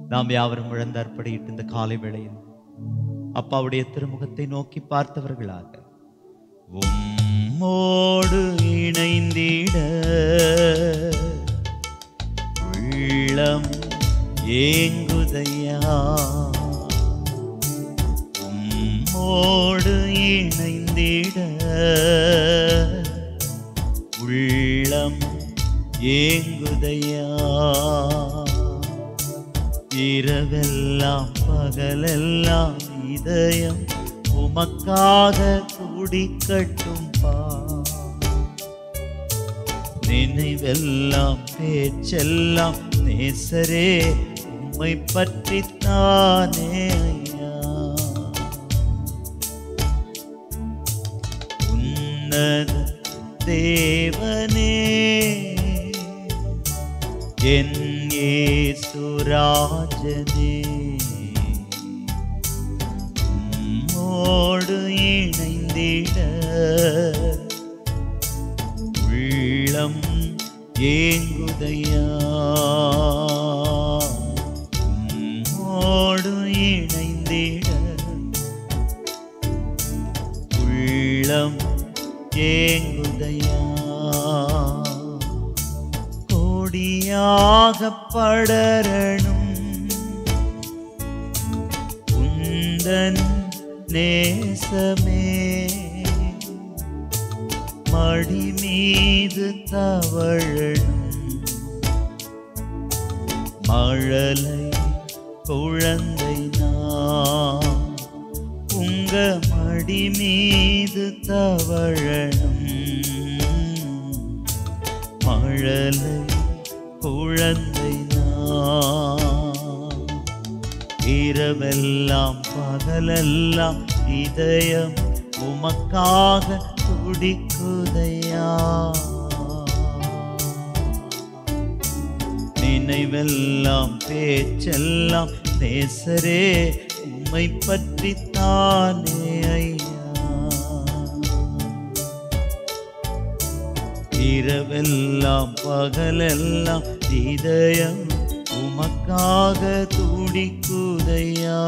நாம் யாவரும் முழந்தாற்படியிட்டு இந்த காலை வேளையில் அப்பாவுடைய திருமுகத்தை நோக்கி பார்த்தவர்களாக உம்மோடு இணைந்திட உள்ளம் ஏங்குதையா உம்மோடு இணைந்திட உள்ளம் ஏங்குதையா இரவெல்லாம் பகலெல்லாம் இதயம் உமக்காக துடிக்கட்டும் பா நினைவெல்லாம் பேச்செல்லாம் நேசரே உம்மை பற்றித்தானே ஐயா உன்னத தேவனே என் ஏசுராஜனே உம்மோடு இணைந்திட உள்ளம் ஏங்குதையா உம்மோடு இணைந்திட உள்ளம் ஏங்குதையா கோடியாக படரணும் உந்தன் நேசமே மடி மீது தவழணும் மழலை குழந்தை நான் உங்க மடி மீது தவழணும் மழலை குழந்தை நான் இரவெல்லாம் பகலெல்லாம் இதயம் உமக்காக துடிக்குதையா நினைவெல்லாம் பேச்செல்லாம் நேசரே உம்மை பற்றித்தானே ஐயா இரவெல்லாம் பகலெல்லாம் இதயம் உமக்காக துடிக்குதையா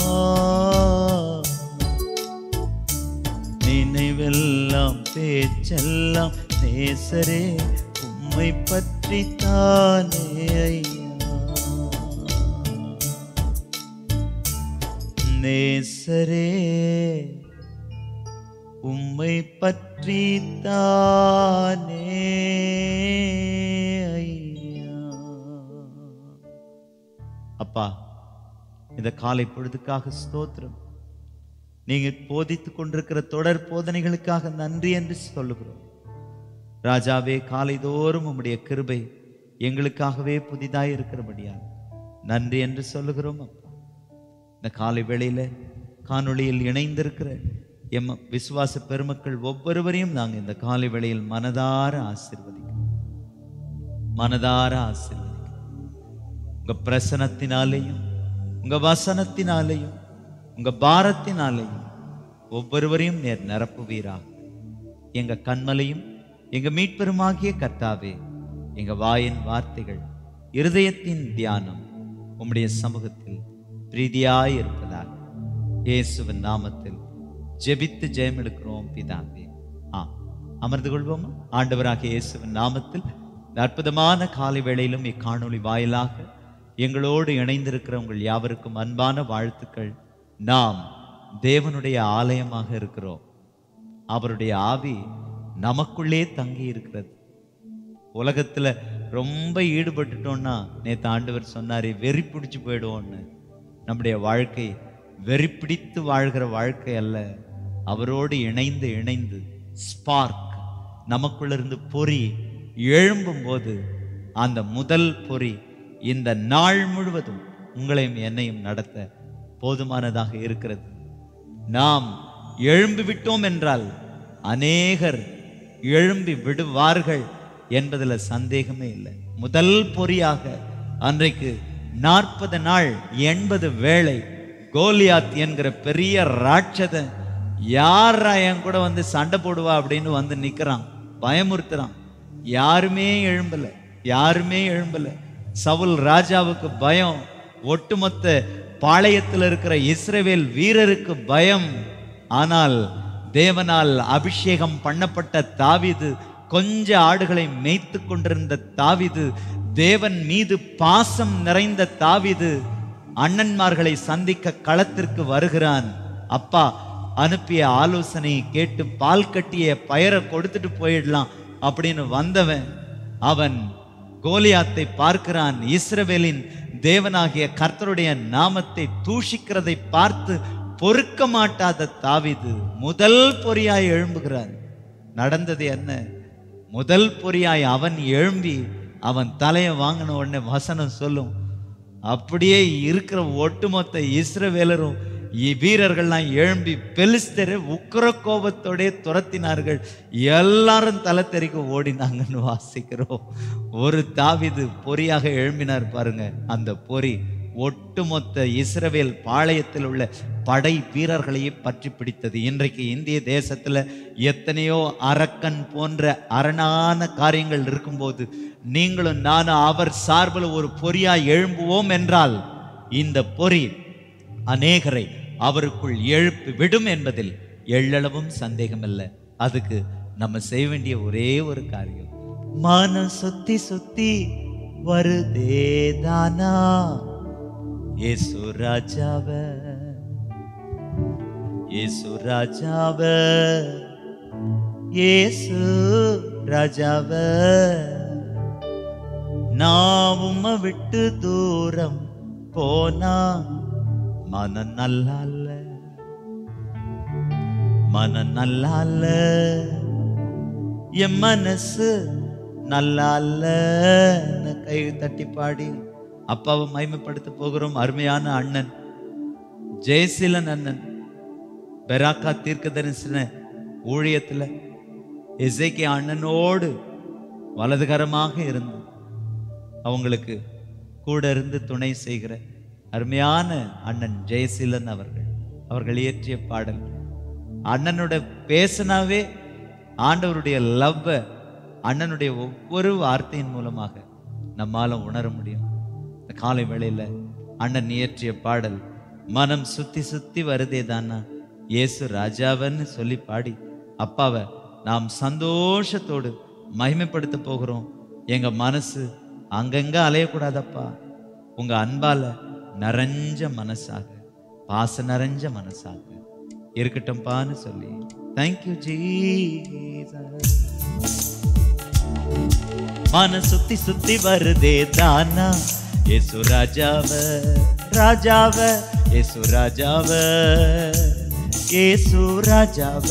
நினைவெல்லாம் பேச்செல்லாம் நேசரே உம்மை பற்றித்தானே ஐயா நேசரே உம்மை பற்றித்தானே ஐயா அப்பா இந்த காலை பொழுதுக்காக ஸ்தோத்திரம் நீங்க போதித்துக் கொண்டிருக்கிற தொடர் போதனைகளுக்காக நன்றி என்று சொல்லுகிறோம் ராஜாவே காலைதோறும் உம்முடைய கிருபை எங்களுக்காகவே புதிதாய் இருக்கிறபடியா நன்றி என்று சொல்லுகிறோம் அப்பா இந்த காலை வேளையில காணொளியில் இணைந்திருக்கிற எம் விசுவாச பெருமக்கள் ஒவ்வொருவரையும் நாங்கள் இந்த காலை வேளையில் மனதார ஆசீர்வதிக்கிறோம் மனதார ஆசீர்வதிக்கிறோம் உங்க பிரசனத்தினாலேயும் உங்க வசனத்தினாலேயும் உங்க பாரத்தினாலேயும் ஒவ்வொருவரையும் நேர் நிரப்புவீராக எங்க கண்மலையும் எங்க மீட்பெருமாகிய கர்த்தாவே எங்க வாயின் வார்த்தைகள் இருதயத்தின் தியானம் உம்முடைய சமூகத்தில் பிரீதியாய் இருப்பதாக இயேசுவின் நாமத்தில் ஜெபித்து ஜெயம் எடுக்கிறோம் பிதாவே ஆ அமர்ந்து கொள்வோமா ஆண்டவராக இயேசுவின் நாமத்தில் இந்த அற்புதமான காலை வேளையிலும் இக்காணொளி வாயிலாக எங்களோடு இணைந்திருக்கிற உங்கள் யாவருக்கும் அன்பான வாழ்த்துக்கள் நாம் தேவனுடைய ஆலயமாக இருக்கிறோம் அவருடைய ஆவி நமக்குள்ளே தங்கி இருக்கிறது உலகத்துல ரொம்ப ஈடுபட்டுட்டோம்னா நேத்து ஆண்டவர் சொன்னாரே வெறி பிடிச்சு போயிடுவோம்னு நம்முடைய வாழ்க்கை வெறி பிடித்து வாழ்கிற வாழ்க்கை அல்ல அவரோடு இணைந்து இணைந்து ஸ்பார்க் நமக்குள்ள இருந்து பொறி எழும்பும் போது அந்த முதல் பொறி இந்த நாள் முழுவதும் உங்களையும் என்னையும் நடத்த போதுமானதாக இருக்கிறது நாம் எழும்பி விட்டோம் என்றால் அநேகர் எழும்பி விடுவார்கள் என்பதில் சந்தேகமே இல்லை முதல் பொறியாக அன்றைக்கு நாற்பது நாள் எண்பது வேளை கோலியாத் என்கிற பெரிய ராட்சதன் யாரா என் கூட வந்து சண்டை போடுவா அப்படின்னு வந்து நிக்கிறான் பயமுறுத்துறான் யாருமே எழும்பல யாருமே எழும்பல சவுல் ராஜாவுக்கு பயம் ஒட்டுமொத்த பாளையத்தில் இருக்கிற இஸ்ரவேல் வீரருக்கு பயம் ஆனால் தேவனால் அபிஷேகம் பண்ணப்பட்ட தாவீது கொஞ்ச ஆடுகளை மேய்த்து கொண்டிருந்த தாவீது தேவன் மீது பாசம் நிறைந்த தாவீது அண்ணன்மார்களை சந்திக்க களத்திற்கு வருகிறான் அப்பா அனுப்பிய ஆலோசனையை கேட்டு பால் கட்டிய பயரை கொடுத்துட்டு போயிடலாம் அப்படின்னு வந்தவன் அவன் கோலியாத்தை பார்க்கிறான் இஸ்ரவேலின் தேவனாகிய கர்த்தருடைய நாமத்தை தூஷிக்கிறதை பார்த்து பொறுக்க மாட்டாத தாவீது முதல் பொறியாய் எழும்புகிறான் நடந்தது என்ன முதல் பொறியாய் அவன் எழும்பி அவன் தலையை வாங்கின உடனே வசனம் சொல்லும் அப்படியே இருக்கிற ஒட்டுமொத்த இஸ்ரவேலரும் இ- வீரர்கள்லாம் எழும்பி பெலிஸ்தரை உக்கிர கோபத்தோடே துரத்தினார்கள் எல்லாரும் தலை தெறிக்க ஓடினாங்கன்னு வாசிக்கிறோம் ஒரு தாவிது பொறியாக எழும்பினார் பாருங்க அந்த பொறி ஒட்டுமொத்த இஸ்ரவேல் பாளையத்தில் உள்ள படை வீரர்களையே பற்றி பிடித்தது இன்றைக்கு இந்திய தேசத்துல எத்தனையோ அரக்கன் போன்ற அரணான காரியங்கள் இருக்கும்போது நீங்களும் நானும் அவர் சார்பில் ஒரு பொறியா எழும்புவோம் என்றால் இந்த பொறி அநேகரை அவருக்குள் எழுப்பி விடும் என்பதில் எள்ளளவும் சந்தேகமில்லை அதுக்கு நம்ம செய்ய வேண்டிய ஒரே ஒரு காரியம் மனம் சுத்தி சுத்தி வருதே தானா ஏசு ராஜாவ ஏசு ராஜாவ ஏசு ராஜாவ நான் உம்மை விட்டு தூரம் போனா மனம் நல்லா இல்ல மனம் நல்லா இல்ல என் மனசு நல்லா இல்ல கை தட்டி பாடி அப்பாவை மகிமைப்படுத்த போகிறோம் அருமையான அண்ணன் ஜெயசீலன் அண்ணன் பெராக்கா தீர்க்க தரிசன ஊழியத்துல எசேக்கியா அண்ணனோடு வலதுகரமாக இருந்து அவங்களுக்கு கூட இருந்து துணை செய்கிற அருமையான அண்ணன் ஜெயசீலன் அவர்கள் அவர்கள் இயற்றிய பாடல் அண்ணனோட பேசினாவே ஆண்டவருடைய லவ்வை அண்ணனுடைய ஒவ்வொரு வார்த்தையின் மூலமாக நம்மால உணர முடியும் இந்த காலை வேளையில அண்ணன் இயற்றிய பாடல் மனம் சுத்தி சுத்தி வருதே தானா இயேசு ராஜாவன்னு சொல்லி பாடி அப்பாவை நாம் சந்தோஷத்தோடு மகிமைப்படுத்த போகிறோம் எங்க மனசு அங்கங்க அலையக்கூடாதப்பா உங்க அன்பால நிறைஞ்ச மனசாக பாச நிறைஞ்ச மனசாக இருக்கட்டும்ப்பான்னு சொல்லி தேங்க்யூ ஜீசஸ் மன சுத்தி சுத்தி வருதே தானா ஏசு ராஜாவ ராஜாவ ஏசு ராஜாவ ஏசு ராஜாவ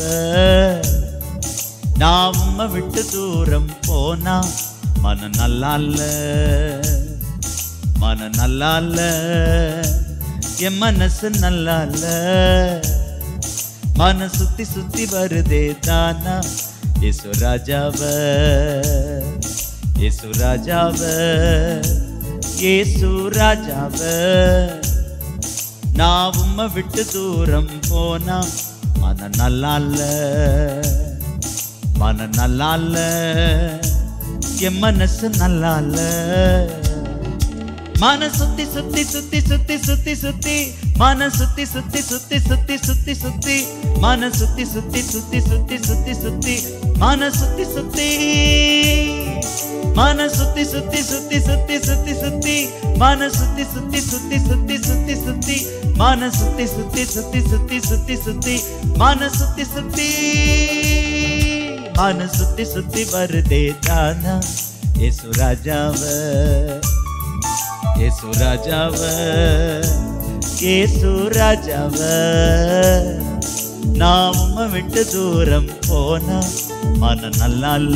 நான் உம்மை விட்டு தூரம் போனா மன நல்லா இல்ல மன நல்லா இல்ல என் மனசு நல்லா இல்ல மன சுத்தி சுத்தி வருதே தானா இசு ராஜாவ இசு ராஜாவ ஏசு ராஜாவ நான் உம்மை விட்டு தூரம் போனா மன நல்லா இல்ல மன நல்லா இல்ல என் மனசு நல்லா இல்ல மன சுத்தி சுத்தி சுத்தி சுத்தி சுத்தி சுத்தி மன சுத்தி சுத்தி சுத்தி சுத்தி சுத்தி சுத்தி மன சுத்தி சுத்தி சுத்தி சுத்தி சுத்தி சுத்தி மன சுத்தி சுத்தி மன சுத்தி சுத்தி சுத்தி சுத்தி சுத்தி சுத்தி மன சுத்தி சுத்தி சுத்தி சுத்தி சுத்தி சுத்தி மன சுத்தி சுத்தி சுத்தி சுத்தி சுத்தி சுத்தி மன சுத்தி சுத்தி மன சுத்தி சுத்தி வருதே தானா ஏசு ராஜாவ ஏசு ராஜாவ ஏசு ராஜாவ நான் உம்மை விட்டு தூரம் போனா மன நல்லா இல்ல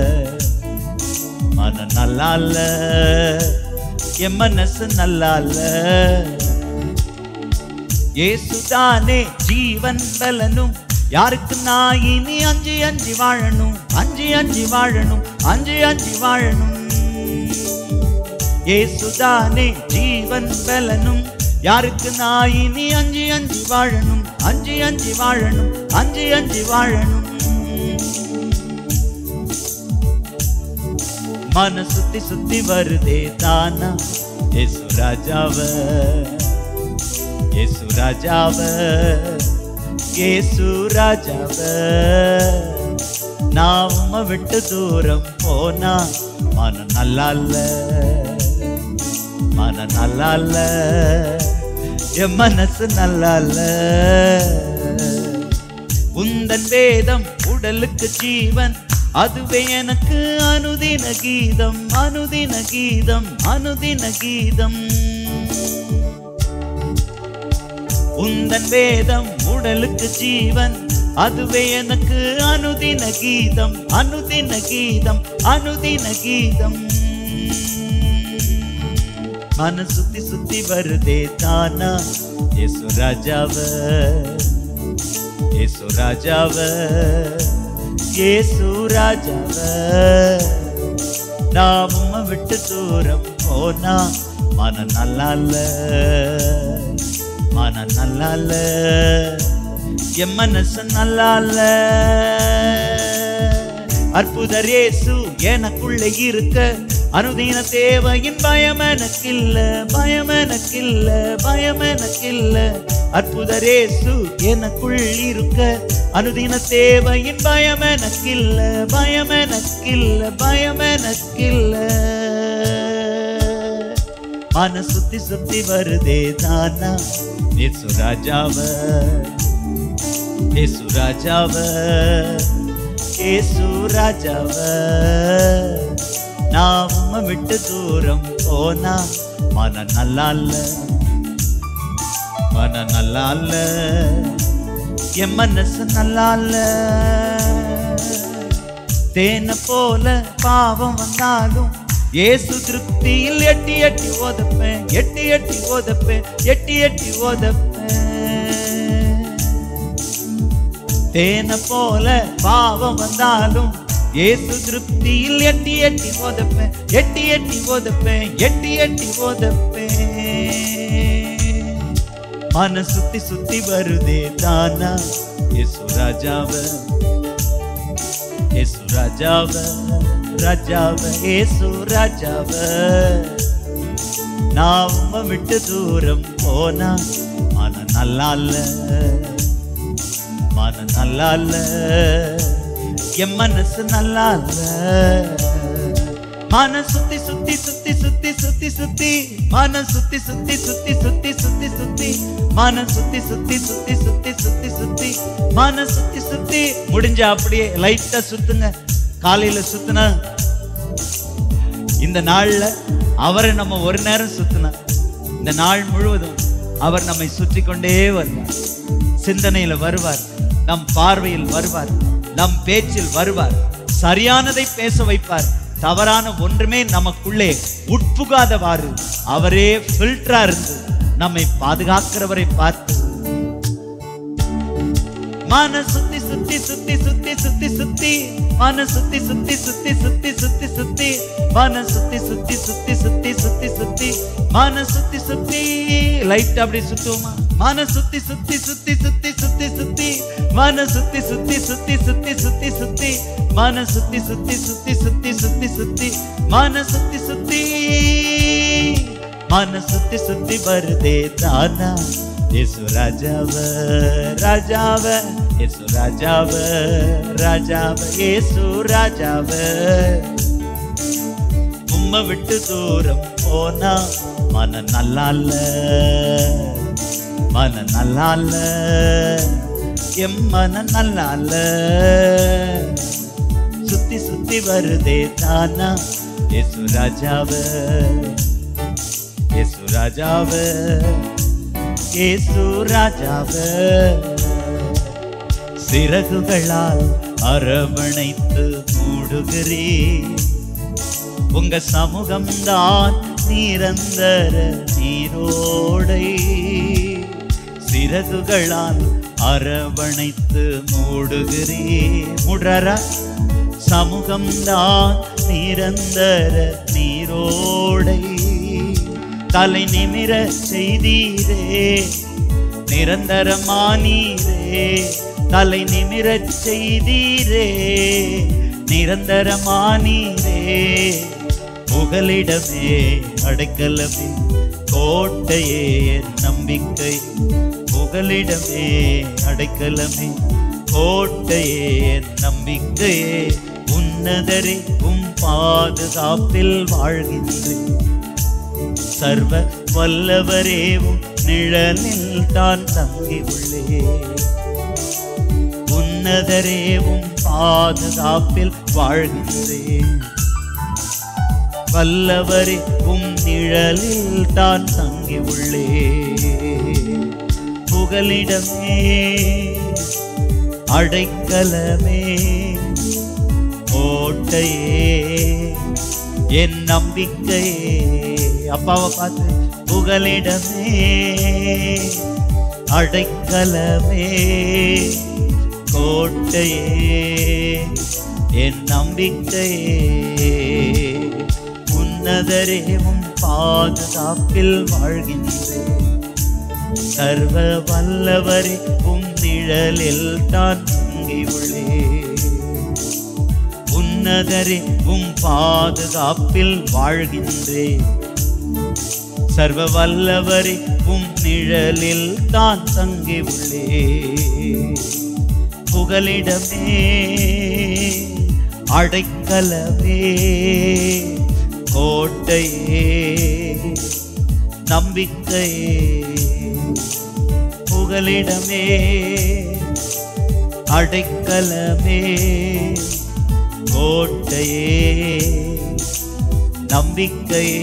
மன நல்லா இல்ல என் மனசு நல்லா இல்ல ஏசுதானே ஜீவன் பலனும் யாருக்கு நான் இனி அஞ்சு அஞ்சு வாழணும் அஞ்சு அஞ்சு வாழணும் அஞ்சு அஞ்சு வாழணும் ஏசுதானே ஜீவன் பலனும் யாருக்கு நான் இனி அஞ்சு அஞ்சு வாழணும் அஞ்சு அஞ்சு வாழணும் அஞ்சு அஞ்சு வாழணும் மன சுத்தி சுத்தி வருதே தானா இயேசு ராஜாவ இயேசு ராஜாவ இயேசு ராஜாவ நான் உம்மை விட்டு தூரம் போனா மனம் நல்லா இல்ல மனம் நல்லா இல்ல என் மனசு நல்லா இல்ல உந்தன் வேதம் உடலுக்கு ஜீவன் அதுவே எனக்கு அனுதின கீதம் அனுதின கீதம் அனுதின கீதம் உந்தன் வேதம் உடலுக்கு ஜீவன் அதுவே எனக்கு அனுதின கீதம் அனுதின கீதம் அனுதின கீதம் மன சுத்தி சுத்தி வருதே தானா ஏசு ராஜாவ ஏசு ராஜாவ ஏசு ராஜாவ நான் உம்மை விட்டு தூரம் போனா மன நல்லா இல்ல மன நல்லா இல்ல என் மனசு நல்லா இல்ல அற்புதர் இயேசு எனக்குள்ள இருக்க அனுதின தேவையின் பயம் எனக்கில்ல பயம் எனக்கில்ல பயம் எனக்கில்ல அற்புதர் இயேசு எனக்குள் இருக்க அனுதின தேவையின் பயம் எனக்கில்ல பயம் எனக்கில்ல பயம் எனக்கில்ல மன சுத்தி சுத்தி வருதே தானா ஏசு ராஜாவ ஏசு ராஜாவ ஏசு ராஜாவ நான் உம்மை விட்டு தூரம் போனா மன நல்லா இல்ல மன நல்லா இல்ல என் மனசு நல்லா இல்ல தேன போல பாவம் வந்தாலும் ஏசு திருப்தியில் எட்டி எட்டி ஓதப்பேன் எட்டி எட்டி ஓதப்பேன் எட்டி எட்டி ஓதப்பேன் தேன போல பாவம் வந்தாலும் ஏசு திருப்தியில் எட்டி எட்டி ஓதப்பேன் எட்டி எட்டி ஓதப்பேன் எட்டி எட்டி ஓதப்பேன் மன சுத்தி சுத்தி வருதே தானா ஏசு ராஜாவ ஏசு ராஜாவ ராஜாவ ஏசு ராஜாவ நான் உம்மை விட்டு தூரம் போனா மன நல்லா இல்ல மன நல்லா இல்ல என் மனசு நல்லா இல்ல மன சுத்தி சுத்தி சுத்தி சுத்தி சுத்தி சுத்தி மன சுத்தி சுத்தி சுத்தி சுத்தி சுத்தி சுத்தி மன சுத்தி சுத்தி சுத்தி சுத்தி சுத்தி சுத்தி மன சுத்தி சுத்தி முடிஞ்ச அப்படியே லைட்டா சுத்துங்க காலையில சுத்துனா இந்த நாள்ல அவரை நம்ம ஒரு நேரம் சுத்தினா இந்த நாள் முழுவதும் அவர் நம்மை சுற்றி கொண்டே வருவார் சிந்தனையில வருவார் நம் பார்வையில் வருவார் நம் பேச்சில் வருவார் சரியானதை பேச வைப்பார் தவறான ஒன்றுமே நமக்குள்ளே உட்புகாதவாறு அவரே ஃபில்டரா இருந்து நம்மை பாதுகாக்கிறவரை பார்த்து மன சுத்தி சுத்தி சுத்தி சுத்தி சுத்தி சுத்தி மன சுத்தி சுத்தி சுத்தி சுத்தி சுத்தி சுத்தி மன சுத்தி சுத்தி சுத்தி சுத்தி சுத்தி சுத்தி மன சுத்தி சுத்தி லைட் அப்படி சுத்துவோமா மன சுத்தி சுத்தி சுத்தி சுத்தி சுத்தி சுத்தி மன சுத்தி சுத்தி சுத்தி சுத்தி சுத்தி சுத்தி மன சுத்தி சுத்தி சுத்தி சுத்தி சுத்தி சுத்தி மன சுத்தி சுத்தி மன சுத்தி சுத்தி வருதே தானா இயேசு ராஜாவ ராஜாவ இயேசு ராஜாவ ராஜாவ இயேசு ராஜாவ உம்மை விட்டு தூரம் போனா மன நல்லா இல்ல மன நல்லா இல்ல எம் மன நல்லா இல்ல சுத்தி சுத்தி வருதே தானா இயேசு ராஜாவ இயேசு ராஜாவ இயேசு ராஜாவ சிறகுகளால் அரவணைத்து மூடுகிறே உங்க சமூகம்தான் நிரந்தர நீரோடை சிறகுகளால் அரவணைத்து மூடுகிறே முடரா சமூகம்தான் நிரந்தர நீரோடை தலை நிமிர செய்தீரே நிரந்தரமானீரே தலை நிமிரச் செய்தீரே நிரந்தரமானீரே புகலிடமே அடைக்கலமே கோட்டையே என் நம்பிக்கை புகலிடமே அடைக்கலமே கோட்டையே என் நம்பிக்கையே உன்னதரே உம் பாதுகாப்பில் வாழ்கின்றேன் சர்வ வல்லவரே உம் நிழலில் தான் தங்கி உள்ளே உன்னதரே உம் பாதுகாப்பில் வாழ்கின்றேன் வல்லவரே உம் நிழலில் தான் தங்கி உள்ளே புகலிடமே அடைக்கலமே கோட்டையே என் நம்பிக்கையே அப்பாவை பார்த்து புகலிடமே அடைக்கலமே கோட்டையே என் நம்பிக்கையே உன்னதரேவும் பாதுகாப்பில் வாழ்கின்றேன் சர்வ வல்லவரே உம் நிழலில் தான் தங்கியுள்ளே உன்னதரே உம் பாதுகாப்பில் வாழ்கின்றேன் சர்வ வல்லவரே உம் நிழலில் தான் தங்கி உள்ளே புகலிடமே அடைக்கலமே கோட்டையே நம்பிக்கையே புகலிடமே அடைக்கலமே கோட்டையே நம்பிக்கையே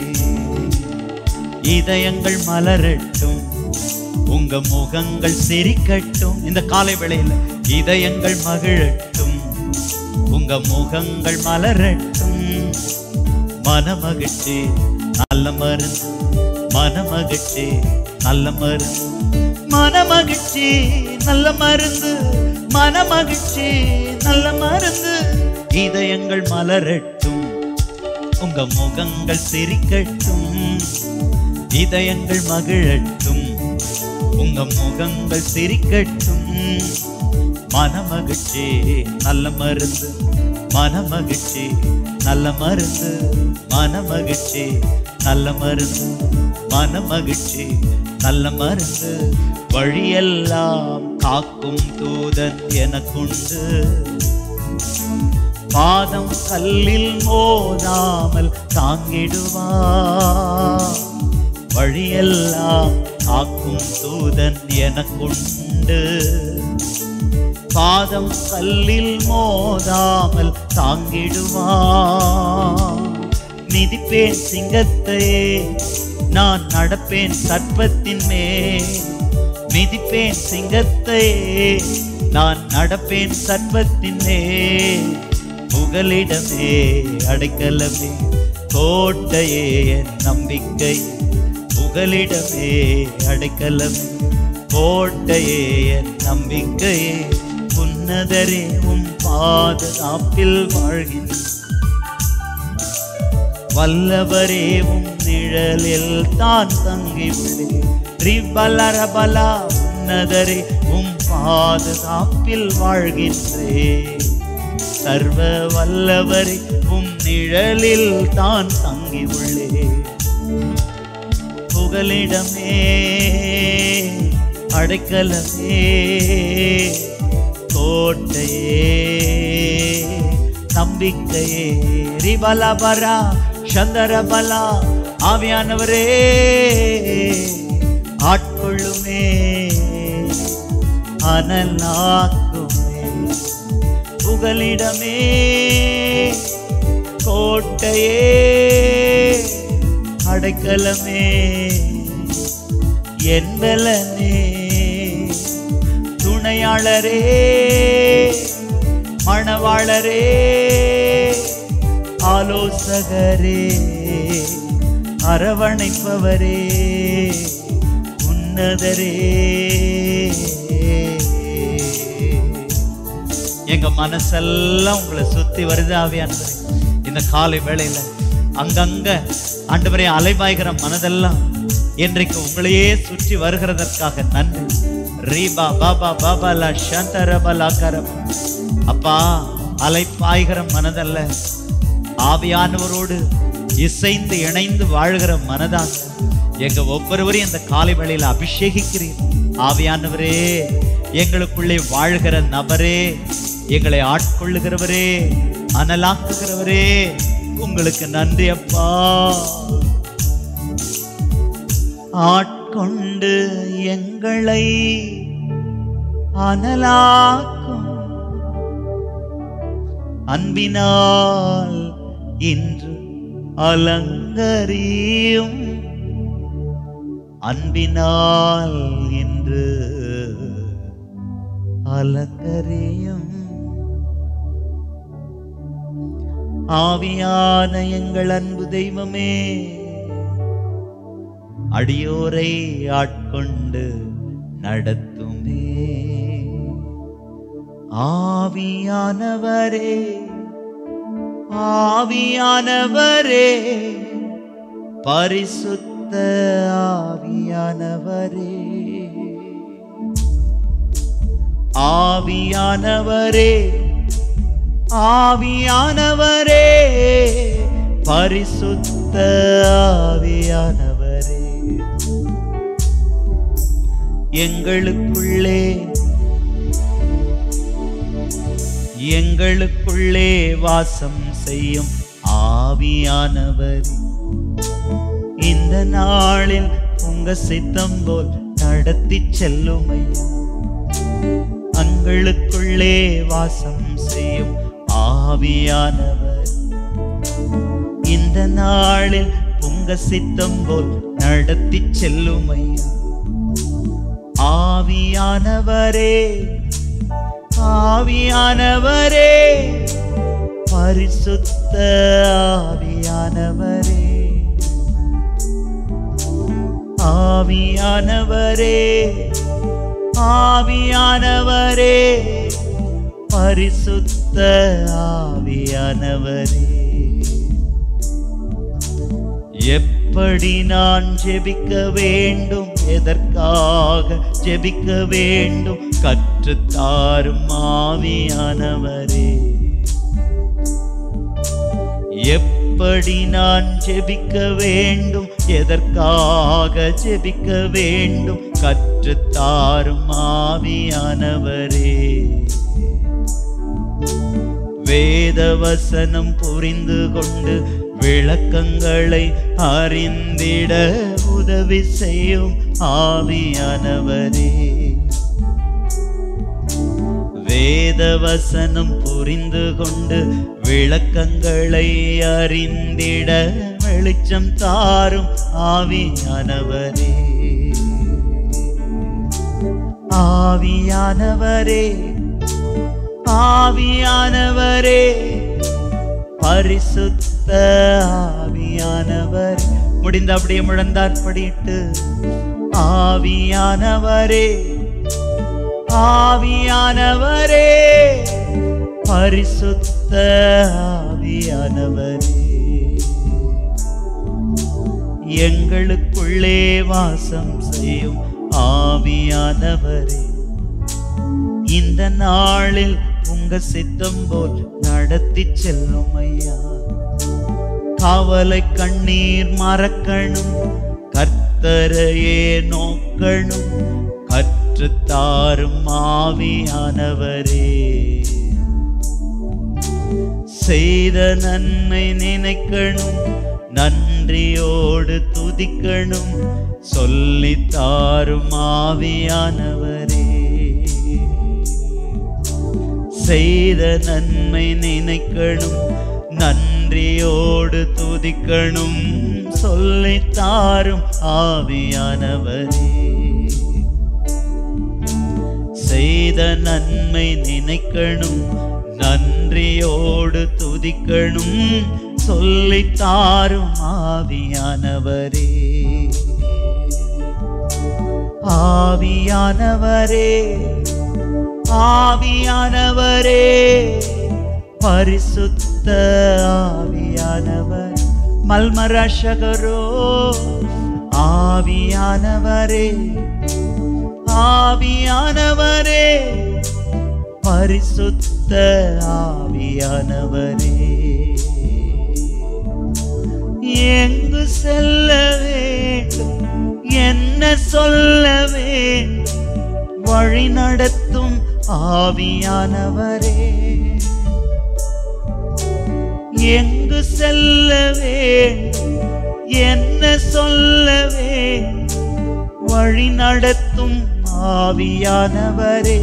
இதயங்கள் மலரட்டும் உங்க முகங்கள் சிரிக்கட்டும் இந்த காலை வேளையில இதயங்கள் மகிழட்டும் உங்க முகங்கள் மலரட்டும் மனமகிழ்ச்சி நல்ல மருந்து மனமகிழ்ச்சி நல்ல மருந்து மனமகிழ்ச்சி நல்ல மருந்து மனமகிழ்ச்சி நல்ல மருந்து இதயங்கள் மலரட்டும் உங்க முகங்கள் சிரிக்கட்டும் இதயங்கள் மகிழட்டும் உங்க முகங்கள் சிரிக்கட்டும் மனமகிழ்ச்சி நல்ல மருந்து மனமகிழ்ச்சி நல்ல மருந்து மனமகிழ்ச்சி நல்ல மருந்து மனமகிழ்ச்சி நல்ல மருந்து வழியெல்லாம் காக்கும் தூதன் எனக்குண்டு பாதம் கல்லில் மோதாமல் தாங்கிடுவா வழியெல்லாம் காக்கும் தூதன் எனக்குண்டு பாதம் கல்லில் மோதாமல் தாங்கிடுவா மிதிப்பேன் சிங்கத்தையே நான் நடப்பேன் சர்ப்பத்தின் மேல் மிதிப்பேன் சிங்கத்தையே நான் நடப்பேன் சர்ப்பத்தின் மேல் புகலிடமே அடைக்கலமே கோட்டையே என் நம்பிக்கை புகலிடமே அடைக்கலமே கோட்டையே என் நம்பிக்கையே உன்னதரே உம் பாதுகாப்பில் வாழ்கின்ற வல்லவரே உம் நிழலில் தான் தங்கி உள்ளே ரிபலரபலா உன்னதரே உம் பாதுகாப்பில் வாழ்கின்றே சர்வ வல்லவரே உம் நிழலில் தான் தங்கி உள்ளே புகலிடமே அடைக்கலமே கோட்டையே நம்பிக்கையே ரிபலபரா சந்தரபலா ஆவியானவரே ஆட்கொள்ளுமே அனலாக்குமே புகலிடமே கோட்டையே அடைக்கலமே என்பலனே துணையாளரே மணவாளரே ஆலோசகரே அரவணைப்பவரே உன்னதரே எங்க மனசெல்லாம் உங்களை சுத்தி வருது ஆவியானவரே இந்த காலை வேளையில அங்கங்க ஆண்டவரே அலைபாய்கிற மனதெல்லாம் இன்றைக்கு உங்களையே சுற்றி வருகிறதற்காக நன்றி ரீபா பாபா பாபா லா சந்தரபலா கரபா அப்பா அலைப்பாய்கிற மனதல்ல ஆவியானவரோடு இசைந்து இணைந்து வாழ்கிற மனதாக எங்க ஒவ்வொருவரையும் இந்த காலை வேளையில அபிஷேகிக்கிறீர் ஆவியானவரே எங்களுக்குள்ளே வாழ்கிற நபரே எங்களை ஆட்கொள்ளுகிறவரே அனலாக்குகிறவரே உங்களுக்கு நன்றி அப்பா ஆட்கொண்டு எங்களை அனலாக்கும் அன்பினால் இன்று அலங்கரியும் அன்பினால் இன்று அலங்கரியும் ஆவியான எங்கள் அன்பு தெய்வமே அடியோரை ஆட்கொண்டு நடத்துமே ஆவியானவரே ஆவியானவரே பரிசுத்த ஆவியானவரே ஆவியானவரே ஆவியானவரே பரிசுத்த ஆவியானவரே எங்களுக்குள்ளே எங்களுக்குள்ளே வாசம் செய்யும் ஆவியானவர் இந்த நாளில் உங்க சித்தம் போல் நடத்தி செல்லும் ஐயா அங்களுக்குள்ளே வாசம் செய்யும் ஆவியானவர் இந்த நாளில் உங்க சித்தம் போல் நடத்தி செல்லும் ஐயா ஆவியானவரே ஆவியானவரே பரிசுத்த ஆவியானவரே ஆவியானவரே ஆவியானவரே பரிசுத்த ஆவியானவரே எப்படி நான் ஜெபிக்க வேண்டும் எதற்காக ஜெபிக்க வேண்டும் கற்றுத்தாரும் ஆவியானவரே எப்படி நான் ஜெபிக்க வேண்டும் எதற்காக ஜெபிக்க வேண்டும் கற்றுத்தாரும் ஆவியானவரே வேதவசனம் புரிந்து கொண்டு விளக்கங்களை அறிந்திட உதவி செய்யும் ஆவியானவரே வேதவசனம் புரிந்து கொண்டு விளக்கங்களை அறிந்திட வெளிச்சம் தாரும் ஆவியானவரே ஆவியானவரே ஆவியானவரே பரிசுத்த ஆவியானவர் முடிந்த அப்படியே முழந்தார் படிட்டு ஆவியானவரே ஆவியானவரே பரிசுத்த ஆவியானவரே எங்களுக்குள்ளே வாசம் செய்யும் ஆவியானவரே இந்த நாளில் உங்க சித்தம் போல் நடத்தி செல்லும் ஐயா காவலை கண்ணீர் மறக்கணும் கர்த்தரையே நோக்கணும் கற்றுத்தாரும் ஆவியானவரே செய்த நன்மை நினைக்கணும் நன்றியோடு துதிக்கணும் சொல்லித்தாரும் ஆவியானவரே செய்த நன்மை நினைக்கணும் நன்றியோடு துதிக்கணும் சொல்லித்தாரும் ஆவியானவரே செய்த நன்மை நினைக்கணும் நன்றியோடு துதிக்கணும் சொல்லித்தாரும் ஆவியானவரே ஆவியானவரே ஆவியானவரே பரிசுத்த ஆவியானவர் மல்மரஷகரோ ஆவியானவரே ஆவியானவரே பரிசுத்த ஆவியானவரே எங்கு செல்ல வேண்டும் என்ன சொல்ல வேண்டும் வழி நடத்தும் ஆவியானவரே எங்கு செல்ல வேண்டும் என்ன சொல்ல வேண்டும் வழி நடத்தும் ஆவியானவரே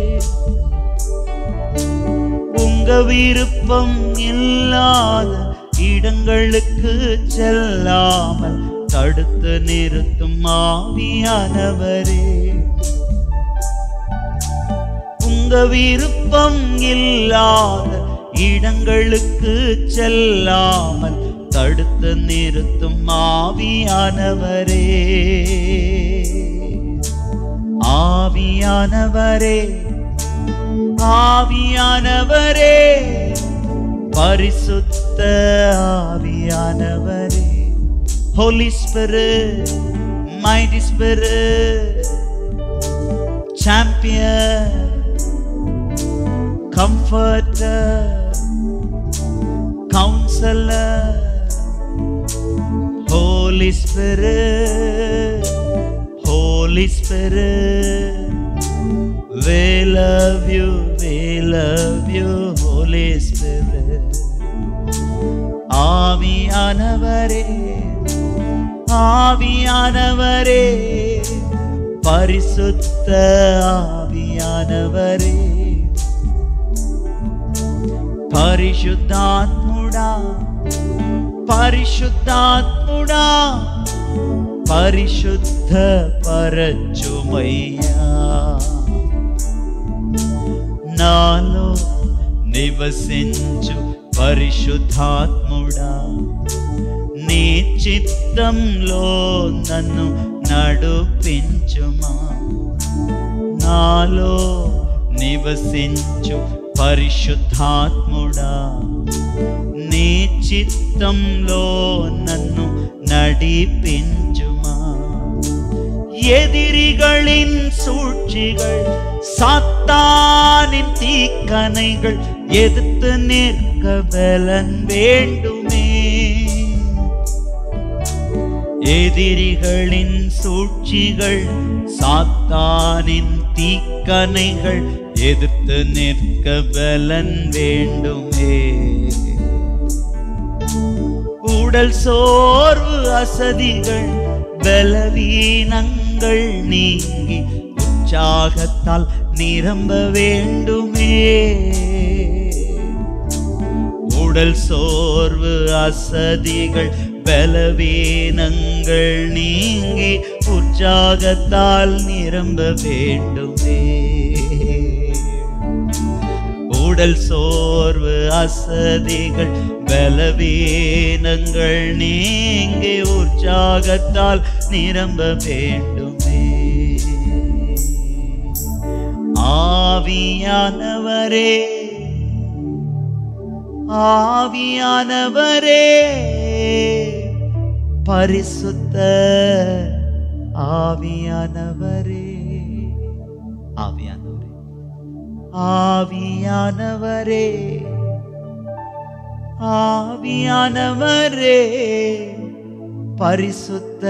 உங்க விருப்பம் இல்லாத இடங்களுக்கு செல்லாமல் தடுத்து நிறுத்தும் ஆவியானவரே உங்க விருப்பம் இல்லாத இடங்களுக்கு செல்லாமல் தடுத்து நிறுத்தும் ஆவியானவரே ஆவியானவரே ஆவியானவரே பரிசுத்த ஆவியானவரே holy spirit mighty spirit champion comforter counsellor holy spirit holy spirit We love you, we love you, Holy Spirit. ஆவியானவரே ஆவியானவரே பரிசுத்த ஆவியானவரே பரிசுத்தாத்முடா பரிசுத்தாத்முடா பரிசுத்த பரச்சுமையா నాలో నివసించు పరిశుద్ధాత్ముడా నీ చిత్తంలో నన్ను నడిపించుమా నాలో నివసించు పరిశుద్ధాత్ముడా నీ చిత్తంలో నన్ను నడిపించుమా எதிரிகளின் சூழ்ச்சிகள் சாத்தானின் தீக்கணைகள் எதிர்த்து நிற்க பலன் வேண்டுமே எதிரிகளின் சூழ்ச்சிகள் சாத்தானின் தீக்கணைகள் எதிர்த்து நிற்க பலன் வேண்டுமே உடல் சோர்வு அசதிகள் பலவீனங்கள் நீங்கி உற்சாகத்தால் நிரம்ப வேண்டுமே உடல் சோர்வு அசதிகள் பலவீனங்கள் நீங்கி உற்சாகத்தால் நிரம்ப வேண்டுமே உடல் சோர்வு அசதிகள் பலவீனங்கள் நீங்கி உற்சாகத்தால் நிரம்ப வேண்டுமே ஆவியானவரே ஆவியானவரே பரிசுத்த ஆவியானவரே ஆவியானவரே ஆவியானவரே ஆவியானவரே பரிசுத்த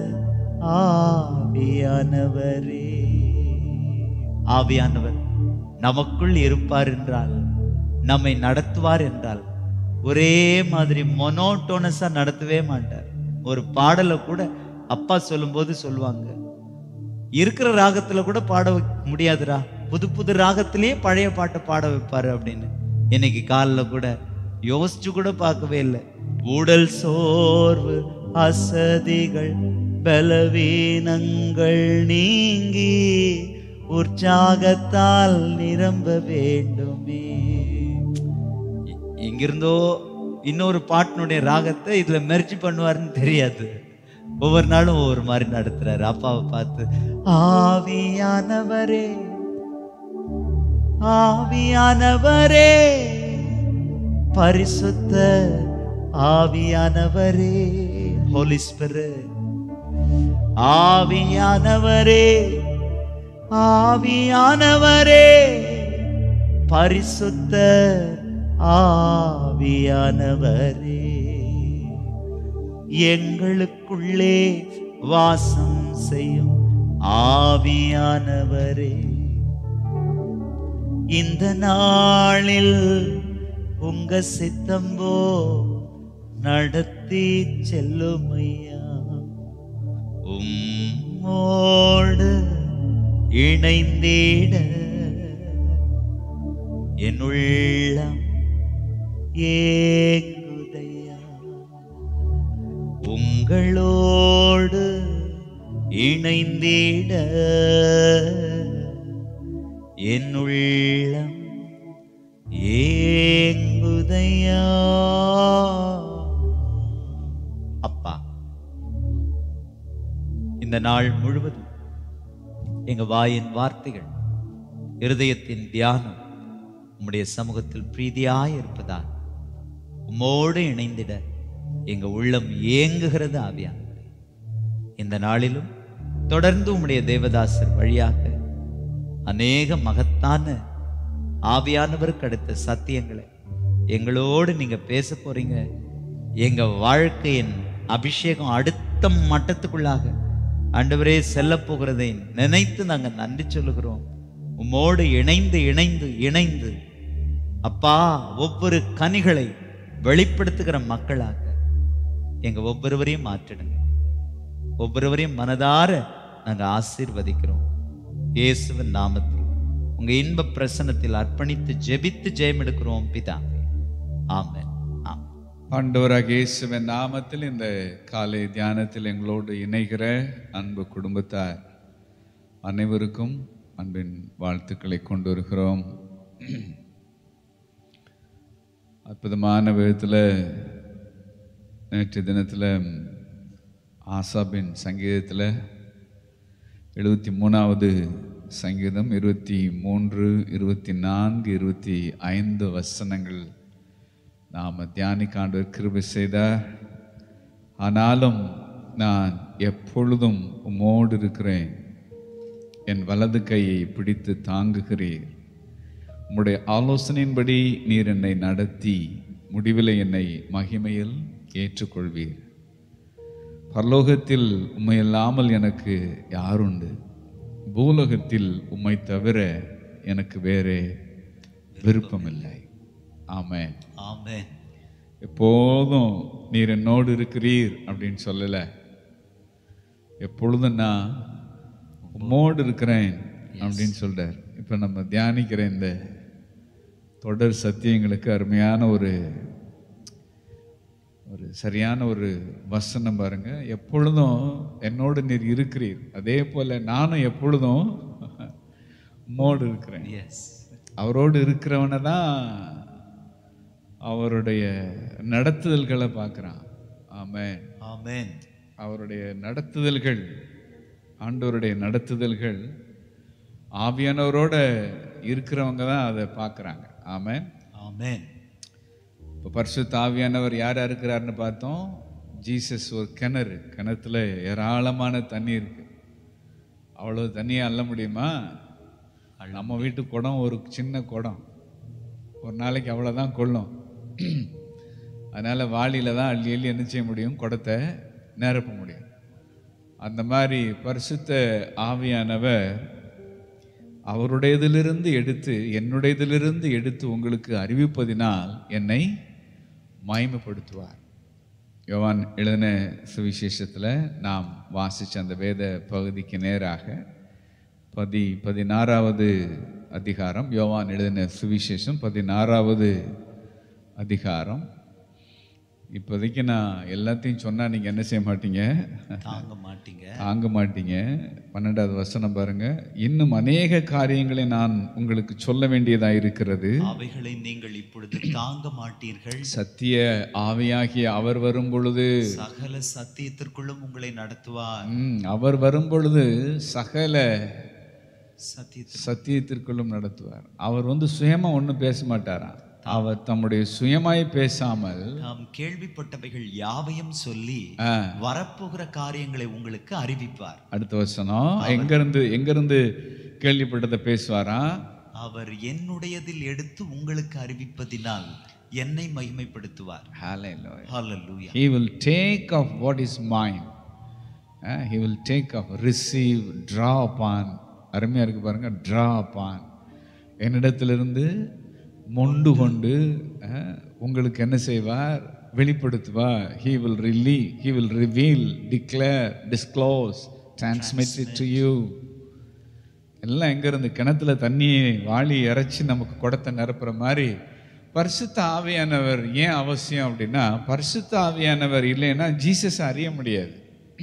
ஆவியானவரே ஆவியானவர் நமக்குள் இருப்பார் என்றால் நம்மை நடத்துவார் என்றால் ஒரே மாதிரி மொனோட்டோனஸா நடத்தவே மாட்டார் ஒரு பாடலை கூட அப்பா சொல்லும்போது சொல்லுவாங்க இருக்கிற ராகத்துல கூட பாட வைக்க முடியாதுடா புது புது ராகத்திலேயே பழைய பாட்டை பாட வைப்பாரு அப்படின்னு இன்னைக்கு காலைல கூட யோசிச்சு கூட பார்க்கவே இல்லை உடல் சோர்வு அசதிகள் பலவீனங்கள் நீங்கி உற்சாகத்தால் நிரம்ப வேண்டுமே எ- எங்கிருந்தோ இன்னொரு பாட்டினுடைய ராகத்தை இதுல மெர்ஜி பண்ணுவாருன்னு தெரியாது ஒவ்வொரு நாளும் ஒவ்வொரு மாதிரி நடத்துறாரு அப்பாவை பார்த்து ஆவியானவரே ஆவியானவரே பரிசுத்த ஆவியானவரே ஹோலி ஸ்பிரிட் ஆவியானவரே ஆவியானவரே பரிசுத்த ஆவியானவரே எங்களுக்குள்ளே வாசம் செய்யும் ஆவியானவரே இந்த நாளில் உங்க சித்தம்போ நடத்தி செல்லுமையா உம்மோடு இணைந்திட என் உள்ளம் ஏங்குதையா உங்களோடு இணைந்திட என் உள்ளம் ஏங்குதையா அப்பா இந்த நாள் முழுவதும் எங்க வாயின் வார்த்தைகள் இருதயத்தின் தியானம் உம்முடைய சமூகத்தில் பிரீதியாய் இருப்பதால் உம்மோடு இணைந்திட எங்க உள்ளம் ஏங்குகிறது ஆவியானவரே இந்த நாளிலும் தொடர்ந்து உம்முடைய தேவதாசர் வழியாக அநேக மகத்தான ஆவியானவருக்கு அடுத்த சத்தியங்களை எங்களோடு நீங்க பேச போறீங்க எங்க வாழ்க்கையின் அபிஷேகம் அடுத்த மட்டத்துக்குள்ளாக ஆண்டவரே செல்ல போகிறதை நினைத்து நாங்க நன்றி சொல்லுகிறோம் உம்மோடு இணைந்து இணைந்து இணைந்து அப்பா ஒவ்வொரு கனிகளை வெளிப்படுத்துகிற மக்களாக எங்க ஒவ்வொருவரையும் மாற்றிடுங்க ஒவ்வொருவரையும் மனதார நாங்க ஆசீர்வதிக்கிறோம் இயேசுவின் நாமத்தில் உங்க இன்ப பிரசனத்தில் அர்ப்பணித்து ஜெபித்து ஜெயம் எடுக்கிறோம் பிதாவே ஆமென் ஆமென் ஆண்டவராக இயேசுவின் நாமத்தில் இந்த காலை தியானத்தில் எங்களோடு இணைகிற அன்பு குடும்பத்தார் அனைவருக்கும் அன்பின் வாழ்த்துக்களை கொண்டு வருகிறோம் அற்புதமான விதத்தில் நேற்று தினத்தில் ஆசாபின் சங்கீதத்தில் எழுபத்தி மூணாவது சங்கீதம் இருபத்தி மூன்று இருபத்தி நான்கு இருபத்தி ஐந்து வசனங்கள் நாம் தியானிக்க ஆண்டவர் கிருபை செய்தார் ஆனாலும் நான் எப்பொழுதும் உம்மோடு இருக்கிறேன் என் வலது கையை பிடித்து தாங்குகிறீர் உம்முடைய ஆலோசனையின்படி நீர் என்னை நடத்தி முடிவில் என்னை மகிமையில் ஏற்றுக்கொள்வீர் பரலோகத்தில் உம்மை இல்லாமல் எனக்கு யாருண்டு பூலோகத்தில் உம்மை தவிர எனக்கு வேறே விருப்பமில்லை ஆமென் ஆமென் எப்போதும் நீர் என்னோடு இருக்கிறீர் அப்படின்னு சொல்லல எப்பொழுதும் நான் உம்மோடு இருக்கிறேன் அப்படின்னு சொல்றார் இப்போ நம்ம தியானிக்கிற இந்த தொடர் சத்தியங்களுக்கு அருமையான ஒரு ஒரு சரியான ஒரு வசனம் பாருங்க எப்பொழுதும் என்னோடு நீர் இருக்கிறீர் அதே போல நானும் எப்பொழுதும் உம்மோடு இருக்கிறேன் எஸ் அவரோடு இருக்கிறவனை தான் அவருடைய நடத்துதல்களை பார்க்குறான் ஆமென் ஆமென் அவருடைய நடத்துதல்கள் ஆண்டவருடைய நடத்துதல்கள் ஆவியானவரோட இருக்கிறவங்க தான் அதை பார்க்குறாங்க ஆமென் ஆமென் இப்போ பரிசுத்த ஆவியானவர் யாரா இருக்கிறாருன்னு பார்த்தோம் ஜீசஸ் ஒரு கிணறு கிணத்துல ஏராளமான தண்ணி இருக்கு அவ்வளோ தண்ணியை அள்ள முடியுமா நம்ம வீட்டு குடம் ஒரு சின்ன குடம் ஒரு நாளைக்கு அவ்வளோதான் கொள்ளும் அதனால வாளியில தான் அள்ளி அள்ளி என்ன செய்ய முடியும் குடத்தை நிரப்ப முடியும் அந்த மாதிரி பரிசுத்த ஆவியானவர் அவருடையதிலிருந்து எடுத்து என்னுடையதிலிருந்து எடுத்து உங்களுக்கு அறிவிப்பதினால் என்னை மகிமைப்படுத்துவார் யோவான் எழுதின சுவிசேஷத்தில் நாம் வாசித்த அந்த வேத பகுதிக்கு நேராக பதி பதினாறாவது அதிகாரம் யோவான் எழுதின சுவிசேஷம் பதினாறாவது அதிகாரம் இப்போதைக்கு நான் எல்லாத்தையும் சொன்னால் நீங்கள் என்ன செய்ய மாட்டீங்க தாங்க மாட்டீங்க தாங்க மாட்டீங்க பன்னெண்டாவது வசனம் பாருங்க இன்னும் அநேக காரியங்களை நான் உங்களுக்கு சொல்ல வேண்டியதாக இருக்கிறது அவைகளை நீங்கள் இப்பொழுது தாங்க மாட்டீர்கள் சத்திய ஆவியாகிய அவர் வரும் பொழுது சகல சத்தியத்திற்குள்ளும் உங்களை நடத்துவார் ம், அவர் வரும் பொழுது சகல சத்தியத்தில் சத்தியத்திற்குள்ளும் நடத்துவார் அவர் வந்து சுயமா ஒன்றும் பேச மாட்டாராம் அவர் தம்முடைய சுயமாய் பேசாமல் நாம் கேள்விப்பட்டவைகள் யாவையும் சொல்லி ஆ, வரப்போகிற காரியங்களை உங்களுக்கு அறிவிப்பார் அடுத்த வசனம் எங்கிருந்து எங்கிருந்து கேள்விப்பட்டதை பேசுவாரா அவர் என்னுடையதில் எடுத்து உங்களுக்கு அறிவிப்பதினால் என்னை மகிமைப்படுத்துவார் Hallelujah. Hallelujah He will take of what is mine. Uh, he will take of, receive, draw upon. அருமையாக இருக்கு பாருங்க draw upon. என்னிடத்திலிருந்து மொண்டு கொண்டு uh, உங்களுக்கு என்ன செய்வார் வெளிப்படுத்துவார் he will release he will reveal declare disclose transmit it to you எல்லாம் எங்க இருந்து கிணத்துல தண்ணியை வாளி இறைச்சி நமக்கு குடத்தை நிரப்புற மாதிரி பரிசுத்த ஆவியானவர் ஏன் அவசியம் அப்படின்னா பரிசுத்த ஆவியானவர் இல்லைன்னா ஜீசஸ் அறிய முடியாது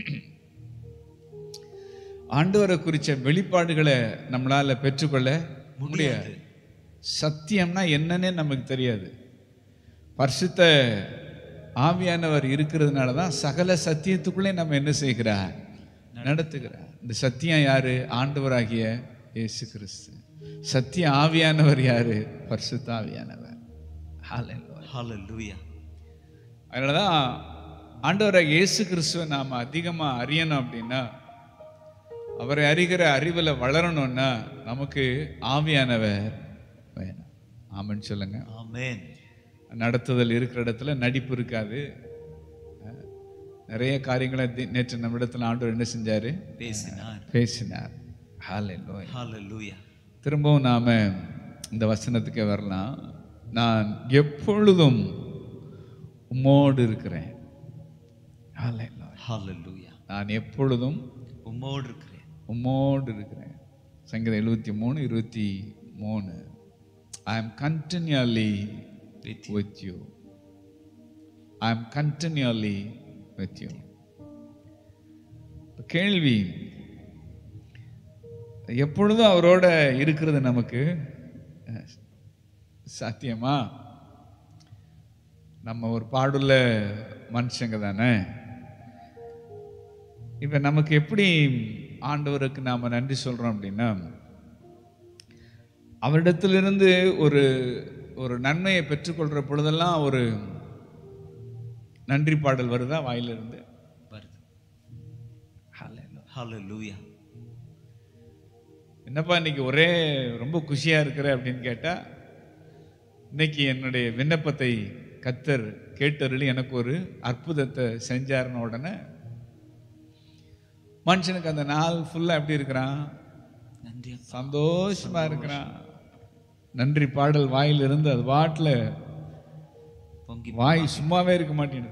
ஆண்டவரை குறித்த வெளிப்பாடுகளை நம்மளால பெற்றுக்கொள்ள முடியாது சத்தியம்னா என்னன்னே நமக்கு தெரியாது பரிசுத்த ஆவியானவர் இருக்கிறதுனால தான் சகல சத்தியத்துக்குள்ளே நம்ம என்ன செய்கிறார் நடத்துகிறார் இந்த சத்தியம் யாரு ஆண்டவராகிய இயேசு கிறிஸ்து சத்திய ஆவியானவர் யாரு பரிசுத்த ஆவியானவர் Hallelujah. ஹalleluya அதனால தான் ஆண்டவராக இயேசு கிறிஸ்துவை நாம் அதிகமாக அறியணும் அப்படின்னா அவரை அறிகிற அறிவில் வளரணும்னா நமக்கு ஆவியானவர் வேணும் ஆமென்னு சொல்லுங்க ஆமென் நடத்துதல் இருக்கிற இடத்துல நடிப்பு இருக்காது அஹ், நிறைய காரியங்களை தி- நேற்று நம்ம இடத்துல ஆண்டவர் என்ன செஞ்சாரு பேசினார் பேசினார் Hallelujah. ஹalleluya திரும்பவும் நாம இந்த வசனத்துக்கே வரலாம் நான் எப்பொழுதும் உம்மோடு இருக்கிறேன் Hallelujah. ஹalleluya நான் எப்பொழுதும் உம்மோடு இருக்கிறேன் உம்மோடு இருக்கிறேன் சங்கீதம் எழுபத்தி மூணு இருபத்தி மூணு I am continually With with you I am continually with you கேள்வி எப்பொழுதும் அவரோட இருக்கிறது நமக்கு அஹ், சாத்தியமா நம்ம ஒரு பாடுள்ள மனுஷங்க தானே இப்போ நமக்கு எப்படி ஆண்டவருக்கு நாம் நன்றி சொல்கிறோம் அப்படின்னா அவரிடத்திலிருந்து ஒரு ஒரு நன்மையை பெற்றுக்கொள்கிற பொழுதெல்லாம் ஒரு நன்றி பாடல் வருதா வாயிலிருந்து வருது ஹalleluya என்னப்பா இன்னைக்கு ஒரே ரொம்ப குஷியாக இருக்கிற அப்படின்னு கேட்டால் இன்னைக்கு என்னுடைய விண்ணப்பத்தை கத்தர் கேட்டருளி எனக்கு ஒரு அற்புதத்தை செஞ்சாருன உடனே மனுஷனுக்கு அந்த நாள் ஃபுல்லாக எப்படி இருக்கிறான் நன்றி சந்தோஷமா இருக்கிறான் நன்றி பாடல் வாயில் இருந்து அது வாட்டில் பொங்கி வாய் சும்மாவே இருக்க மாட்டேங்குது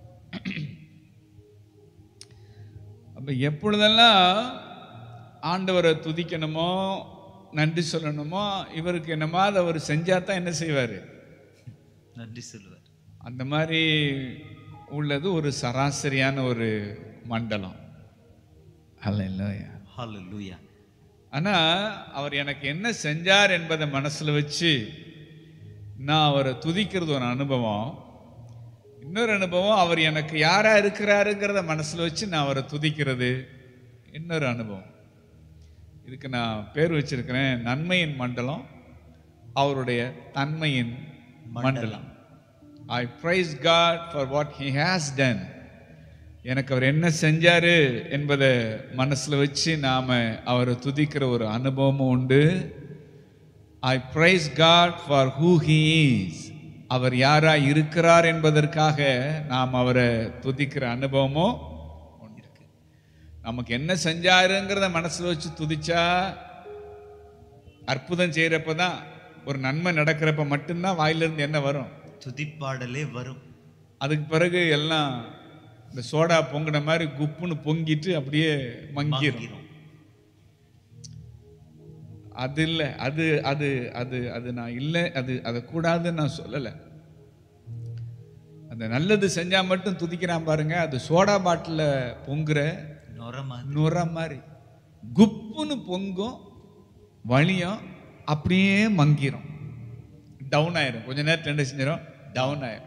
அப்ப எப்பொழுதெல்லாம் ஆண்டவரை துதிக்கணுமோ நன்றி சொல்லணுமோ இவருக்கு என்னமாவது அவர் செஞ்சா தான் என்ன செய்வார் நன்றி சொல்லுவார் அந்த மாதிரி உள்ளது ஒரு சராசரியான ஒரு மண்டலம் அல்ல இல்லையா ஹalleluya ஆனா அவர் எனக்கு என்ன செஞ்சார் என்பதை மனசுல வச்சு நான் அவரை துதிக்கிறது ஒரு அனுபவம் இன்னொரு அனுபவம் அவர் எனக்கு யாரா இருக்கிறாருங்கிறத மனசுல வச்சு நான் அவரை துதிக்கிறது இன்னொரு அனுபவம் இதுக்கு நான் பேர் வச்சிருக்கிறேன் நன்மையின் மண்டலம் அவருடைய தன்மையின் மண்டலம் I praise God for what he has done எனக்கு அவர் என்ன செஞ்சாரு என்பதை மனசுல வச்சு நாம அவரை துதிக்கிற ஒரு அனுபவமும் உண்டு I praise God for who he is அவர் யாரா இருக்கிறார் என்பதற்காக நாம் அவரை துதிக்கிற அனுபவமும் உண்டு நமக்கு என்ன செஞ்சாருங்கிறத மனசுல வச்சு துதிச்சா அற்புதம் செய்யறப்ப தான் ஒரு நன்மை நடக்கிறப்ப மட்டும்தான் வாயிலிருந்து என்ன வரும் துதிப்பாடலே வரும் அதுக்கு பிறகு எல்லாம் இந்த சோடா பொங்கின மாதிரி குப்புன்னு பொங்கிட்டு அப்படியே மங்கிரும் மங்கிரும். அது இல்லை அது அது அது அது நான் இல்லை அது அதை கூடாதுன்னு நான் சொல்லலை அந்த நல்லது செஞ்சா மட்டும் துதிக்கிறான் பாருங்க அது சோடா பாட்டில் பொங்குற நொரமா நுர மாதிரி குப்புன்னு பொங்கும் வலியும் அப்படியே மங்கிரும் டவுன் ஆயிரும் கொஞ்ச நேரத்தில் என்ன செஞ்சிடும் டவுன் ஆயிரும்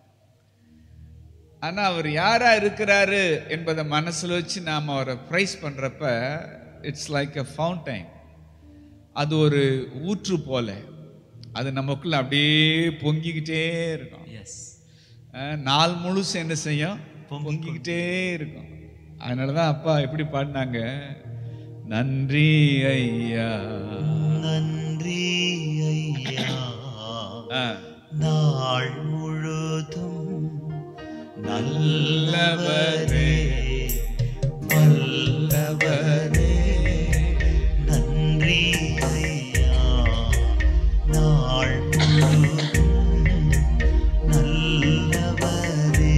ஆனா அவர் யாரா இருக்கிறாரு என்பதை மனசுல வச்சு நாம அவரை ப்ரைஸ் பண்றப்ப இட்ஸ் லைக் அ ஃபவுண்டைன் அது ஒரு ஊற்று போல அது நமக்குள்ள அப்படியே பொங்கிக்கிட்டே இருக்கும் எஸ் அஹ் நாள் முழுசு என்ன செய்யும் பொங்கி பொங்கிக்கிட்டே இருக்கும் அதனால தான் அப்பா எப்படி பாடினாங்க நன்றி ஐயா நன்றி ஐயா ஆ, நாள் முழுதும் நல்லவரே வல்லவரே நன்றி ஐயா நாள் முழுதும் நல்லவரே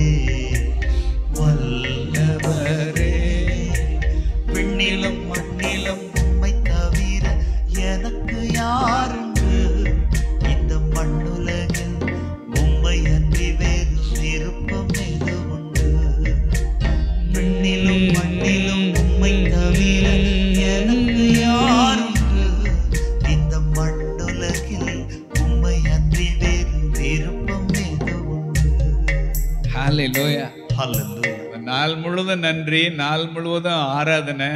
வல்லவரே விண்ணிலும் மண்ணிலும் உம்மை தவிர எனக்கு யாருண்டு இந்த மண்ணுலகில் உம்மை அன்றி வேறு விருப்பம் எது உண்டு விண்ணிலும் மண்ணிலும் உம்மை தவிர எனக்கு யாருண்டு இந்த மண்ணுலகில் உம்மை அன்றி வேறு விருப்பம் எது உண்டு ஹalleluya ஹalleluya நாள் முழுவதும் நன்றி நாள் முழுவதும் ஆராதனை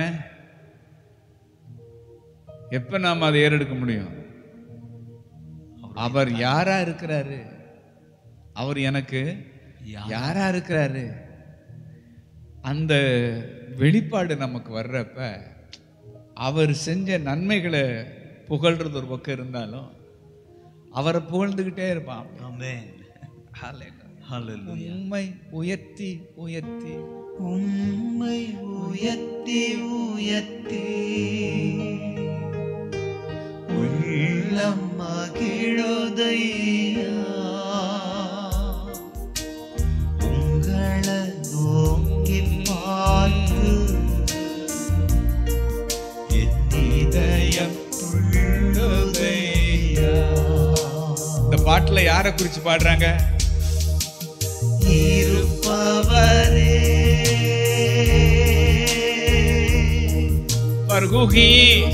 எப்ப நாம் அதை ஏறெடுக்க முடியும் அவர் யாரா இருக்கிறாரு அவர் எனக்கு யாரா இருக்கிறாரு அந்த வெளிப்பாடு நமக்கு வர்றப்ப அவர் செஞ்ச நன்மைகளை புகழ்றது ஒரு பக்கம் இருந்தாலும் அவரை புகழ்ந்துக்கிட்டே இருப்பான் ஆமென் ஹalleluya உண்மை உயர்த்தி உயர்த்தி உம்மை உயர்த்தி உயர்த்தி உள்ளம் மகிழுதையா உங்களை நோக்கி பார்த்து என் இதயம் துள்ளுதையா இந்த பாட்டுல யாரை குறிச்சு பாடுறாங்க இருப்பவரே For who he is.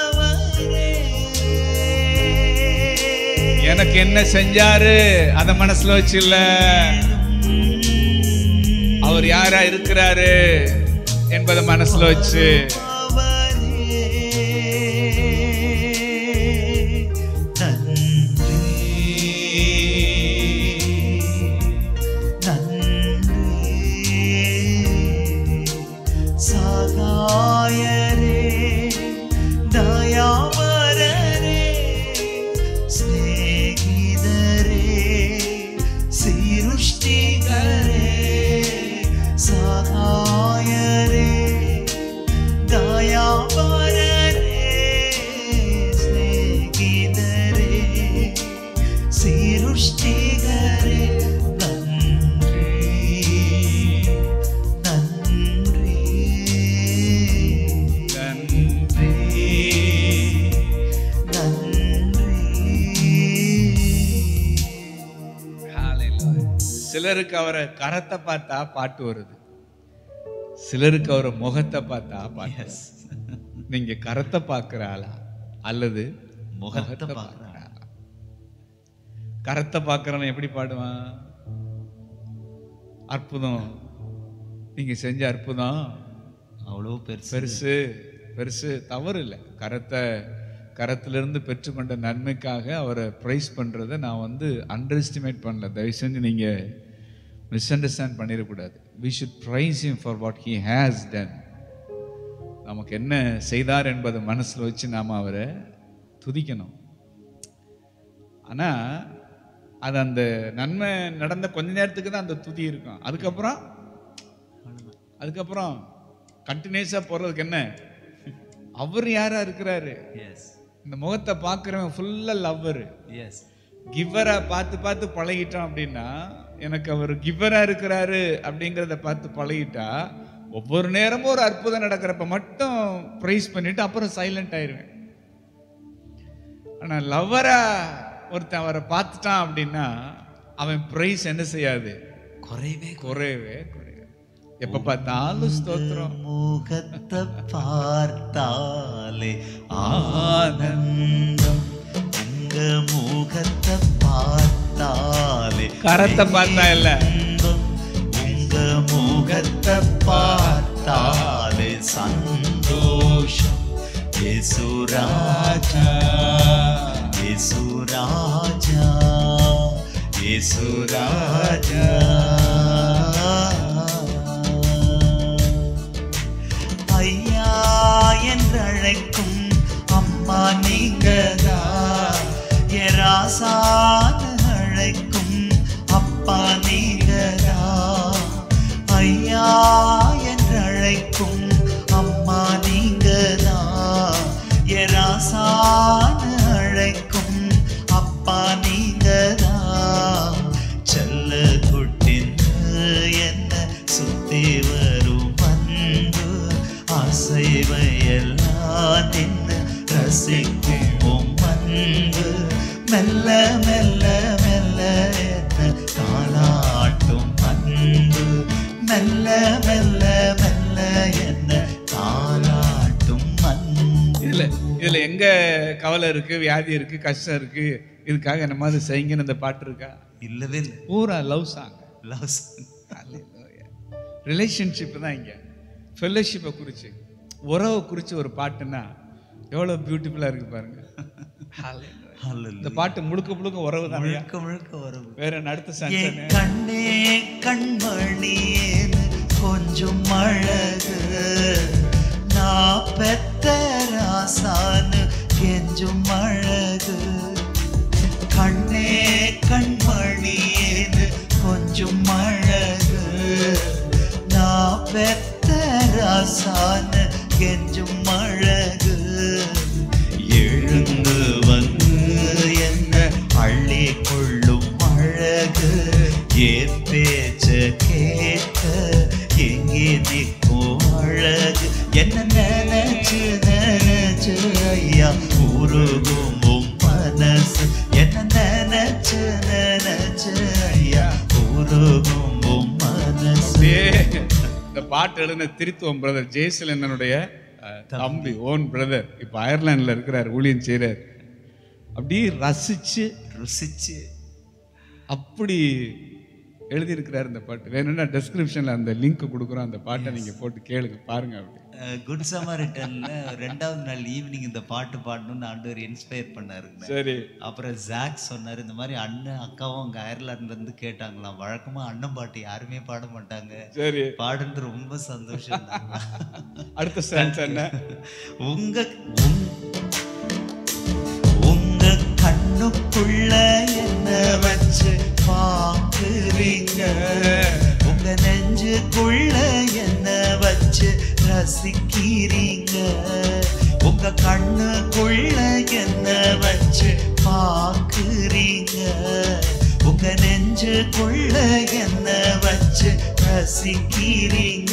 எனக்கு என்ன செஞ்சாரு அத மனசுல வச்சு இல்ல அவர் யாரா இருக்கிறாரு என்பதை மனசுல வச்சு சகாயரே தயாவரரே ஸ்நேகிதரே சிருஷ்டிகரே சகாயரே தயாவரரே ஸ்நேகிதரே சிருஷ்டிகரே நன்றி நன்றி நன்றி நன்றி Hallelujah. சிலருக்கு அவரை கரத்தை பார்த்தா பாட்டு வருது சிலருக்கு அவரை முகத்தை பார்த்தா பாட்டு வருது. நீங்க கரத்தை பார்க்கிற ஆளா அல்லது முகத்தை பார்க்கிற பார்க்கிற ஆளா? கரத்தை பார்க்கிறவன் எப்படி பாடுவான் அற்புதம் நீங்க செஞ்ச அற்புதம் அவ்வளோ பெருசு பெருசு பெருசு தவறு இல்லை கரத்தை கரத்திலிருந்து பெற்றுக்கொண்ட நன்மைக்காக அவரை ப்ரைஸ் பண்ணுறதை நான் வந்து அண்டர் எஸ்டிமேட் பண்ணல தயவு செஞ்சு நீங்கள் மிஸ் அண்டர்ஸ்டாண்ட் பண்ணிடக்கூடாது we should praise him for what he has done நமக்கு என்ன செய்தார் என்பதை மனசில் வச்சு நாம் அவரை துதிக்கணும் ஆனால் அது அந்த நன்மை நடந்த கொஞ்ச நேரத்துக்கு தான் அந்த துதி இருக்கும் அதுக்கப்புறம் அதுக்கப்புறம் கண்டினியூஸாக போகிறதுக்கு என்ன அவர் யாரா இருக்கிறாரு எஸ் இந்த முகத்தை பார்க்குறவன் ஃபுல்லாக லவ்வர் எஸ் கிவ்வரா பார்த்து பார்த்து பழகிட்டோம் அப்படின்னா எனக்கு அவர் கிவ்வரா இருக்கிறாரு அப்படிங்கிறத பார்த்து பழகிட்டா ஒவ்வொரு நேரமும் ஒரு அற்புதம் நடக்கிறப்ப மட்டும் ப்ரைஸ் பண்ணிட்டு அப்புறம் சைலண்ட் ஆயிருவேன் ஆனா லவ்வரா ஒருத்தன் அவரை பார்த்துட்டான் அப்படின்னா அவன் ப்ரைஸ் என்ன செய்யாது குறைவே குறையவே குறையவே எப்ப பார்த்தாலும் ஸ்தோத்திரம் முகத்தை பார்த்தாலே ஆனந்தம் உங்க முகத்தை பார்த்தாலே கரத்தை பார்த்தா இல்ல இன்பம். உங்க முகத்தை பார்த்தாலே சந்தோஷம் இயேசுராஜா இயேசுராஜா இயேசுராஜா ஐயா என்றழைக்கும் அம்மா நீங்கதா எராசான அழைக்கும் எல்லாம் நின்று ரசிக்கும் உம் அன்பு மெல்ல மெல்ல மெல்ல என்ன தாளாட்டும் அன்பு மெல்ல மெல்ல மெல்ல என்ன தாளாட்டும் அன்பு இதுல இதுல எங்க கவலை இருக்கு வியாதி இருக்கு கஷ்டம் இருக்கு இதுக்காக என்ன மாதிரி செய்யுங்கன்னு இந்த பாட்டு இருக்கா இல்லவே இல்லை பூரா லவ் சாங் லவ் ரிலேஷன்ஷிப் தான் இங்க ஃபெல்லோஷிப்பை குறிச்சு உறவை குறிச்சு ஒரு பாட்டுன்னா எவ்வளோ பியூட்டிஃபுல்லாக இருக்கு பாருங்க Hallelujah. இந்த பாட்டு முழுக்க முழுக்க உறவு தான் முழுக்க முழுக்க வரும் வேற என்ன அடுத்த என் சண்டை கண்ணே கண்மணியேன்னு கொஞ்சம் அழகு நான் பெத்த ராசான்னு கெஞ்சும் அழகு கண்ணே கண்மணியேன்னு கொஞ்சம் அழகு நான் பெத்த ராசான்னு கெஞ்சும் அழகு எழுந்து வந்து என்ன அள்ளி கொள்ளும் அழகு ஏன் பேச்ச கேட்க எங்கே நிற்கும் அழகு என்ன நினைச்சு நினைச்சு ஐயா உருகும் உம் மனசு என்ன நினைச்சு நினைச்சு ஐயா உருகும் உம் மனசு அப்படியே இந்த பாட்டு எழுதின திருத்துவம் பிரதர் ஜெயசிலனுடைய தம்பி ஓன் பிரதர் இப்போ அயர்லாண்டில் இருக்கிறார் ஊழியம் செய்கிறார் அப்படியே ரசிச்சு ருசிச்சு அப்படி எழுதியிருக்கிறார் இந்த பாட்டு வேணும்னா டெஸ்கிரிப்ஷனில் அந்த லிங்க் கொடுக்குறோம் அந்த பாட்டை நீங்கள் போட்டு கேளுங்க பாருங்க அப்படி குட் சமாரிட்டன்ல ரெண்டாவது நாள் ஈவினிங் இந்த பாட்டு பாடணும்னு ஆண்டவர் இன்ஸ்பயர் பண்ணாருங்க சரி அப்புறம் ஜாக் சொன்னார் இந்த மாதிரி அண்ணன் அக்காவும் அங்கே அயர்லாந்துல இருந்து கேட்டாங்களாம் வழக்கமா அண்ணன் பாட்டு யாருமே பாட மாட்டாங்க சரி பாடுறது ரொம்ப சந்தோஷம் அடுத்த ஸ்டான்ஸ் என்ன உங்க உங்- உங்க கண்ணுக்குள்ள என்ன வச்சு பாக்குறீங்க உங்க நெஞ்சுக்குள்ள என்ன வச்சு ரசிக்கிறீங்க உங்க கண்ணுக்குள்ள என்ன வச்சு பாக்குறீங்க உங்க நெஞ்சுக்குள்ள என்ன வச்சு ரசிக்கிறீங்க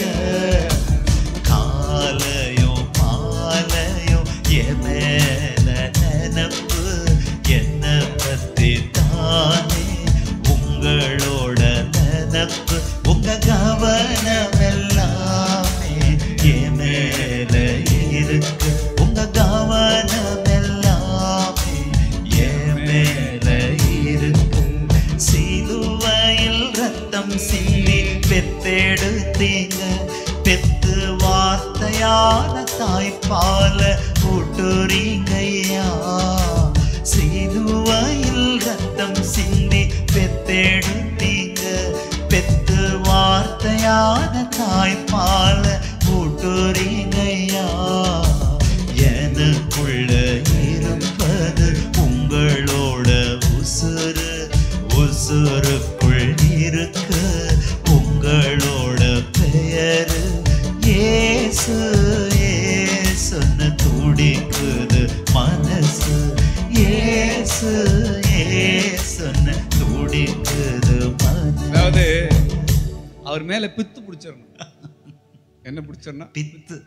காலையும் மாலையும் என் மேல நினப்பு என்ன பத்தி தானே உங்களோட நினப்பு உங்க கவனம் எல்லாமே என் மேல இருக்கு உங்க கவனம் எல்லாமே என் மேல இருக்கு சிலுவையில் ரத்தம் சிந்தி பெத்தெடுத்தீங்க பெத்து வார்த்தையான தாய்ப்பால ஊட்டுறீங்கய்யா சிலுவையில் ரத்தம் சிந்தி பெத்தெடுத்தீங்க பெத்து வார்த்தையான தாய்ப்பால ஊட்டுறீங்கய்யா எனக்குள்ள இருப்பது உங்களோட உசுறு உசுருக்குள் இருக்கு உங்களோட பெயரு ஏசு ஏசுன்னு துடிக்குது மனசு ஏசு ஏசுன்னு துடிக்குது மனசு அதாவது அவர் மேல பித்து பிடிச்சிடணும் என்ன பிடிச்சிடணும் பித்து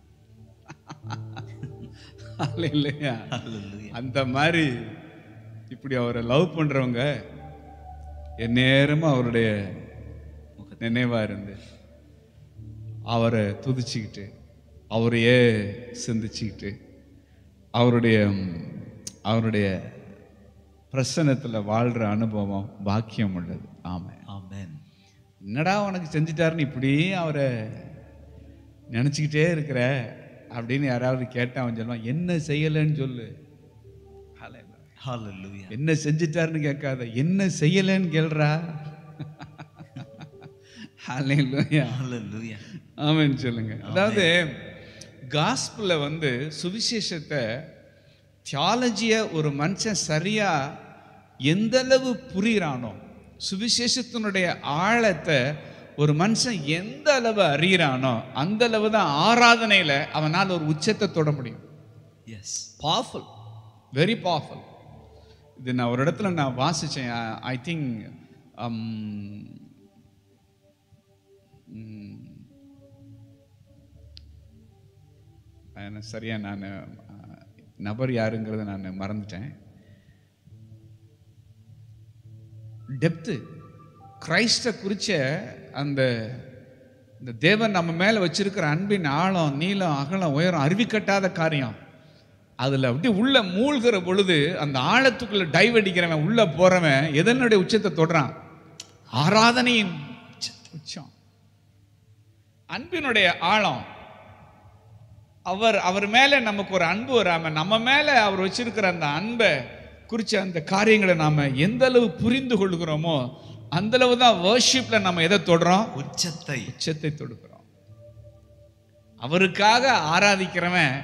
இல்லையா Hallelujah. அந்த மாதிரி இப்படி அவரை லவ் பண்றவங்க எந்நேரமும் அவருடைய நினைவா இருந்து அவரை துதிச்சுக்கிட்டு அவரையே சிந்திச்சுக்கிட்டு அவருடைய ம், அவருடைய பிரசன்னத்துல வாழ்ற அனுபவம் பாக்கியம் உள்ளது ஆமாம் ஆமென் என்னடா உனக்கு செஞ்சிட்டாருன்னு இப்படியே அவரை நினச்சிக்கிட்டே இருக்கிற அப்படின்னு யாராவது கேட்டா அவன் சொல்லுவான் என்ன செய்யலைன்னு சொல்லு Hallelujah. Hallelujah. என்ன செஞ்சிட்டாருன்னு கேட்காத என்ன செய்யலைன்னு கேள்றா Hallelujah. Hallelujah. ஆமென் சொல்லுங்க அதாவது காஸ்பிள வந்து சுவிசேஷத்தை தியாலஜியை ஒரு மனுஷன் சரியா எந்த அளவு புரிகிறானோ சுவிசேஷத்தினுடைய ஆழத்தை ஒரு மனுஷன் எந்த அளவு அறிகிறானோ அந்த அளவு தான் ஆராதனையில அவனால் ஒரு உச்சத்தை தொட முடியும் Yes. பவர்ஃபுல் வெரி பவர்ஃபுல் இது நான் ஒரு இடத்துல நான் வாசித்தேன் ஐ திங்க் எனக்கு சரியா நான் நபர் யாருங்கிறத நான் மறந்துட்டேன் டெப்த்து கிரைஸ்ட குறிச்ச அந்த இந்த தேவன் நம்ம மேலே வச்சிருக்கிற அன்பின் ஆழம் நீளம் அகலம் உயரம் அறிவிக்கட்டாத காரியம் அதில் அப்படியே உள்ள மூழ்கிற பொழுது அந்த ஆழத்துக்குள்ள டைவ் அடிக்கிறவன் உள்ள போறவன் எதனுடைய உச்சத்தை தொடுறான் ஆராதனையின் உச்ச- உச்சம் அன்பினுடைய ஆழம் அவர் அவர் மேல நமக்கு ஒரு அன்பு வராம நம்ம மேல அவர் வச்சிருக்கிற அந்த அன்பை குறிச்ச அந்த காரியங்களை நாம எந்த அளவு புரிந்து கொள்கிறோமோ அந்த அளவு தான் வர்ஷிப்ல நம்ம எதை தொடுறோம் உச்சத்தை உச்சத்தை தொடுக்கிறோம் அவருக்காக ஆராதிக்கிறவன்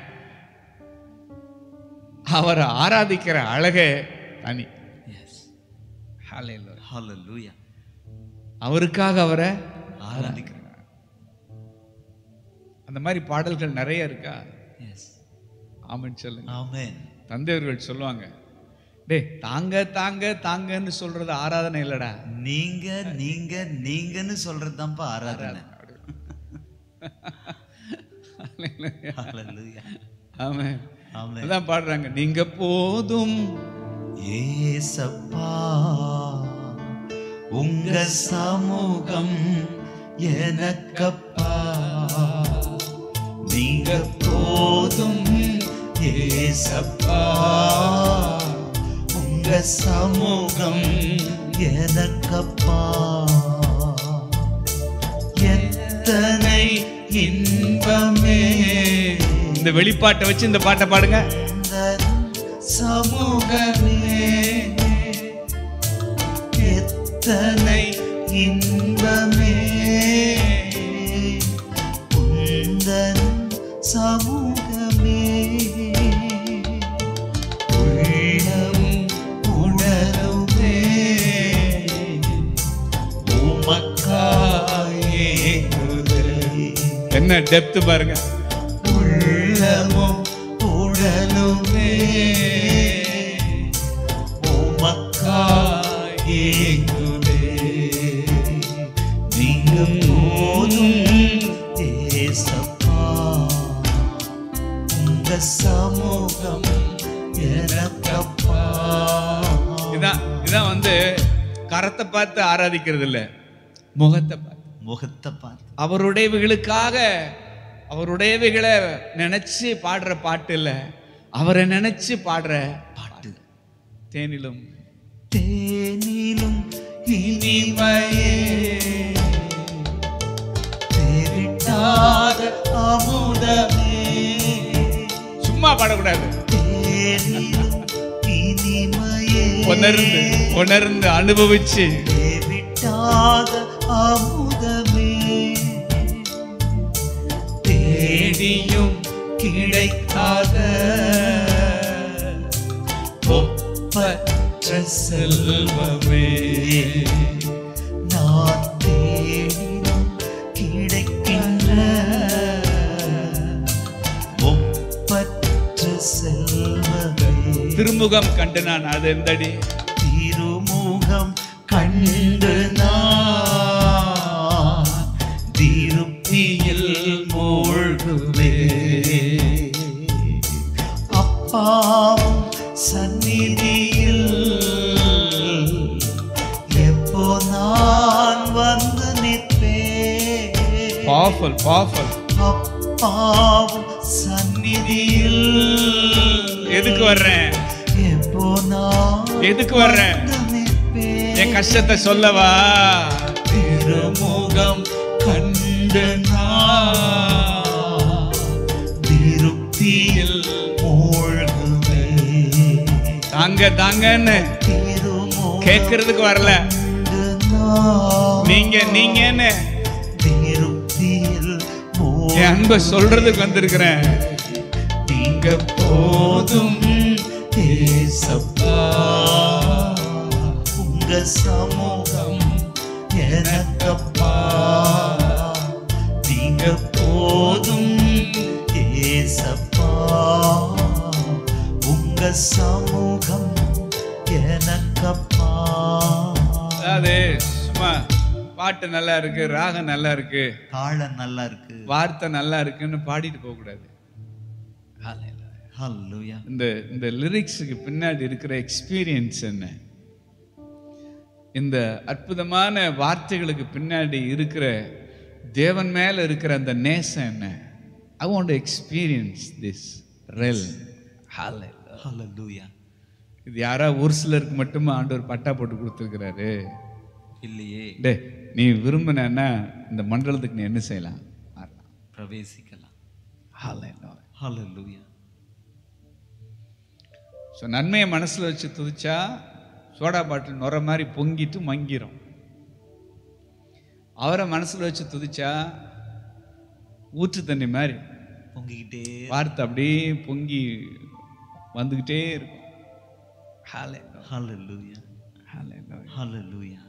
அவரை ஆராதிக்கிற அழகே தனி எஸ் Hallelujah. ஹalleluya அவருக்காக அவரை ஆராதிக்கிறோம் அந்த மாதிரி பாடல்கள் நிறைய இருக்கா எஸ் ஆமென் சொல்லுங்க ஆமென் தந்தையர்கள் சொல்லுவாங்க டேய் தாங்க தாங்க தாங்கன்னு சொல்றது ஆராதனை இல்லடா நீங்க நீங்க நீங்கன்னு சொல்றதுதான்ப்பா ஆராதனை ஹalleluya ஆமென் ஆமென் அதான் பாடுறாங்க நீங்க போதும் ஏசப்பா உங்க சமூகம் எனக்கப்பா நீங்க போதும் ஏசப்பா உங்க சமூகம் எனக்கப்பா எத்தனை இன்பமே இந்த வெளிப்பாட்டை வச்சு இந்த பாட்டை பாடுங்க இந்த சமூகமே எத்தனை இன்பமே உந்தன் சமூகமே உள்ளமும் உணருமே உமக்காயே என்ன டெப்த் பாருங்க உள்ளமும் உடலுமே உமக்காயேங்குதே நீங்க போதும் ஏசப்பா உங்க சமூகம் எனக்கப்பா இதான் இதான் வந்து கரத்தை பார்த்து ஆராதிக்கிறது இல்ல முகத்தை பார்த்து முகத்தை பார்த்து அவருடையவைகளுக்காக அவருடையவைகளை நினைச்சு பாடுற பாட்டு இல்ல அவரை நினைச்சு பாடுற பாட்டு தேனிலும் தேனிலும் இனிமையே தேரிட்டாத அமுதமே சும்மா பாடக்கூடாது தேனிலும் இனிமையே உணர்ந்து உணர்ந்து அனுபவிச்சு தேரிட்டாத அமுதமே தேடியும் கிடைக்காத ஒப்பற்ற செல்வமே நான் தேடியும் கிடைக்கின்ற ஒப்பற்ற செல்வமே திருமுகம் கண்டு நான் அது எந்தடி திருமுகம் கண்டு நான் திருப்தியில் மூழ்குவே அப்பாவும் சந்நிதியில் எப்போ நான் வந்து நிற்பேன் பவர்ஃபுல் பவர்ஃபுல் அப்பாவும் சந்நிதியில் எதுக்கு வர்றேன் எப்போ நான் எதுக்கு வர்றேன் வந்து நிற்பேன் என் கஷ்டத்தை சொல்லவா திருமுகம் கண்டு நான் திருப்தியில் மூழ்குவே தாங்க தாங்கன்னு திருமுகம் கேட்கறதுக்கு வரல கண்டு நான் நீங்க நீங்கன்னு திருப்தியில் என் அன்பை சொல்றதுக்கு வந்திருக்கிறேன் நீங்க போதும் ஏசப்பா உங்க சமூகம் எனக்கப்பா நீங்க போதும் ஏசப்பா உங்க சமூகம் எனக்கப்பா அதாவது சும்மா பாட்டு நல்லா இருக்கு ராகம் நல்லா இருக்கு தாளம் நல்லா இருக்கு வார்த்தை நல்லா இருக்குன்னு பாடிட்டு போக கூடாது ஹalleluya இந்த இந்த லிரிக்ஸுக்கு பின்னாடி இருக்கிற எக்ஸ்பீரியன்ஸ் என்ன இந்த அற்புதமான வார்த்தைகளுக்கு பின்னாடி இருக்கிற தேவன் மேல இருக்கிற அந்த நேசம் என்ன I want experience this real hallelujah இது யாரா ஒரு சிலருக்கு மட்டுமா ஆண்டவர் பட்டா போட்டு கொடுத்துருக்கிறாரு இல்லையே டே நீ விரும்பினா இந்த மண்டலத்துக்கு நீ என்ன செய்யலாம் மாறலாம் பிரவேசிக்கலாம் Hallelujah. ஹalleluya ஸோ நன்மையை மனசில் வச்சு துதிச்சா சோடா பாட்டில் நுர மாதிரி பொங்கிட்டு மங்கிரும் அவரை மனசில் வச்சு துதிச்சா ஊற்று தண்ணி மாதிரி பொங்கிக்கிட்டே வார்த்தை அப்படியே பொங்கி வந்துக்கிட்டே இருக்கும் Hallelujah. ஹalleluya Hallelujah. ஹalleluya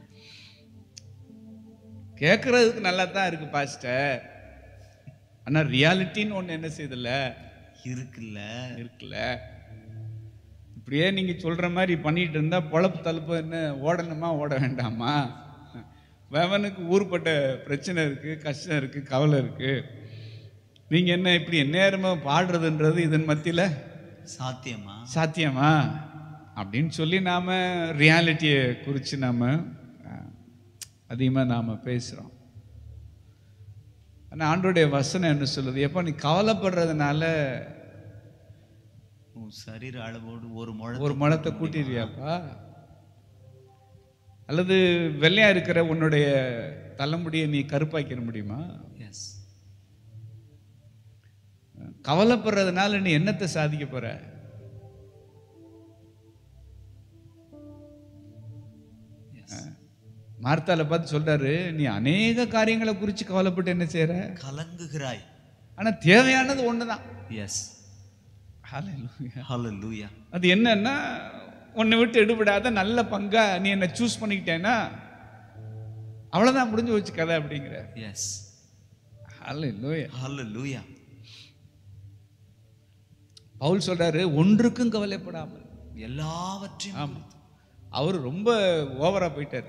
கேட்கறதுக்கு நல்லா தான் இருக்கு பாஸ்டர் ஆனால் ரியாலிட்டின்னு ஒன்று என்ன செய்யுதுல்ல இருக்குல்ல இருக்குல்ல இப்படியே நீங்க சொல்ற மாதிரி பண்ணிட்டு இருந்தா பொழப்பு தழுப்பு என்ன ஓடணுமா ஓட வேண்டாமா வேவனுக்கு ஊர்பட்ட பிரச்சனை இருக்கு கஷ்டம் இருக்கு கவலை இருக்கு நீங்க என்ன இப்படி எந்நேரமா பாடுறதுன்றது இதன் மத்தியில சாத்தியமா சாத்தியமா அப்படின்னு சொல்லி நாம ரியாலிட்டியை குறித்து நாம அஹ், அதிகமா நாம பேசுறோம் ஆனா ஆண்டோடைய வசனம் என்ன சொல்லுது எப்போ நீ கவலைப்படுறதுனால உன் சரீர அளவோடு ஒரு முழ ஒரு முழத்தை கூட்டிடுவியாப்பா அல்லது வெள்ளையா இருக்கிற உன்னுடைய தலைமுடியை நீ கருப்பாக்கிற முடியுமா எஸ் கவலைப்படுறதுனால நீ என்னத்தை சாதிக்க போற எஸ் மார்த்தால பார்த்து சொல்றாரு நீ அநேக காரியங்களை குறித்து கவலைப்பட்டு என்ன செய்யற கலங்குகிறாய் ஆனா தேவையானது ஒண்ணுதான் எஸ் Hallelujah. ஹalleluya அது என்னன்னா உன்னை விட்டு எடுபடாத நல்ல பங்கா நீ என்ன சூஸ் பண்ணிக்கிட்டேன்னா அவ்வளவுதான் முடிஞ்சு வச்சு கதை அப்படிங்கிற எஸ் Hallelujah. ஹalleluya பவுல் சொல்றாரு ஒன்றுக்கும் கவலைப்படாமல் எல்லாவற்றையும் ஆமா அவர் ரொம்ப ஓவரா போயிட்டாரு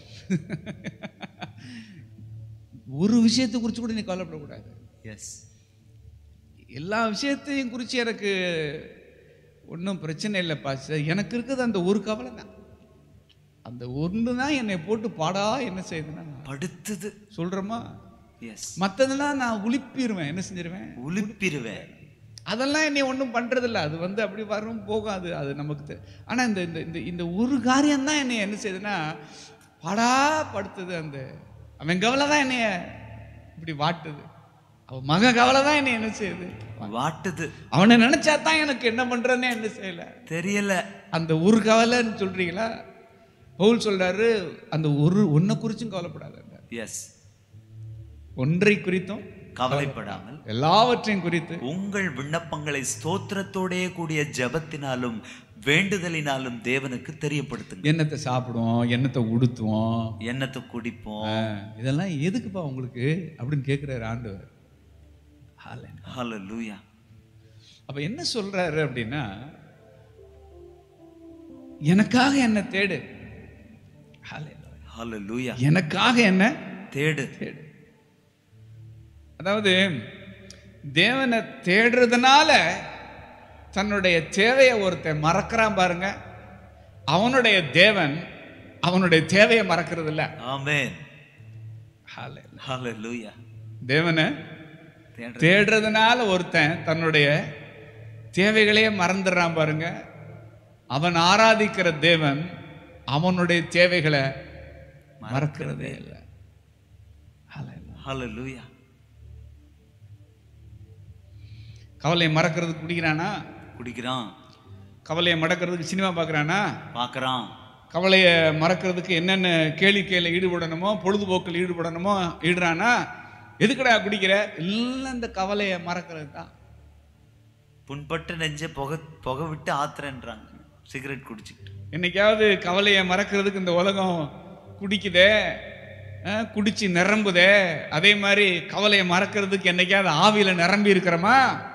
ஒரு விஷயத்தை குறித்து கூட நீ கவலைப்படக்கூடாது எஸ் எல்லா விஷயத்தையும் குறித்து எனக்கு ஒன்றும் பிரச்சனை இல்லை பாஸ்டர் எனக்கு இருக்கிறது அந்த ஒரு கவலை தான் அந்த ஒன்று தான் என்னை போட்டு பாடா என்ன செய்யுதுன்னா படுத்துது சொல்கிறோமா எஸ் மற்றதெல்லாம் நான் உளிப்பிடுவேன் என்ன செஞ்சிருவேன் உலுப்பிருவேன் அதெல்லாம் என்னை ஒன்றும் பண்ணுறதில்ல அது வந்து அப்படி வரும் போகும் அது அது நமக்கு தெ- ஆனா இந்த இந்த இந்த இந்த ஒரு காரியம் தான் என்னை என்ன செய்யுதுன்னா பாடா படுத்துது அந்த அவன் கவலை தான் என்னைய இப்படி வாட்டுது அவன் மக கவலை தான் என்னை என்ன செய்யுது வாட்டுது அவனை நினைச்சா தான் எனக்கு என்ன பண்றேன்னே என்ன செய்யல தெரியல அந்த ஒரு கவலைன்னு சொல்றீங்களா பவுல் சொல்றாரு அந்த ஒரு ஒன்றை குறிச்சும் கவலைப்படாத எஸ் ஒன்றை குறித்தும் கவலைப்படாமல் எல்லாவற்றையும் குறித்து உங்கள் விண்ணப்பங்களை ஸ்தோத்திரத்தோடே கூடிய ஜெபத்தினாலும் வேண்டுதலினாலும் தேவனுக்கு தெரியப்படுத்துங்க என்னத்தை சாப்பிடுவோம் என்னத்தை உடுத்துவோம் எண்ணத்தை குடிப்போம் ஆ, இதெல்லாம் எதுக்குப்பா உங்களுக்கு அப்படின்னு கேட்குறாரு ஆண்டவர் ஹalleluya அப்ப என்ன சொல்றாரு அப்படின்னா எனக்காக என்ன தேடு Hallelujah. ஹalleluya எனக்காக என்ன தேடு தேடு அதாவது தேவனை தேடுறதுனால தன்னுடைய தேவையை ஒருத்தன் மறக்கிறான் பாருங்க அவனுடைய தேவன் அவனுடைய தேவையை மறக்கிறது இல்ல ஆமென் Hallelujah. ஹalleluya தேவனை தேடு தேடுறதுனால ஒருத்தன் தன்னுடைய தேவைகளையே மறந்துடுறான் பாருங்க அவன் ஆராதிக்கிற தேவன் அவனுடைய தேவைகளை மறக்கிறதே இல்லை ஹalleluya கவலையை மறக்கிறதுக்கு குடிக்கிறானா குடிக்கிறான் கவலையை மடக்கிறதுக்கு சினிமா பார்க்குறானா பார்க்கறான் கவலையை மறக்கிறதுக்கு என்னென்ன கேளிக்கையில் ஈடுபடணுமோ பொழுதுபோக்கில் ஈடுபடணுமோ ஈடுறானா எதுக்குடா குடிக்கிற எல்லாம் இந்த கவலையை மறக்கிறது தான் புண்பட்டு நெஞ்ச புகை புகை விட்டு ஆத்துறேன்றாங்க சிகரெட் குடிச்சிக்கிட்டு என்னைக்காவது கவலையை மறக்கிறதுக்கு இந்த உலகம் குடிக்குதே அஹ், குடிச்சு நிரம்புதே அதே மாதிரி கவலையை மறக்கிறதுக்கு என்னைக்காவது ஆவியில நிரம்பி இருக்கிறோமா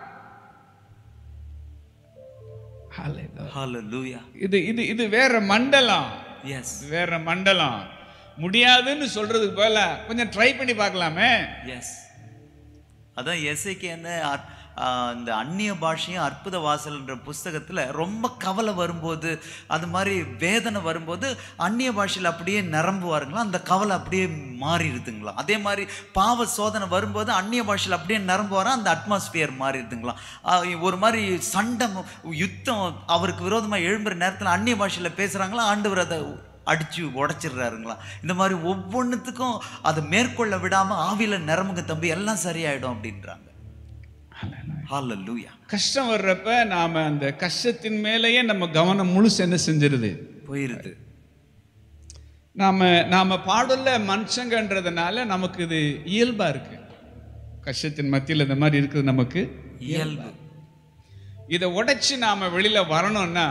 ஹalleluya இது இது இது வேற மண்டலம் எஸ் இது வேற மண்டலம் முடியாதுன்னு சொல்றதுக்கு போல கொஞ்சம் ட்ரை பண்ணி பார்க்கலாமே எஸ் அதான் எஸ்ஐக்கு என்ன ஆ- ஆஹ், இந்த அந்நிய பாஷையும் அற்புத வாசல்ன்ற புஸ்தகத்துல ரொம்ப கவலை வரும்போது அது மாதிரி வேதனை வரும்போது அந்நிய பாஷையில் அப்படியே நிரம்புவாருங்களா அந்த கவலை அப்படியே மாறிடுதுங்களா அதே மாதிரி பாவ சோதனை வரும்போது அந்நிய பாஷையில் அப்படியே நிரம்புவாரா அந்த அட்மாஸ்பியர் மாறிடுதுங்களா ஆஹ், ஒரு மாதிரி சண்டை யுத்தம் அவருக்கு விரோதமாக எழும்புற நேரத்தில் அந்நிய பாஷையில் பேசுகிறாங்களா ஆண்டவர் அதை அடிச்சு உடைச்சிடுறாருங்களா இந்த மாதிரி ஒவ்வொன்றுத்துக்கும் அதை மேற்கொள்ள விடாம ஆவியில நிரம்புங்க தம்பி எல்லாம் சரியாயிடும் அப்படின்றாங்க ஹalleluya கஷ்டம் வர்றப்ப நாம அந்த கஷ்டத்தின் மேலேயே நம்ம கவனம் முழுசு என்ன செஞ்சிருது போயிருது நாம நாம பாடல மனுஷங்கன்றதுனால நமக்கு இது இயல்பா இருக்கு கஷ்டத்தின் மத்தியில் இந்த மாதிரி இருக்குது நமக்கு இயல்பு இதை உடைச்சு நாம வெளியில வரணும்னா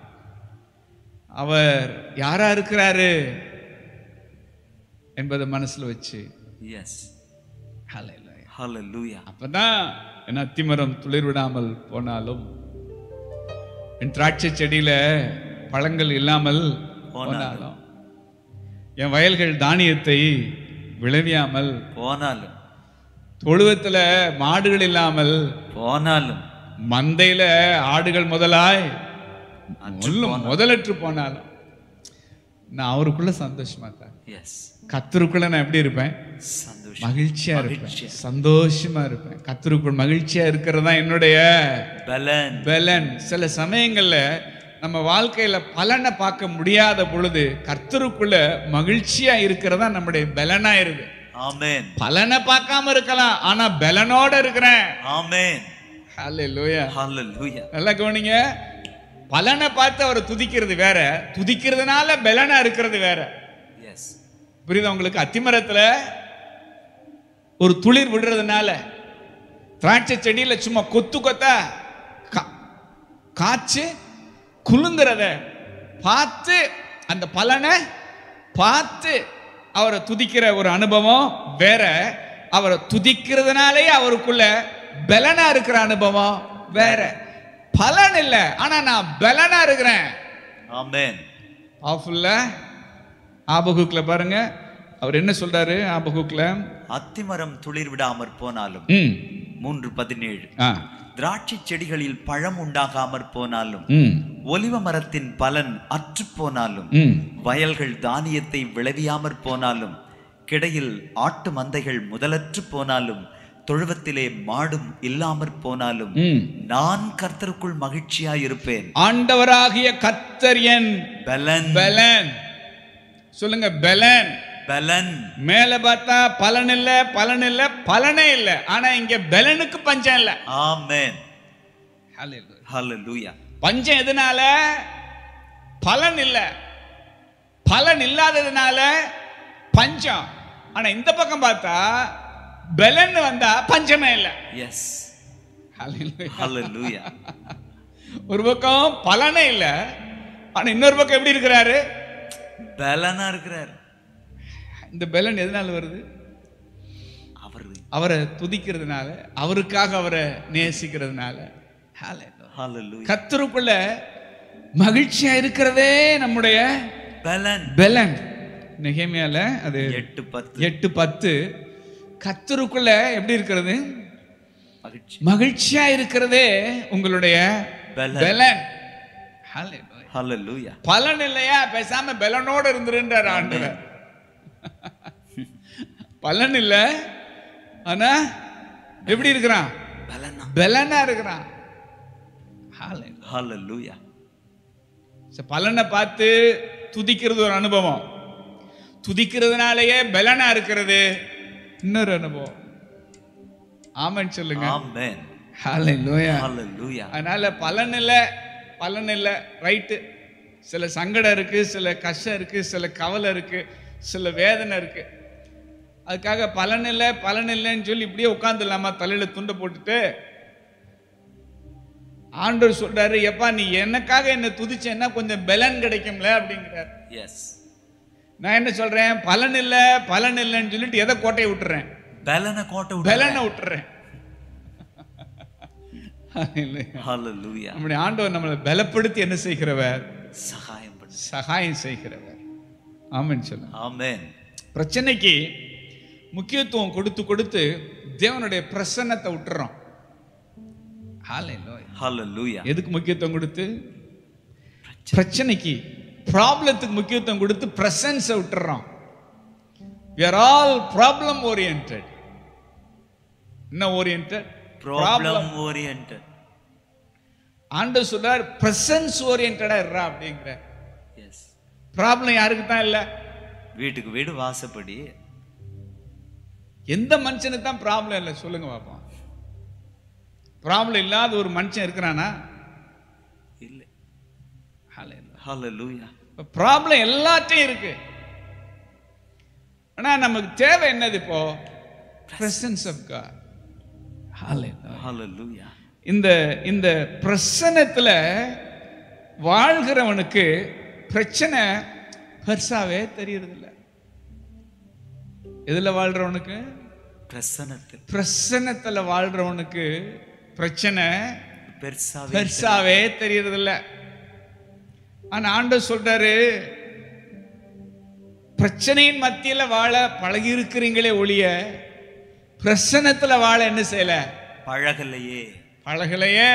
அவர் யாரா இருக்கிறாரு என்பதை மனசுல வச்சு எஸ் ஹalleluya. ஹalleluya அப்பதான் என் அத்திமரம் துளிர் விடாமல் போனாலும் என் திராட்சை செடியில பழங்கள் இல்லாமல் போனாலும் என் வயல்கள் தானியத்தை விளைவியாமல் போனாலும் தொழுவத்துல மாடுகள் இல்லாமல் போனாலும் மந்தையில ஆடுகள் முதலாய் முள்ளும் முதலற்று போனாலும் நான் அவருக்குள்ள சந்தோஷமா இருக்கேன் எஸ் கத்தருக்குள்ள நான் எப்படி இருப்பேன் சந்தோஷம் மகிழ்ச்சியா இருப்பேன் மகிழ்ச்சியா. சந்தோஷமா இருப்பேன் கத்தருக்குள் மகிழ்ச்சியா இருக்கிறது தான் என்னுடைய பலன் பலன் சில சமயங்கள்ல நம்ம வாழ்க்கையில பலனை பார்க்க முடியாத பொழுது கர்த்தருக்குள்ள மகிழ்ச்சியா இருக்கிறதா நம்முடைய பலனா இருக்கு ஆமென் பலனை பார்க்காம இருக்கலாம் ஆனா பலனோட இருக்கிறேன் ஆமென் ஹalleluya ஹalleluya நல்லா கவனிங்க பலனை பார்த்து அவரை துதிக்கிறது வேற துதிக்கிறதுனால பலனா இருக்கிறது வேற எஸ் புரியுதா உங்களுக்கு அத்திமரத்துல ஒரு துளிர் விடுறதுனால திராட்சை செடியில சும்மா கொத்து கொத்தா கா- காய்ச்சு குலுங்குறத பார்த்து அந்த பலனை பார்த்து அவரை துதிக்கிற ஒரு அனுபவம் வேற அவரை துதிக்கிறதுனாலே அவருக்குள்ள பலனா இருக்கிற அனுபவம் வேற பலன் இல்லை ஆனா நான் பலனா இருக்கிறேன் ஆமென் ஆஃபுல்ல ஆபகுக்ல பாருங்க அவர் என்ன சொல்றாரு ஆபகுக்ல அத்திமரம் துளிர் விடாமற் போனாலும் ம் மூன்று பதினேழு ஆ திராட்சை செடிகளில் பழம் உண்டாகாமற் போனாலும் ம் ஒலிவ மரத்தின் பலன் அற்றுப் போனாலும் ம் வயல்கள் தானியத்தை விளைவியாமற் போனாலும் கிடையில் ஆட்டு மந்தைகள் முதலற்று போனாலும் தொழுவத்திலே மாடும் இல்லாமற் போனாலும் ம் நான் கர்த்தருக்குள் மகிழ்ச்சியாய் இருப்பேன் ஆண்டவராகிய கர்த்தர் என் பலன் பலன் சொல்லுங்க பலன் பலன் மேல பார்த்தா பலன் இல்ல பலன் இல்ல பலனே இல்ல ஆனா இங்க பலனுக்கு பஞ்சம் இல்ல ஆமென் ஹalleluya பஞ்சம் எதனால பலன் இல்ல பலன் இல்லாததுனால பஞ்சம் ஆனா இந்த பக்கம் பார்த்தா பலன் வந்தா பஞ்சமே இல்ல எஸ் Hallelujah. ஹalleluya ஒரு பக்கம் பலனே இல்ல ஆனா இன்னொரு பக்கம் எப்படி இருக்கிறாரு பலனா இருக்கிறார் இந்த பலன் எதனால வருது அவர் அவரை துதிக்கிறதுனால அவருக்காக அவரை நேசிக்கிறதுனால Hallelujah. ஹalleluya கர்த்தருக்குள்ள மகிழ்ச்சியா இருக்கிறதே நம்முடைய பலன் பலன் நெகேமியால அது எட்டு பத்து எட்டு பத்து கர்த்தருக்குள்ள எப்படி இருக்கிறது மகிழ்ச்சி மகிழ்ச்சியா இருக்கிறதே உங்களுடைய பலன். பலன் Hallelujah. ஹalleluya பலன் இல்லையா பேசாம பலனோட இருந்துருன்றார் ஆண்டவர் பலன் இல்ல ஆனா எப்படி இருக்கிறான் பலனா பலனா இருக்கிறான் Hallelujah. ஹalleluya சரி, பலனை பார்த்து துதிக்கிறது ஒரு அனுபவம் துதிக்கிறதுனாலயே பலனா இருக்கிறது இன்னொரு அனுபவம் ஆமென் சொல்லுங்க ஆமென் Hallelujah. ஹalleluya அதனால பலன் இல்லை பலன் இல்லை ரைட்டு சில சங்கடம் இருக்கு சில கஷ்டம் இருக்கு சில கவலை இருக்கு சில வேதனை இருக்கு அதுக்காக பலன் இல்லை பலன் இல்லைன்னு சொல்லி இப்படியே உட்காந்துடலாமா தலையில துண்டை போட்டுட்டு ஆண்டவர் சொல்றாரு எப்பா நீ எனக்காக என்ன துதிச்சேன்னா கொஞ்சம் பலன் கிடைக்கும்ல அப்படிங்கிறார் எஸ் நான் என்ன சொல்றேன் பலன் இல்லை பலன் இல்லைன்னு சொல்லிட்டு எதை கோட்டையை விட்டுறேன் பலனை கோட்டை விட்டு பலனை விட்டுறேன் Hallelujah. ஹalleluya நம்முடைய ஆண்டவர் நம்மளை பலப்படுத்தி என்ன செய்கிறவர் சகாயம் பண்ணு சகாயம் செய்கிறவர் ஆமென் சொல்லுங்க ஆமென் பிரச்சனைக்கு முக்கியத்துவம் கொடுத்து கொடுத்து தேவனுடைய பிரசன்னத்தை விட்டுறோம் Hallelujah. Hallelujah. எதுக்கு முக்கியத்துவம் கொடுத்து பிரச்சனைக்கு ப்ராப்ளத்துக்கு முக்கியத்துவம் கொடுத்து பிரசன்ஸை விட்டுறோம் we are all problem oriented என்ன oriented Problem oriented. ஆண்டவர் சொல்றார் பிரசன்ஸ் ஓரியன்டா இருறா அப்படிங்கிற Yes. ப்ராப்ளம் யாருக்கு தான் இல்ல வீட்டுக்கு வீடு வாசப்படி எந்த மனுஷனுக்கு தான் ப்ராப்ளம் இல்லை சொல்லுங்க பாப்போம் ப்ராப்ளம் இல்லாத ஒரு மனுஷன் இருக்கிறானா இல்லை Hallelujah. ப்ராப்ளம் எல்லாத்தையும் இருக்கு ஆனா நமக்கு தேவை என்னது இப்போ பிரசன்ஸ் ஆஃப் காட் Hallelujah. இந்த இந்த பிரசனத்துல வாழ்கிறவனுக்கு பிரச்சனை பெருசாவே தெரியறதில்ல எதுல வாழ்றவனுக்கு பிரசனத்தில் பிரசன்னத்துல வாழ்றவனுக்கு பிரச்சனை பெருசாவே பெருசாவே தெரியறதில்ல ஆனா ஆண்டவர் சொல்றாரு பிரச்சனையின் மத்தியில வாழ பழகி இருக்கிறீங்களே ஒழிய பிரசன்னத்துல வாழ என்ன செய்யல பழகலையே பழகலையே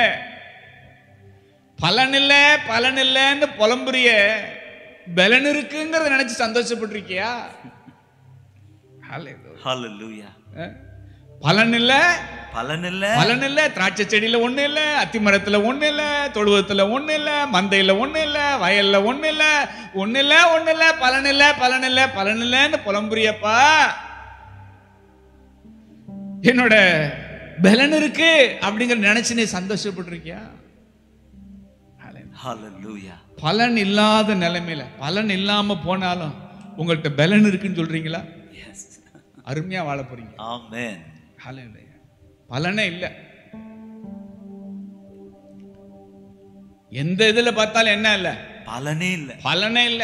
பலன் இல்ல பலன் இல்லைன்னு புலம்புறிய பலன் இருக்குங்கிறத நினைச்சு சந்தோஷப்பட்டிருக்கியா Hallelujah. Hallelujah. அஹ்? பலன் இல்ல பலன் இல்ல பலன் இல்ல திராட்சை செடியில ஒண்ணு இல்ல அத்தி மரத்துல ஒண்ணு இல்ல தொழுவத்துல ஒண்ணு இல்ல மந்தையில ஒண்ணு இல்ல வயல்ல ஒண்ணு இல்ல ஒண்ணு இல்ல ஒண்ணு இல்ல பலன் இல்ல பலன் இல்ல பலன் இல்லன்னு புலம்புறியப்பா என்னோட பலன் இருக்கு அப்படிங்கிற நினைச்சு நீ சந்தோஷப்பட்டிருக்கியா Hallelujah. பலன் இல்லாத நிலைமையில பலன் இல்லாம போனாலும் உங்கள்கிட்ட பலன் இருக்குன்னு சொல்றீங்களா Yes. அருமையா வாழ போறீங்க Amen. ஹalleluya. பலனே இல்ல எந்த இதுல பார்த்தாலும் என்ன இல்ல பலனே இல்ல பலனே இல்ல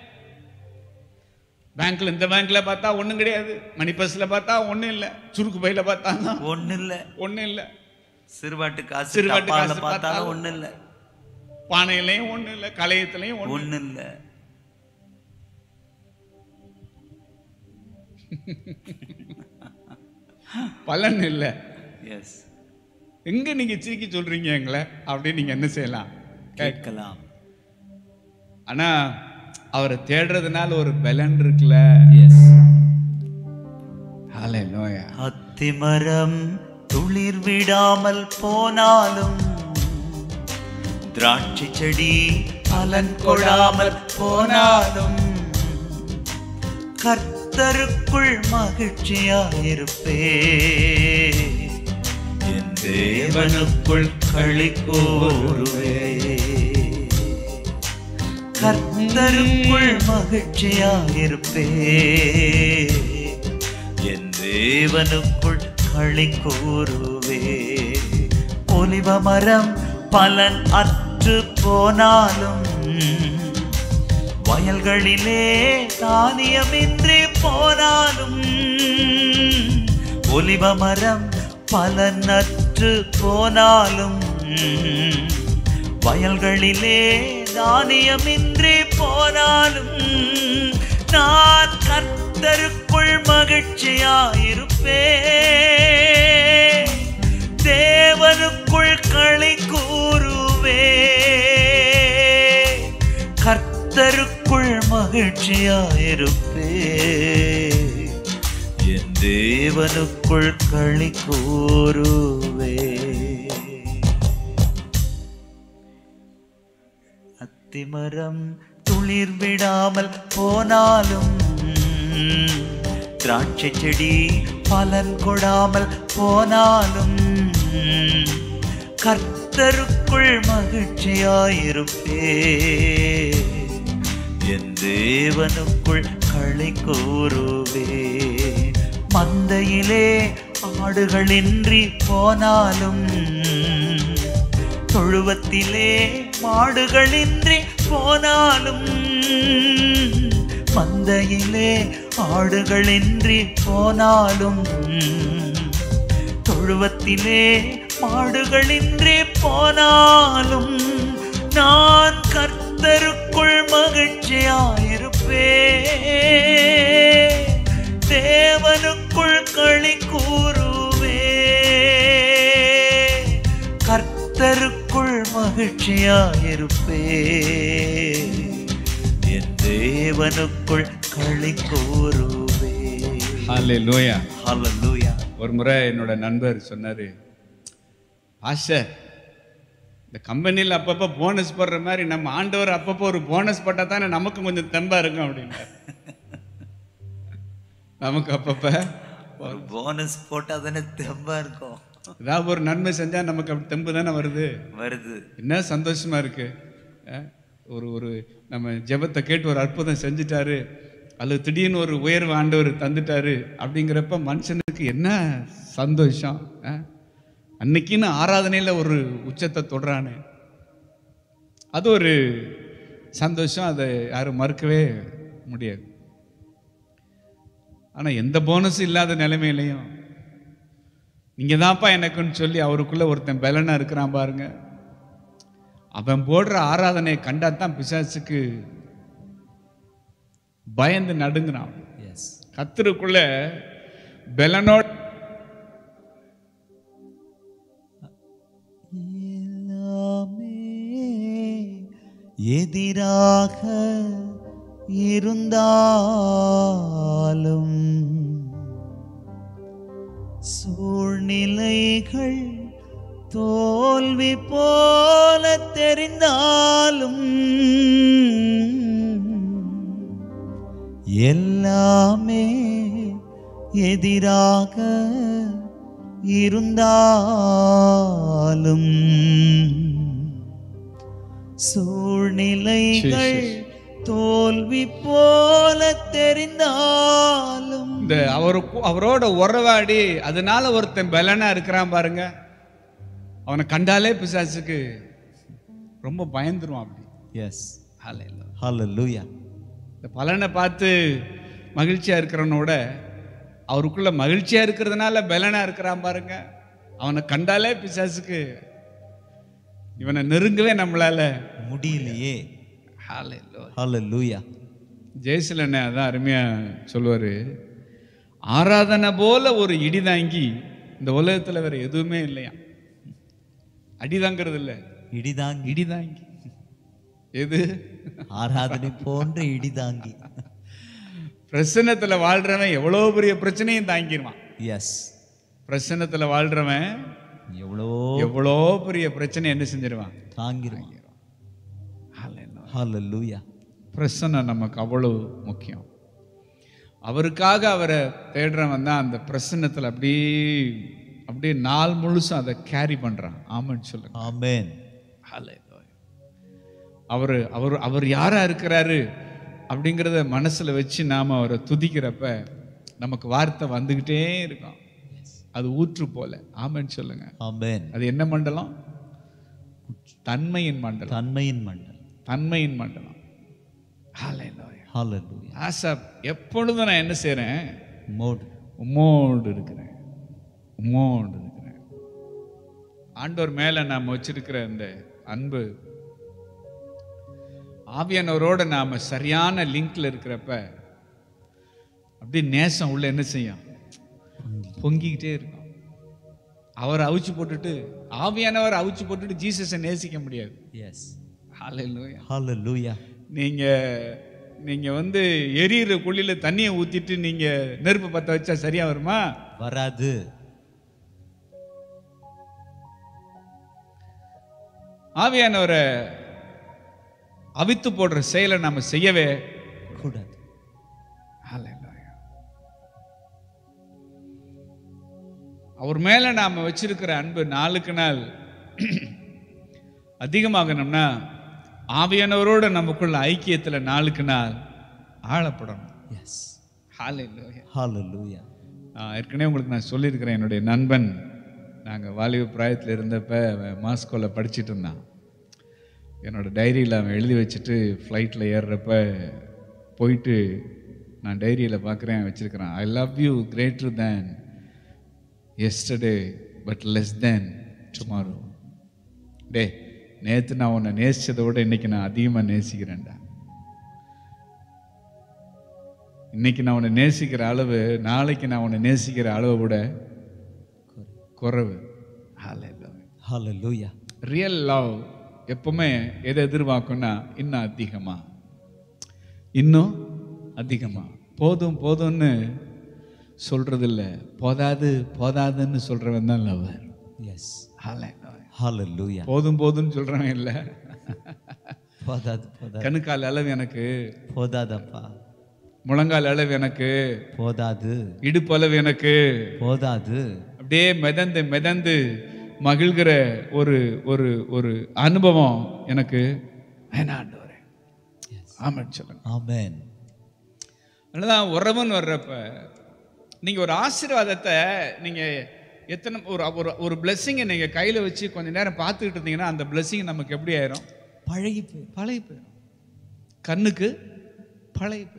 பேங்க்ல இந்த பேங்க்ல பார்த்தா ஒண்ணும் கிடையாது மணி பஸ்ல பார்த்தா ஒண்ணும் இல்ல சுருக்கு பையில பார்த்தா ஒண்ணு இல்ல ஒண்ணும் இல்ல சிறுவாட்டு காசு சிறுவாட்டு டப்பால காசு பார்த்தாலும் பார்த்தாலும் ஒண்ணு இல்ல பானையிலையும் ஒண்ணும் இல்ல கலையத்திலையும் ஒண்ணு ஒண்ணு இல்ல பலன் இல்ல எஸ் எங்க நீங்க சிரிக்க சொல்றீங்க எங்களை அப்படின்னு நீங்க என்ன செய்யலாம் கேட்கலாம் ஆனா அவரை தேடுறதுனால ஒரு பலன் இருக்குல்ல எஸ் ஹalleluya அத்திமரம் துளிர் விடாமல் போனாலும் திராட்சை செடி பலன் கொடாமல் போனாலும் கர்த்தருக்குள் மகிழ்ச்சியாயிருப்பே என் தேவனுக்குள் களி கூறுவே கர்த்தருக்குள் மகிழ்ச்சியாயிருப்பே என் தேவனுக்குள் களி கூறுவே ஒலிவ மரம் பலன் அற்று போனாலும் வயல்களிலே தானியமின்றி போனாலும் ஒலிவ மரம் பலனற்று போனாலும் வயல்களிலே தானியமின்றி போனாலும் நான் கர்த்தருக்குள் மகிழ்ச்சியாயிருப்பே தேவனுக்குள் களி கூறுவே கர்த்தருக்குள் மகிழ்ச்சியாயிருப்பே என் தேவனுக்குள் களி கூறுவே அத்திமரம் துளிர் விடாமல் போனாலும் திராட்சை செடி பலன் கொடாமல் போனாலும் கர்த்தருக்குள் மகிழ்ச்சியாயிருப்பே என் தேவனுக்குள் களி கூறுவே மந்தையிலே ஆடுகளின்றி போனாலும் தொழுவத்திலே மாடுகளின்றி போனாலும் மந்தையிலே ஆடுகளின்றி போனாலும் தொழுவத்திலே மாடுகளின்றி போனாலும் நான் கர்த்தருக்குள் மகிழ்ச்சியாயிருப்பே தேவனுக்குள் களி கூறுவே கர்த்த மகிழ்ச்சியாயிருப்பே என் தேவனுக்குள் களி கூறுவே ஹாலே லோயா ஹalleluya ஒரு முறை என்னோட நண்பர் சொன்னார் ஆஷை இந்த கம்பெனியில் அப்பப்போ போனஸ் போடுற மாதிரி நம்ம ஆண்டவர் அப்பப்போ ஒரு போனஸ் போட்டால் தானே நமக்கும் கொஞ்சம் தெம்பா இருக்கும் அப்படின்னாரு நமக்கு அப்பப்போ ஒரு போனஸ் போட்டா தானே தெம்பா இருக்கும் ஏதாவது ஒரு நன்மை செஞ்சால் நமக்கு அப்படி தெம்பு தானே வருது வருது என்ன சந்தோஷமா இருக்கு அஹ், ஒரு ஒரு நம்ம ஜெபத்தை கேட்டு ஒரு அற்புதம் செஞ்சுட்டாரு அல்லது திடீர்னு ஒரு உயர்வு ஆண்டவர் தந்துட்டாரு அப்படிங்கிறப்ப மனுஷனுக்கு என்ன சந்தோஷம் அஹ்? அன்னைக்குன்னு ஆராதனையில ஒரு உச்சத்தை தொடுறானே அது ஒரு சந்தோஷம் அதை யாரும் மறுக்கவே முடியாது ஆனா எந்த போனஸும் இல்லாத நிலைமையிலையும் நீங்க தான்ப்பா எனக்குன்னு சொல்லி அவருக்குள்ள ஒருத்தன் பலனா இருக்கிறான் பாருங்க அவன் போடுற ஆராதனையை கண்டா தான் பிசாசுக்கு பயந்து நடுங்குறான் எஸ் கத்தருக்குள்ள பலனோட எல்லாமே எதிராக இருந்தாலும் சூழ்நிலைகள் தோல்வி போல தெரிந்தாலும் எல்லாமே எதிராக இருந்தாலும் சூழ்நிலைகள் தோல்வி போல தெரிந்தாலும் இந்த அவருக்கு அவரோட உறவாடி அதனால ஒருத்தன் பலனா இருக்கிறான் பாருங்க அவனை கண்டாலே பிசாசுக்கு ரொம்ப பயந்துருவான் அப்படி எஸ் ஹalleluya. ஹalleluya இந்த பலனை பார்த்து மகிழ்ச்சியா இருக்கிறவனோட அவருக்குள்ள மகிழ்ச்சியா இருக்கிறதுனால பலனா இருக்கிறான் பாருங்க அவனை கண்டாலே பிசாசுக்கு இவனை நெருங்கவே நம்மளால முடியலையே ஹalleluya. ஹalleluya ஜெயசில் அண்ணன் அதான் அருமையா சொல்லுவாரு ஆராதனை போல ஒரு இடிதாங்கி இந்த உலகத்துல வேற எதுவுமே இல்லையா அடிதாங்கிறது இல்ல இடிதாங்கி இடிதாங்கி எது ஆராதனை போன்ற இடிதாங்கி பிரசன்னத்துல வாழ்றவன் எவ்வளவு பெரிய பிரச்சனையும் தாங்கிடுவான் எஸ் பிரசன்னத்துல வாழ்றவன் எவ்வளோ எவ்வளோ பெரிய பிரச்சனை என்ன செஞ்சிருவான் தாங்கிரும் ஹalleluya பிரசன்னம் நமக்கு அவ்வளவு முக்கியம் அவருக்காக அவரை தேடுறவன் தான் அந்த பிரசன்னத்தில் அப்படியே அப்படியே நாள் முழுசும் அதை கேரி பண்றான் ஆமான்னு சொல்லுங்க ஆமென் அவர் அவர் அவர் யாரா இருக்கிறாரு அப்படிங்கிறத மனசுல வச்சு நாம அவரை துதிக்கிறப்ப நமக்கு வார்த்தை வந்துகிட்டே இருக்கும் அது ஊற்று போல ஆமான்னு சொல்லுங்க ஆமென் அது என்ன மண்டலம் தன்மையின் மண்டலம் தன்மையின் மண்டல் தன்மையின் மண்டலம் ஹalleluya ஹalleluya ஆசா எப்பொழுதும் நான் என்ன செய்றேன் மோட் உம்மோடு இருக்கிறேன் உம்மோடு இருக்கிறேன் ஆண்டவர் மேல நாம் வச்சிருக்கிற அந்த அன்பு ஆவியானவரோட நாம சரியான லிங்க்ல இருக்கிறப்ப அப்படியே நேசம் உள்ள என்ன செய்யும் பொங்கிக்கிட்டே இருக்கும் அவரை அவிச்சு போட்டுட்டு ஆவியானவர் அவிச்சு போட்டுட்டு ஜீசஸை நேசிக்க முடியாது எஸ் ஹalleluya ஹalleluya நீங்க நீங்க வந்து எரியிற குழியில தண்ணியை ஊத்திட்டு நீங்க நெருப்பு பத்த வச்சா சரியா வருமா வராது ஆவியானவரை அவித்து போடுற செயலை நாம செய்யவே கூடாது Hallelujah. அவர் மேல நாம வச்சிருக்கிற அன்பு நாளுக்கு நாள் அதிகமாகணும்னா ஆவியானவரோட நமக்குள்ள ஐக்கியத்துல நாளுக்கு நாள் ஆழப்படணும் எஸ் Hallelujah. ஹalleluya நான் ஏற்கனவே உங்களுக்கு நான் சொல்லியிருக்கிறேன் என்னுடைய நண்பன் நாங்கள் வாலிப பிராயத்தில் இருந்தப்ப அவன் மாஸ்கோவில் படிச்சிட்டு இருந்தான் என்னோட டைரியில் அவன் எழுதி வச்சுட்டு ஃப்ளைட்டில் ஏறுறப்ப போயிட்டு நான் டைரியில் பார்க்குறேன் வச்சுருக்கிறேன் I love you greater than yesterday but less than tomorrow day நேற்று நான் உன்னை நேசிச்சதை விட இன்னைக்கு நான் அதிகமாக நேசிக்கிறேன்டா இன்னைக்கு நான் உன்னை நேசிக்கிற அளவு நாளைக்கு நான் உன்னை நேசிக்கிற அளவை விட குறைவு ஹalleluya ரியல் லவ் எப்பவுமே எதை எதிர்பார்க்கும்னா இன்னும் அதிகமா இன்னும் அதிகமா போதும் போதும்னு சொல்றதில்ல போதாது போதாதுன்னு சொல்றவன் தான் லவர் எஸ் Hallelujah. ஹalleluya போதும் போதும்னு சொல்றவன் இல்லை போதாது போதாது கணுக்கால் அளவு எனக்கு போதாதப்பா முழங்கால் அளவு எனக்கு போதாது இடுப்பு அளவு எனக்கு போதாது அப்படியே மிதந்து மிதந்து மகிழ்கிற ஒரு ஒரு ஒரு அனுபவம் எனக்கு வேணாண்டவரே ஆமாம் சொல்லுங்க ஆமென் அதனாலதான் உறவுன்னு வர்றப்ப நீங்க ஒரு ஆசீர்வாதத்தை நீங்க எத்தனை ஒரு ஒரு ஒரு பிளெஸ்ஸிங்கை நீங்க கையில வச்சு கொஞ்ச நேரம் பார்த்துக்கிட்டு இருந்தீங்கன்னா அந்த பிளெஸ்ஸிங் நமக்கு எப்படி ஆயிரும் பழகி போய் பழைய போயிடும் கண்ணுக்கு பழைய போயிடும்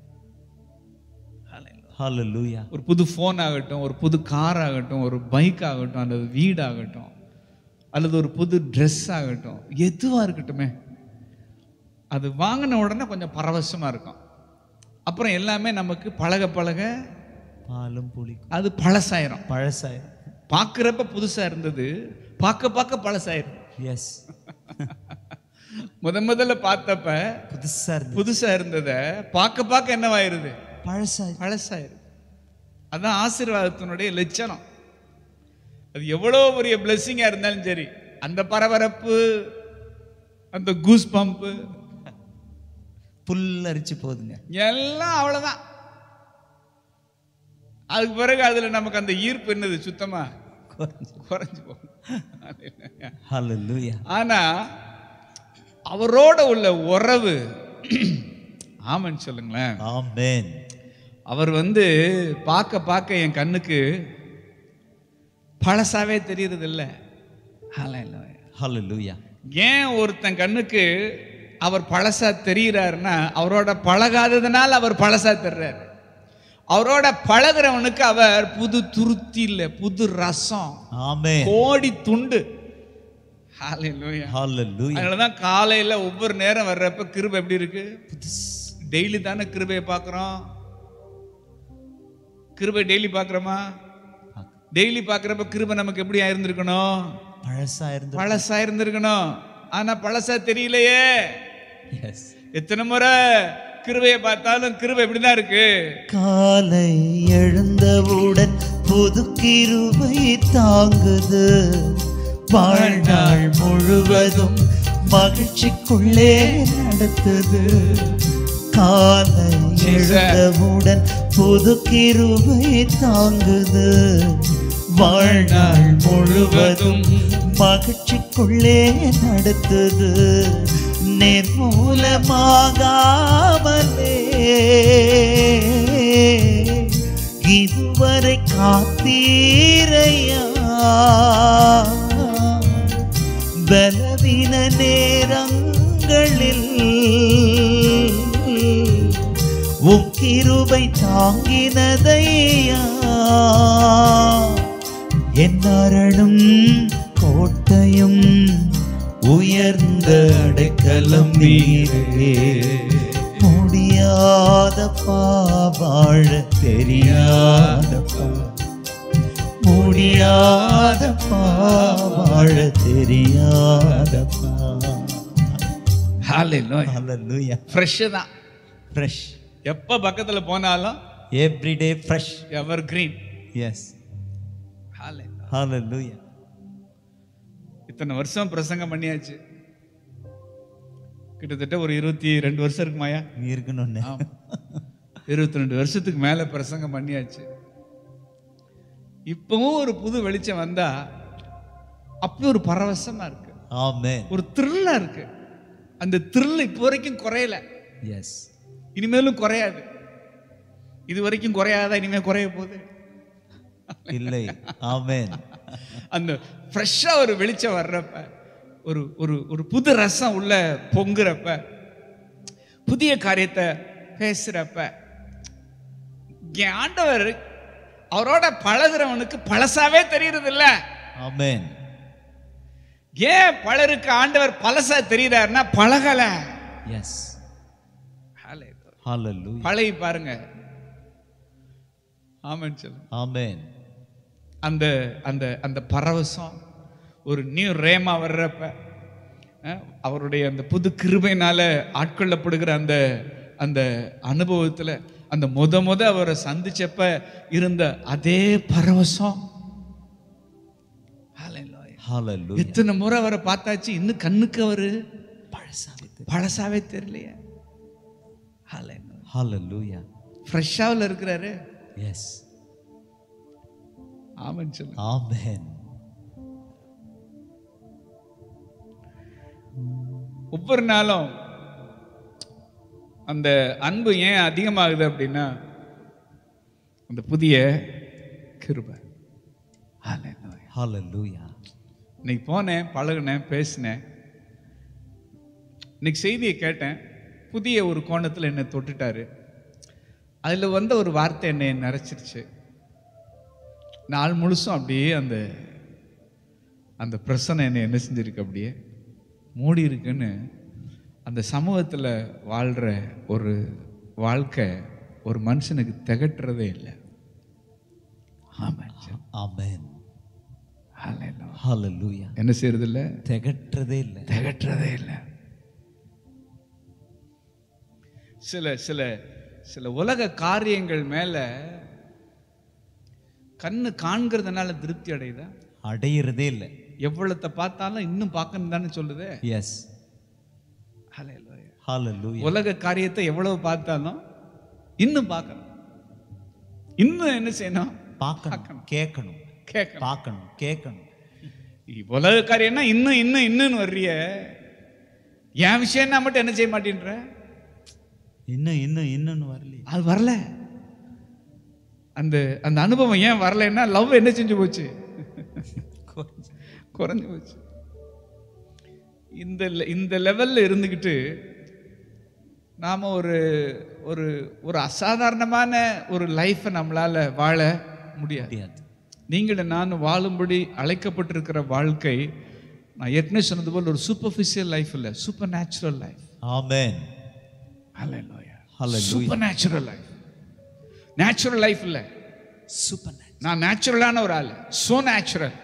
ஹalleluya ஒரு புது ஃபோன் ஆகட்டும் ஒரு புது கார் ஆகட்டும் ஒரு பைக் ஆகட்டும் அல்லது வீடு ஆகட்டும் அல்லது ஒரு புது ட்ரெஸ் ஆகட்டும் எதுவாக இருக்கட்டுமே அது வாங்கின உடனே கொஞ்சம் பரவசமாக இருக்கும் அப்புறம் எல்லாமே நமக்கு பழக பழக பாலும் புளிக்கும் அது பழசாயிரும் பழசாயிரும் பார்க்குறப்ப புதுசாக இருந்தது பார்க்க பார்க்க பழசாயிரும் எஸ் முத முதல்ல பார்த்தப்ப புதுசா இருந்து புதுசாக இருந்ததை பார்க்க பார்க்க என்னவாயிருது பழசாயிரும் பழசாயிரும் அதான் ஆசீர்வாதத்தினுடைய லட்சணம் அது எவ்வளோ பெரிய பிளெஸ்ஸிங்காக இருந்தாலும் சரி அந்த பரபரப்பு அந்த கூஸ் பம்பு புல்லரிச்சு போகுதுங்க எல்லாம் அவ்வளோதான் அதுக்கு பிறகு அதில் நமக்கு அந்த ஈர்ப்பு என்னது சுத்தமா குறைஞ்சு போகும் ஹalleluya ஆனா அவரோட உள்ள உறவு ஆமன்னு சொல்லுங்களேன் ஆமென் அவர் வந்து பார்க்க பார்க்க என் கண்ணுக்கு பழசாவே தெரியறது இல்ல ஹalleluya ஏன் ஒருத்தன் கண்ணுக்கு அவர் பழசா தெரிகிறாருன்னா அவரோட பழகாததுனால அவர் பழசா தெரிறாரு அவரோட பழகுறவனுக்கு அவர் புது துருத்தி இல்லை புது ரசம் ஆமென் கோடி துண்டு ஹalleluya ஹalleluya அதனாலதான் காலையில ஒவ்வொரு நேரம் வர்றப்ப கிருபை எப்படி இருக்கு டெய்லி தானே கிருபையை பார்க்குறோம் கிருபை டெய்லி பார்க்குறோமா டெய்லி பார்க்குறப்ப கிருபை நமக்கு எப்படி ஆயிருந்திருக்கணும் பழசா இருந்து பழசா இருந்திருக்கணும் ஆனா பழசா தெரியலையே எஸ் எத்தனை முறை கிருபையை பார்த்தாலும் கிருபை இப்படிதான் இருக்கு காலை எழுந்தவுடன் புது கிருபை தாங்குது வாழ்நாள் முழுவதும் மகிழ்ச்சிக்குள்ளே நடத்துது காலை எழுந்தவுடன் புது கிருபை தாங்குது வாழ்நாள் முழுவதும் மகிழ்ச்சிக்குள்ளே நடத்துது நிர்மூலமாகாமலே இதுவரை காத்தீரையா பலவீன நேரங்களில் உம் கிருபை தாங்கினதையா என் அரணும் கோட்டையும் உயர்ந்த அடைக்கலம் நீரே முடியாதப்பா வாழ தெரியாதப்பா முடியாதப்பா வாழ தெரியாதப்பா ஹalleluya ஃப்ரெஷ் தான் ஃப்ரெஷ் எப்ப பக்கத்துல போனாலும் everyday fresh evergreen yes hallelujah இத்தனை வருஷம் பிரசங்கம் பண்ணியாச்சு கிட்டத்தட்ட ஒரு இருபத்தி ரெண்டு வருஷம் இருக்குமாயா இருக்கணும்னு இருபத்தி ரெண்டு வருஷத்துக்கு மேல பிரசங்கம் பண்ணியாச்சு இப்பவும் ஒரு புது வெளிச்சம் வந்தா அப்படி ஒரு பரவசமா இருக்கு ஆமென் ஒரு த்ரில்லா இருக்கு அந்த த்ரில் இப்போ வரைக்கும் குறையல எஸ் இனிமேலும் குறையாது இது வரைக்கும் குறையாதா இனிமே குறைய போகுது இல்லை ஆமென் அந்த ஃப்ரெஷ்ஷா ஒரு வெளிச்சம் வர்றப்ப ஒரு ஒரு ஒரு புது ரசம் உள்ள பொங்குறப்ப புதிய காரியத்தை பேசுறப்ப என் ஆண்டவர் அவரோட பழகுறவனுக்கு பழசாவே தெரியறது இல்ல ஆமென் ஏன் பலருக்கு ஆண்டவர் பழசா தெரியுறாருன்னா பழகல எஸ் ஹalleluya பழகி பாருங்க ஆமென் சொல்லுங்க ஆமென் அந்த அந்த அந்த பரவசம் ஒரு நியூ ரேமா வர்றப்ப அஹ், அவருடைய அந்த புது கிருபையினால ஆட்கொள்ளப்படுகிற அந்த அந்த அனுபவத்துல அந்த முத முத அவரை சந்திச்சப்ப இருந்த அதே பரவசம் Hallelujah. Hallelujah. எத்தனை முறை அவரை பார்த்தாச்சு இன்னும் கண்ணுக்கு அவரு பழசாவே தெரியும். பழசாவே தெரியலையே Hallelujah. ஃப்ரெஷ்ஷாவில் இருக்கிறாரு Yes. ஆமான்னு சொல்லு Amen. ஒவ்வொரு நாளும் அந்த அன்பு ஏன் அதிகமாகுது அப்படின்னா அந்த புதிய கிருபை Hallelujah. Hallelujah. இன்னைக்கு போனேன் பழகுனேன் பேசினேன் இன்னைக்கு செய்தியை கேட்டேன் புதிய ஒரு கோணத்தில் என்னை தொட்டுட்டாரு அதில் வந்த ஒரு வார்த்தை என்னை நிறைச்சிருச்சு நாள் முழுசும் அப்படியே அந்த அந்த பிரசனை என்னை என்ன செஞ்சிருக்கு அப்படியே மூடி இருக்குன்னு அந்த சமூகத்தில் வாழ்கிற ஒரு வாழ்க்கை ஒரு மனுஷனுக்கு திகட்டுறதே இல்லை ஆமாம் Amen. Hallelujah. Hallelujah. என்ன செய்யறது இல்லை திகற்றதே இல்லை திகற்றதே இல்லை சில சில சில உலக காரியங்கள் மேல கண்ணு காண்கிறதுனால திருப்தி அடையுதா அடையிறதே இல்லை எவ்வளத்தை பார்த்தாலும் இன்னும் பார்க்கணும் தானே சொல்லுது எஸ் Hallelujah. Hallelujah. உலக காரியத்தை எவ்வளவு பார்த்தாலும் இன்னும் பார்க்கணும் இன்னும் என்ன செய்யணும் பார்க்கணும் கேட்கணும் கேட்கணும் பார்க்கணும் கேட்கணும் உலக காரியம்னா இன்னும் இன்னும் இன்னும் வர்றிய என் விஷயம்னா மட்டும் என்ன செய்ய மாட்டேன்ற இன்னும் இன்னும் இன்னொன்னு வரலையே அது வரல அந்த அந்த அனுபவம் ஏன் வரலைன்னா லவ் என்ன செஞ்சு போச்சு குறைஞ்சு போச்சு இந்த le- இந்த லெவல்ல இருந்துக்கிட்டு நாம ஒரு ஒரு ஒரு அசாதாரணமான ஒரு லைஃப்பை நம்மளால வாழ முடியாது முடியாது நீங்கள் நான் வாழும்படி அழைக்கப்பட்டிருக்கிற வாழ்க்கை நான் ஏற்கனவே சொன்னது போல் ஒரு சூப்பர்ஃபிஷியல் லைஃப் இல்லை supernatural life amen Hallelujah. Supernatural life natural life இல்லை சூப்பர் நான் நேச்சுரலான ஒரு ஆள் சோ நேச்சுரல்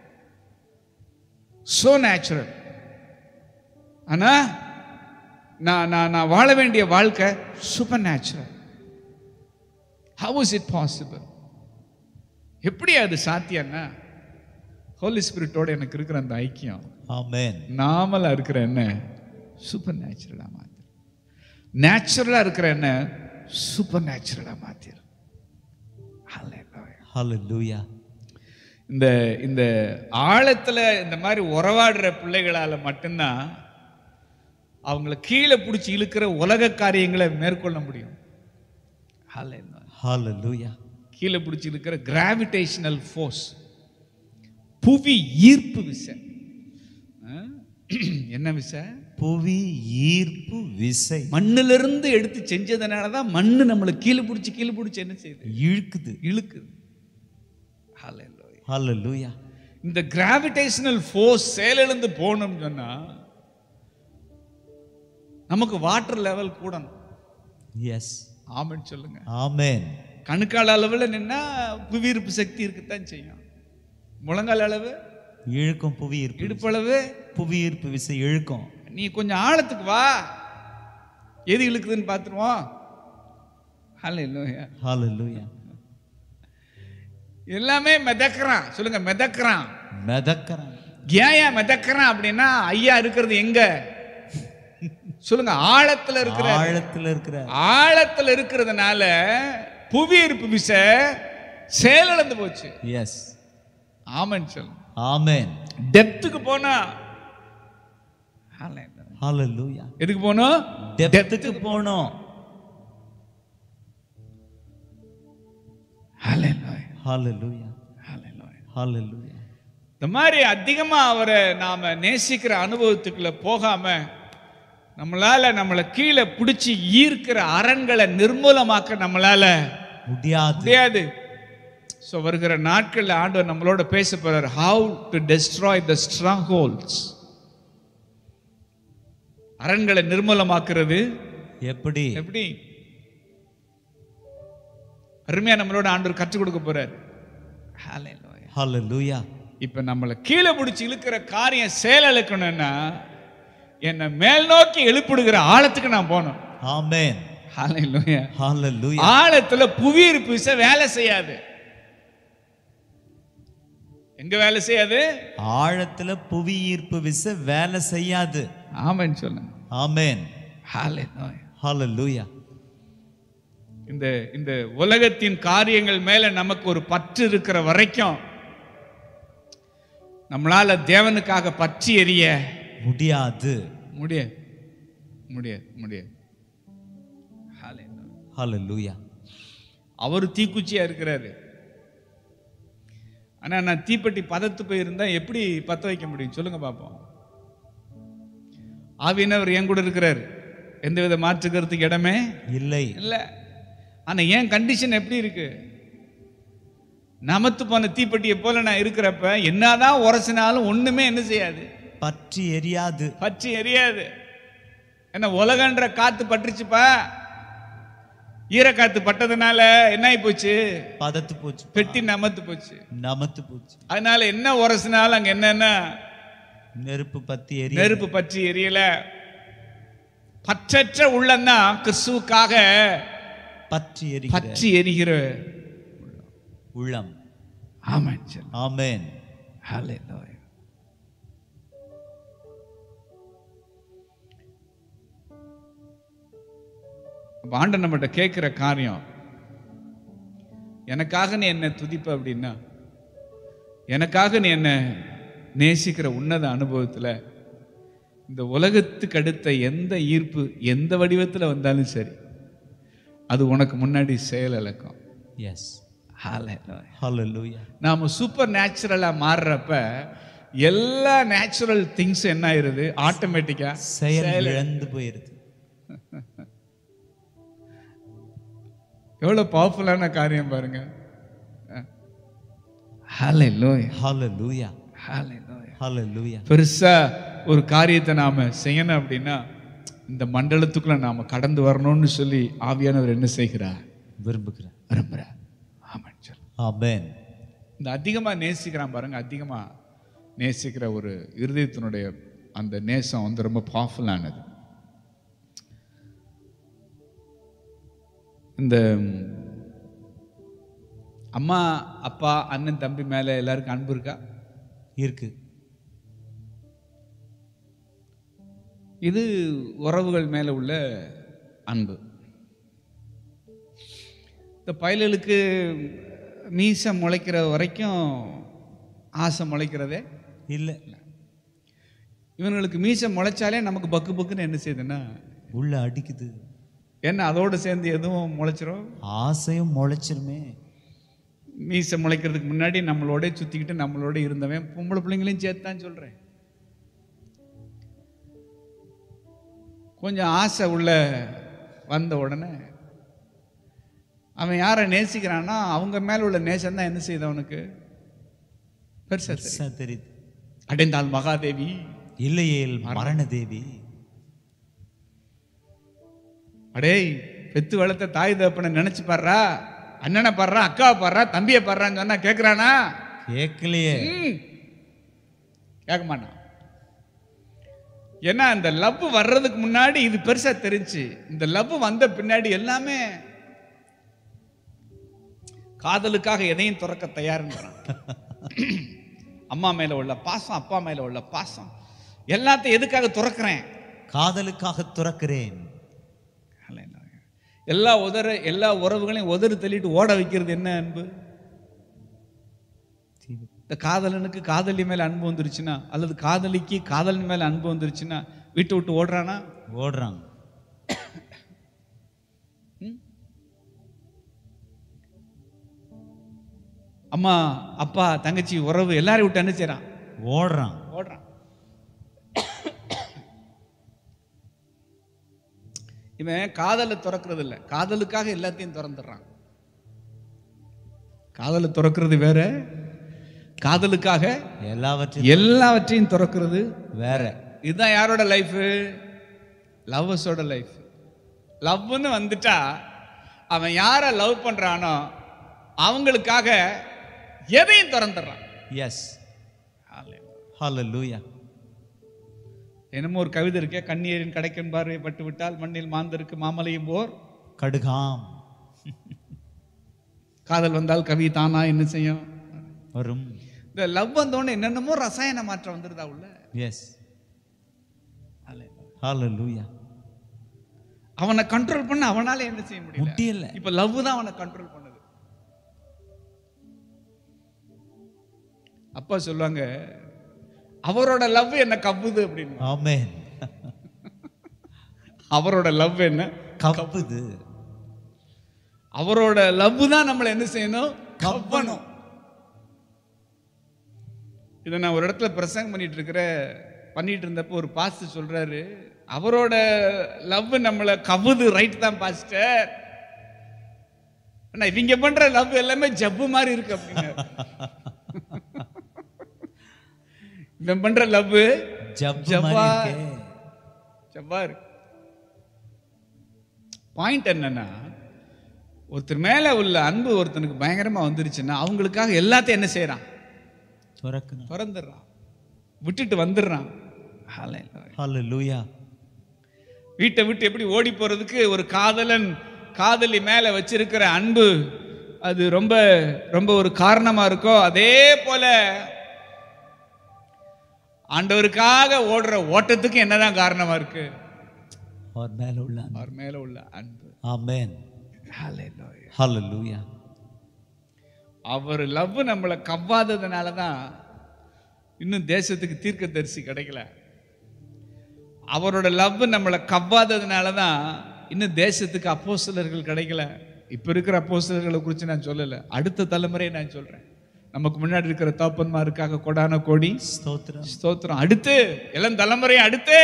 சோ நேச்சுரல் ஆனா நான் நான் நான் வாழ வேண்டிய வாழ்க்கை supernatural how is it possible எப்படி அது சாத்தியம்னா ஹோலி ஸ்பிரிட்டோட எனக்கு இருக்கிற அந்த ஐக்கியம் ஆமென் நாமலா இருக்கிற என்ன சூப்பர் நேச்சுரலா மாத்திரும் நேச்சுரலா இருக்கிற என்ன சூப்பர் நேச்சுரலா மாத்திரும் Hallelujah. Hallelujah. இந்த இந்த ஆழத்துல இந்த மாதிரி உறவாடுற பிள்ளைகளால மட்டும்தான் அவங்கள கீழே பிடிச்சி இழுக்கிற உலக காரியங்களை மேற்கொள்ள முடியும் Hallelujah. Hallelujah. கீழே பிடிச்சி இழுக்கிற கிராவிடேஷனல் ஃபோர்ஸ் புவி ஈர்ப்பு விசை ஆ? என்ன விசை புவி ஈர்ப்பு விசை மண்ணிலிருந்து எடுத்து செஞ்சதுனால தான் மண்ணு நம்மளை கீழே பிடிச்சி கீழே பிடிச்சி என்ன செய்யுது இழுக்குது இழுக்குது Hallelujah. Hallelujah. இந்த கிராவிடேஷனல் ஃபோர்ஸ் செயலிழந்து போகணும்னு சொன்னா நமக்கு வாட்டர் லெவல் கூடணும் எஸ் ஆமென்னு சொல்லுங்க ஆமென் கணுக்கால் அளவில் நின்னா புவியீர்ப்பு சக்தி இருக்குத்தான் செய்யும் முழங்கால் அளவு இழுக்கும் புவி ஈர்ப்பு இடுப்பளவு புவி ஈர்ப்பு விசை இழுக்கும் நீ கொஞ்சம் ஆழத்துக்கு வா எது இழுக்குதுன்னு பார்த்துருவோம் Hallelujah. Hallelujah. எல்லாமே மிதக்கிறான் சொல்லுங்க மிதக்கிறான் மிதக்கிறான் ஏன் ஏன் மிதக்கிறான் அப்படின்னா ஐயா இருக்கிறது எங்க சொல்லுங்க ஆழத்துல இருக்கிற ஆழத்துல இருக்கிற ஆழத்துல இருக்கிறதுனால புவி ஈர்ப்பு விசை செயலிழந்து போச்சு எஸ் ஆமன் சொல்லுங்க ஆமென் டெப்த்துக்கு போனா Hallelujah. எதுக்கு போனோம் டெப்த்துக்கு போனோம் Hallelujah. Hallelujah. இந்த மாதிரி அதிகமா அவரை நாம நேசிக்கிற அனுபவத்துக்குள்ள போகாம நம்மளால நம்மளை கீழே பிடிச்சி ஈர்க்கிற அரண்களை நிர்மூலமாக்க நம்மளால முடியாது முடியாது ஸோ வருகிற நாட்கள்ல ஆண்டவர் நம்மளோட பேச போறார் how to destroy the strongholds அரண்களை நிர்மூலமாக்குறது எப்படி எப்படி அருமையா நம்மளோட ஆண்டவர் கற்றுக் கொடுக்க போறார் Hallelujah. இப்ப நம்மளை கீழே பிடிச்சி இழுக்கிற காரியம் செயலிழக்கணும்னா என்னை மேல் நோக்கி எழுப்பிடுகிற ஆழத்துக்கு நான் போகணும் ஆமென் ஹalleluya ஹalleluya ஆழத்துல புவியீர்ப்பு விசை வேலை செய்யாது எங்க வேலை செய்யாது ஆழத்துல புவி ஈர்ப்பு விசை வேலை செய்யாது ஆமென்னு சொல்லுங்க ஆமென் ஹalleluya ஹalleluya இந்த இந்த உலகத்தின் காரியங்கள் மேல நமக்கு ஒரு பற்று இருக்கிற வரைக்கும் நம்மளால தேவனுக்காக பற்றி எரிய முடியாது முடியாது முடியாது முடியாது Hallelujah. ஹalleluya அவர் தீக்குச்சியா இருக்கிறாரு ஆனா நான் தீப்பெட்டி பதத்து போயிருந்தா எப்படி பத்த வைக்க முடியும் சொல்லுங்க பார்ப்போம் ஆவியினவர் என் கூட இருக்கிறார் எந்தவித மாற்றுக்கிறதுக்கு இடமே இல்லை இல்ல ஆனா என் கண்டிஷன் எப்படி இருக்கு நமத்து போன தீப்பெட்டியை போல நான் இருக்கிறப்ப என்னதான் உரசினாலும் ஒண்ணுமே என்ன செய்யாது பற்றி எரியாது பற்றி எரியாது என்ன உலகன்ற காத்து பட்டுருச்சுப்பா ஈரக்காத்து பட்டதுனால என்ன ஆகி போச்சு பதத்து போச்சு பெட்டி நமத்து போச்சு நமத்து போச்சு அதனால என்ன உரசினாலும் அங்க என்னன்னா நெருப்பு பத்தி எரி நெருப்பு பற்றி எரியல பற்றற்ற உள்ளம்தான் கிறிஸ்துவுக்காக பற்றி எரிகிற பற்றி எரிகிற உள்ளம் ஆமாம் சார் ஆமென் Hallelujah. அப்ப ஆண்டவர் நம்மகிட்ட கேட்குற காரியம் எனக்காக நீ என்ன துதிப்ப அப்படின்னா எனக்காக நீ என்ன நேசிக்கிற உன்னத அனுபவத்துல இந்த உலகத்துக்கு அடுத்த எந்த ஈர்ப்பு எந்த வடிவத்துல வந்தாலும் சரி அது உனக்கு முன்னாடி செயல் இழக்கும் எஸ் Hallelujah. ஹalleluya நாம சூப்பர் நேச்சுரலா மாறுறப்ப எல்லா நேச்சுரல் திங்ஸ் என்ன ஆயிருது ஆட்டோமேட்டிக்கா செயல் இழந்து போயிருது எவ்வளவு பவர்ஃபுல்லான காரியம் பாருங்க Hallelujah. ஹalleluya Hallelujah. ஹalleluya பெருசா ஒரு காரியத்தை நாம செய்யணும் அப்படின்னா இந்த மண்டலத்துக்குள்ள நாம கடந்து வரணும்னு சொல்லி ஆவியானவர் என்ன செய்கிறார் விரும்புகிறேன் விரும்புகிறார் ஆமாம் சார் ஆமென் இந்த அதிகமா நேசிக்கிறான் பாருங்க அதிகமா நேசிக்கிற ஒரு இருதயத்தினுடைய அந்த நேசம் வந்து ரொம்ப பவர்ஃபுல்லானது இந்த ம், அம்மா அப்பா அண்ணன் தம்பி மேல எல்லாருக்கும் அன்பு இருக்கா இருக்கு இது உறவுகள் மேல உள்ள அன்பு இந்த பயலுக்கு மீசை முளைக்கிற வரைக்கும் ஆசை முளைக்கிறதே இல்ல இவங்களுக்கு மீசை முளைச்சாலே நமக்கு பக்கு பக்குன்னு என்ன செய்யுதுன்னா உள்ள அடிக்குது என்ன அதோடு சேர்ந்து எதுவும் முளைச்சிரும் ஆசையும் முளைச்சிருமே மீசை முளைக்கிறதுக்கு முன்னாடி நம்மளோட சுற்றிக்கிட்டு நம்மளோட இருந்தவன் பொம்பளை பிள்ளைங்களையும் சேர்த்து தான் சொல்கிறேன் கொஞ்சம் ஆசை உள்ள வந்த உடனே அவன் யாரை நேசிக்கிறான்னா அவங்க மேல உள்ள நேசம் தான் என்ன செய்யுது அவனுக்கு பெருசா தெரியும். பெருசா தெரியுது அடைந்தாள் மகாதேவி இல்லையேல் மரண தேவி அடேய் பெத்து வளர்த்த தாய் தகப்பனை நினைச்சு பாடுறா அண்ணனை பாடுறா அக்காவை பாடுறா தம்பியை பாடுறான்னு சொன்னா கேட்குறானா கேட்கலையே ம். கேட்க மாட்டான் ஏன்னா இந்த லவ் வர்றதுக்கு முன்னாடி இது பெருசா தெரிஞ்சு இந்த லவ் வந்த பின்னாடி எல்லாமே காதலுக்காக எதையும் துறக்க தயாருங்கிறான் அம்மா மேல உள்ள பாசம் அப்பா மேல உள்ள பாசம் எல்லாத்தையும் எதுக்காக துறக்கிறேன் காதலுக்காக துறக்கிறேன் எல்லா உதற எல்லா உறவுகளையும் உதறு தள்ளிட்டு ஓட வைக்கிறது என்ன அன்பு இந்த காதலனுக்கு காதலி மேல அன்பு வந்துருச்சுன்னா அல்லது காதலிக்கு காதலன் மேல அன்பு வந்துருச்சுன்னா வீட்டை விட்டு ஓடுறானா ஓடுறாங்க அம்மா அப்பா தங்கச்சி உறவு எல்லாரையும் விட்டு என்ன செய்றான் ஓடுறான் ஓடுறான் இவன் காதலை திறக்கிறது இல்ல காதலுக்காக எல்லாத்தையும் திறந்துடுறான் காதலை திறக்கிறது வேற காதலுக்காக எல்லாவற்றையும் எல்லாவற்றையும் திறக்கிறது வேற இதுதான் யாரோட லைஃப் லவ்வர்ஸோட லைஃப் லவ்னு வந்துட்டா அவன் யாரை லவ் பண்றானோ அவங்களுக்காக எதையும் திறந்துடுறான் எஸ் ஹalleluya என்னமோ ஒரு கவிதை இருக்கே கண்ணீரின் கடைக்கன் பார்வை பட்டு விட்டால் மண்ணில் மாந்தருக்கு மாமலையும் போர் கடுகாம் காதல் வந்தால் கவி தானா என்ன செய்யும் வரும் இந்த லவ் வந்தோடனே என்னென்னமோ ரசாயன மாற்றம் வந்துருதா உள்ள எஸ் ஹalleluya அவனை கண்ட்ரோல் பண்ண அவனால என்ன செய்ய முடியல முடியல இப்ப லவ் தான் அவனை கண்ட்ரோல் பண்ணுது அப்பா சொல்லுவாங்க அவரோட லவ் என்ன கவ்வுது அப்படின்னு ஆமென் அவரோட லவ் என்ன கப்புது அவரோட லவ் தான் நம்மளை என்ன செய்யணும் கவ்வணும் இதை நான் ஒரு இடத்துல பிரசங்கம் பண்ணிட்டு இருக்கிற பண்ணிட்டு இருந்தப்போ ஒரு பாஸ்டர் சொல்றாரு அவரோட லவ் நம்மளை கவுது ரைட் தான் பாஸ்டர் ஆனா இவங்க பண்ற லவ் எல்லாமே ஜப்பு மாதிரி இருக்கு அப்படின்னு இவன் பண்ற லவ் ஜப் ஜப்பா. மாதிரி இருக்கே ஜப்பா இருக்கு பாயிண்ட் என்னன்னா ஒருத்தர் மேல உள்ள அன்பு ஒருத்தனுக்கு பயங்கரமா வந்துருச்சுன்னா அவங்களுக்காக எல்லாத்தையும் என்ன செய்யறான் துறக்கணும் திறந்துடுறான் விட்டுட்டு வந்துடுறான் Hallelujah. ஹalleluya வீட்டை விட்டு எப்படி ஓடி போறதுக்கு ஒரு காதலன் காதலி மேல வச்சிருக்கிற அன்பு அது ரொம்ப ரொம்ப ஒரு காரணமா இருக்கோ அதே போல ஆண்டவருக்காக ஓடுற ஓட்டத்துக்கு என்னதான் காரணமா இருக்கு அவர் மேல உள்ள அன்பு. அவர் மேல உள்ள அன்பு ஆமென் Hallelujah. ஹalleluya அவர் லவ் நம்மளை கவ்வாததுனால தான் இன்னும் தேசத்துக்கு தீர்க்கதரிசி கிடைக்கல அவரோட லவ் நம்மளை கவ்வாததுனால தான் இன்னும் தேசத்துக்கு அப்போஸ்தலர்கள் கிடைக்கல இப்போ இருக்கிற அப்போஸ்தலர்களை குறித்து நான் சொல்லலை அடுத்த தலைமுறையை நான் சொல்கிறேன் நமக்கு முன்னாடி இருக்கிற தோப்பன்மாருக்காக கொடான கோடி ஸ்தோத்திரம் ஸ்தோத்திரம் அடுத்து இளம் தலைமுறையும் அடுத்து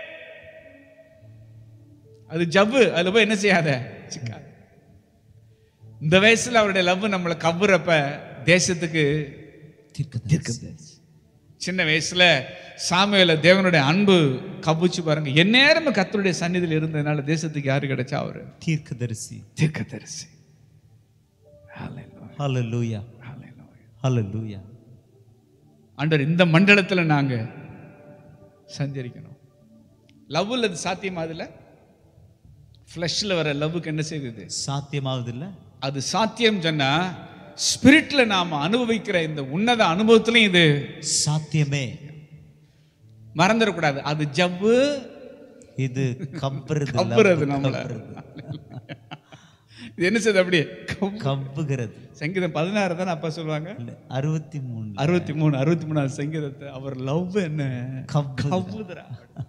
அது ஜவ்வு அதுல போய் என்ன செய்யாத சிக்காத இந்த வயசுல அவருடைய லவ் நம்மளை கவ்வுறப்ப தேசத்துக்கு தீர்க்கதரிசி சின்ன வயசுல சாமுவேல தேவனுடைய அன்பு கவ்வுச்சு பாருங்க எந்நேரமும் கத்தருடைய சந்நிதியில் இருந்ததுனால தேசத்துக்கு யாரு கிடைச்சா அவரு தீர்க்கதரிசி தீர்க்கதரிசி Hallelujah. ஹalleluya Hallelujah. ஹalleluya ஆண்டவர் இந்த மண்டலத்துல நாங்க சஞ்சரிக்கணும் லவ்வில் அது சாத்தியமா அதுல ஃப்ளஷ்ல வர லவ்வுக்கு என்ன செய்யுது சாத்தியமாவது இல்ல அது சாத்தியம் சொன்னா ஸ்பிரிட்ல நாம அனுபவிக்கிற இந்த உன்னத அனுபவத்திலையும் இது சாத்தியமே மறந்துடக்கூடாது அது ஜவ்வு இது கப்புறது கவ்வுறது love நம்மள. கவ்வுறது. இது என்ன செய்யுது அப்படியே கவ்- கவ்வுகிறது சங்கீதம் பதினாறு தானே அப்பா சொல்லுவாங்க இல்ல, அறுபத்தி மூணு அறுபத்தி மூணு அறுபத்தி மூணாவது சங்கீதத்தை அவர் லவ் என்ன கவ்வுது. கவ்வுதுரா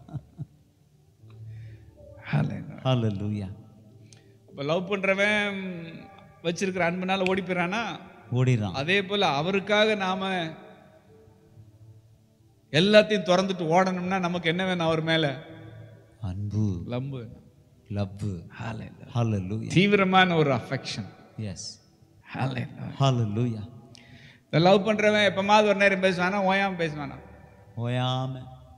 Hallelujah. ஹalleluya இப்போ லவ் பண்றவன் வச்சிருக்கிற அன்புனால ஓடி போயிடறானா ஓடிறான் அதே போல அவருக்காக நாம எல்லாத்தையும் திறந்துட்டு ஓடணும்னா நமக்கு என்ன வேணும் அவர் மேல அன்பு லம்பு லவ் ஹalleluya தீவிரமான ஒரு அஃபெக்ஷன் எஸ் ஹalleluya இந்த லவ் பண்றவன் எப்பமாவது ஒரு நேரம் பேசுவானா ஓயாம பேசுவானா ஓயாம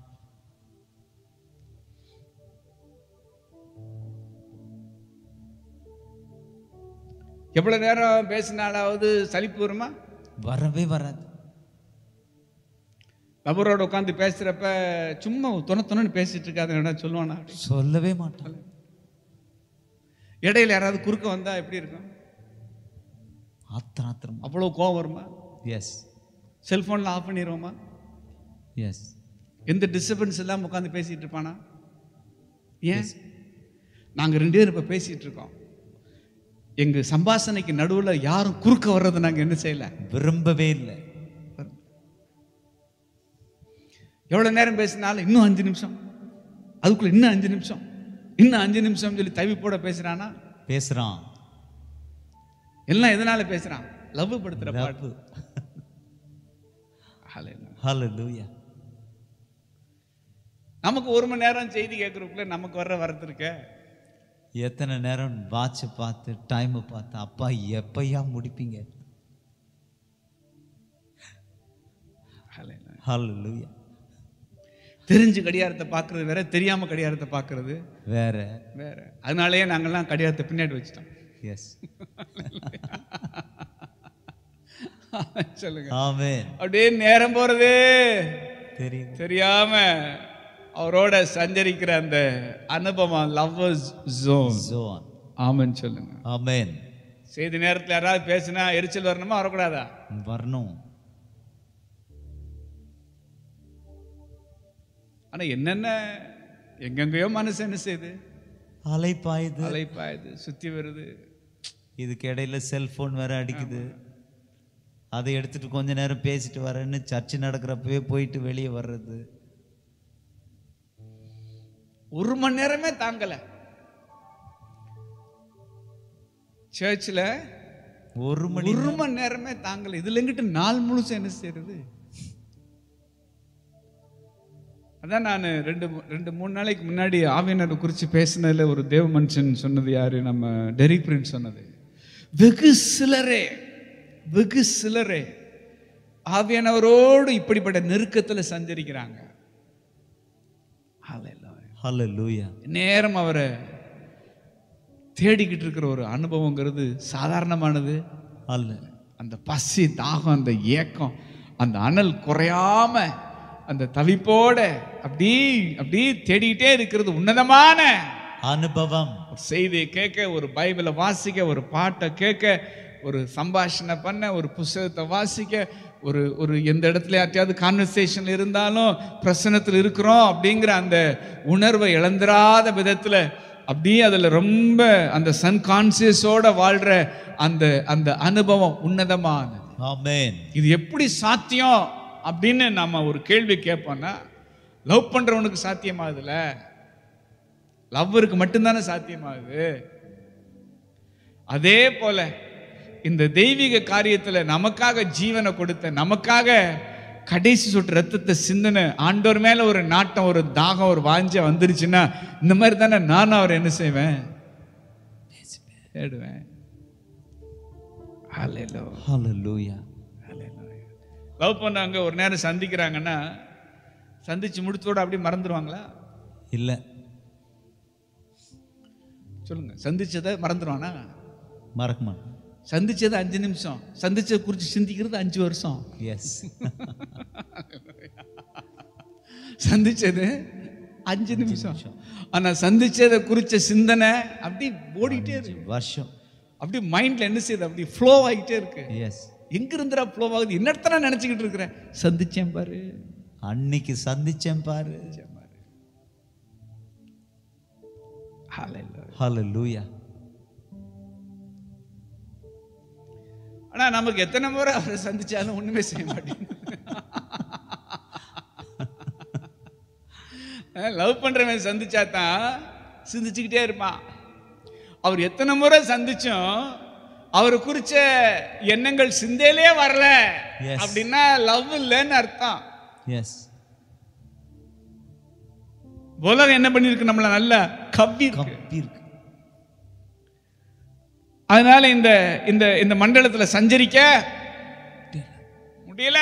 எவ்வளவு நேரம் பேசினாலாவது சலிப்பு வருமா வரவே வராது லவரோட உட்காந்து பேசுறப்ப சும்மா துணை துணைன்னு பேசிட்டு இருக்காது சொல்லுவானா சொல்லவே மாட்டான் இடையில யாராவது குறுக்க வந்தா எப்படி இருக்கும் ஆத்திரம் ஆத்திரம் அவ்வளவு கோவம் வருமா எஸ் செல்போன்ல ஆஃப் பண்ணிடுவோமா எஸ் எந்த டிஸ்டர்பன்ஸ் இல்லாம உட்காந்து பேசிட்டு இருப்பானா ஏன் நாங்க ரெண்டு பேரும் இப்ப பேசிட்டு இருக்கோம் எங்க சம்பாஷணைக்கு நடுவுல யாரும் குறுக்க வர்றதை நாங்க என்ன செய்யல விரும்பவே இல்லை எவ்வளவு நேரம் பேசினாலும் இன்னும் அஞ்சு நிமிஷம் அதுக்குள்ள இன்னும் அஞ்சு நிமிஷம் இன்னும் அஞ்சு நிமிஷம் சொல்லி தவிப்போட பேசுறானா பேசுறான் எல்லாம் எதனால பேசுறான் லவ் படுத்துற பாட்டு லவ் Hallelujah. ஹalleluya நமக்கு ஒரு மணி நேரம் செய்தி கேட்கறதுக்குள்ள நமக்கு வர்ற வரது இருக்க எத்தனை நேரம் வாட்சை பார்த்து டைமை பார்த்து அப்பா எப்பயா முடிப்பீங்க Hallelujah. ஹalleluya தெரிஞ்சு கடியாரத்தை பார்க்கறது வேற தெரியாம கடியாரத்தை பார்க்கறது வேற வேற அதனாலேயே நாங்கெல்லாம் கடியாரத்தை பின்னாடி வச்சுட்டோம் எஸ் சொல்லுங்க ஆமென் அப்படியே நேரம் போறது தெரியும் தெரியாம அவரோட சஞ்சரிக்கிற அந்த அனுபவம் லவ்வர்ஸ் ஜோன் Zone. ஆமென்னு சொல்லுங்க Amen. செய்தி நேரத்தில் யாராவது பேசினா எரிச்சல் வரணுமா வரக்கூடாதா வரணும் ஆனா என்னென்ன எங்கெங்கேயோ மனசு என்ன செய்யுது அலைப்பாயுது அலைப்பாயுது சுத்தி வருது இதுக்கு இடையில செல்போன் வேற அடிக்குது அதை எடுத்துட்டு கொஞ்ச நேரம் பேசிட்டு வரேன்னு சர்ச்சு நடக்கிறப்பவே போயிட்டு வெளியே வர்றது ஒரு மணி நேரமே தாங்கல சர்ச்சில் ஒரு மணி ஒரு மணி நேரமே தாங்கல இதுல எங்கிட்ட நாள் முழுசும் என்ன செய்யறது அதான் நான் ரெண்டு மூ- ரெண்டு மூணு நாளைக்கு முன்னாடி ஆவியனரை குறித்து பேசினதுல ஒரு தேவ மனுஷன் சொன்னது யாரு நம்ம டெரிக் பிரிண்ட் சொன்னது வெகு சிலரே வெகு சிலரே ஆவியானவரோடு இப்படிப்பட்ட நெருக்கத்துல சஞ்சரிக்கிறாங்க Hallelujah. ஹalleluya நேரம் அவரை தேடிக்கிட்டு இருக்கிற ஒரு அனுபவங்கிறது சாதாரணமானது அல்ல அந்த பசி தாகம் அந்த ஏக்கம் அந்த அனல் குறையாம அந்த தவிப்போட அப்படி அப்படி தேடிக்கிட்டே இருக்கிறது உன்னதமான அனுபவம் ஒரு செய்தியை கேட்க ஒரு பைபிளை வாசிக்க ஒரு பாட்டை கேட்க ஒரு சம்பாஷணை பண்ண ஒரு புஸ்தகத்தை வாசிக்க ஒரு ஒரு எந்த இடத்துல யார்ட்டையாவது கான்வர்சேஷன் இருந்தாலும் பிரசனத்தில் இருக்கிறோம் அப்படிங்கிற அந்த உணர்வை இழந்துராத விதத்தில் அப்படியே அதில் ரொம்ப அந்த சன் கான்சியஸோட வாழ்கிற அந்த அந்த அனுபவம் உன்னதமானது ஆமென் இது எப்படி சாத்தியம் அப்படின்னு நம்ம ஒரு கேள்வி கேட்போம்னா லவ் பண்றவனுக்கு சாத்தியமாகுதுல்ல லவ்வருக்கு மட்டும்தானே சாத்தியமாகுது அதே போல இந்த தெய்வீக காரியத்துல நமக்காக ஜீவனை கொடுத்த நமக்காக கடைசி சொட்டு ரத்தத்தை சிந்தனை ஆண்டவர் மேல ஒரு நாட்டம் ஒரு தாகம் ஒரு வாஞ்ச வந்துருச்சுன்னா இந்த மாதிரி தானே நானும் அவர் என்ன செய்வேன் தேடுவேன் Hallelujah. ஹalleluya லவ் பண்ணாங்க ஒரு நேரம் சந்திக்கிறாங்கன்னா சந்திச்சு முடிச்சோட அப்படியே மறந்துடுவாங்களா இல்ல சொல்லுங்க சந்திச்சதை மறந்துடுவானா மறக்க மாட்டேன் சந்திச்சது அஞ்சு நிமிஷம் சந்திச்சதை குறித்து சிந்திக்கிறது அஞ்சு வருஷம் எஸ் சந்திச்சது அஞ்சு நிமிஷம் ஆனா சந்திச்சதை குறிச்ச சிந்தனை அப்படி ஓடிட்டே இருக்கு வருஷம் அப்படி மைண்ட்ல என்ன செய்யுது அப்படி ஃப்ளோ ஆகிட்டே இருக்கு எஸ் எங்க இருந்துடா ஃப்ளோ ஆகுது என்னத்தன நினைச்சுக்கிட்டு இருக்கிறேன் சந்திச்சேன் பாரு அன்னைக்கு சந்திச்சேன் பாரு சந்திச்சேன் பாரு Hallelujah. ஹalleluya ஆனா நமக்கு எத்தனை முறை அவரை சந்திச்சாலும் ஒண்ணுமே செய்ய மாட்டேங்குது லவ் பண்றவன் சந்திச்சா தான் சிந்திச்சுக்கிட்டே இருப்பான் அவர் எத்தனை முறை சந்திச்சும் அவரை குறிச்ச எண்ணங்கள் சிந்தையிலே வரல Yes. அப்படின்னா லவ் இல்லைன்னு அர்த்தம் எஸ் உலகம் என்ன பண்ணிருக்கு நம்மள நல்லா கவ்வி இருக்கு. கப்பி இருக்கு அதனால இந்த இந்த இந்த மண்டலத்துல சஞ்சரிக்க முடியல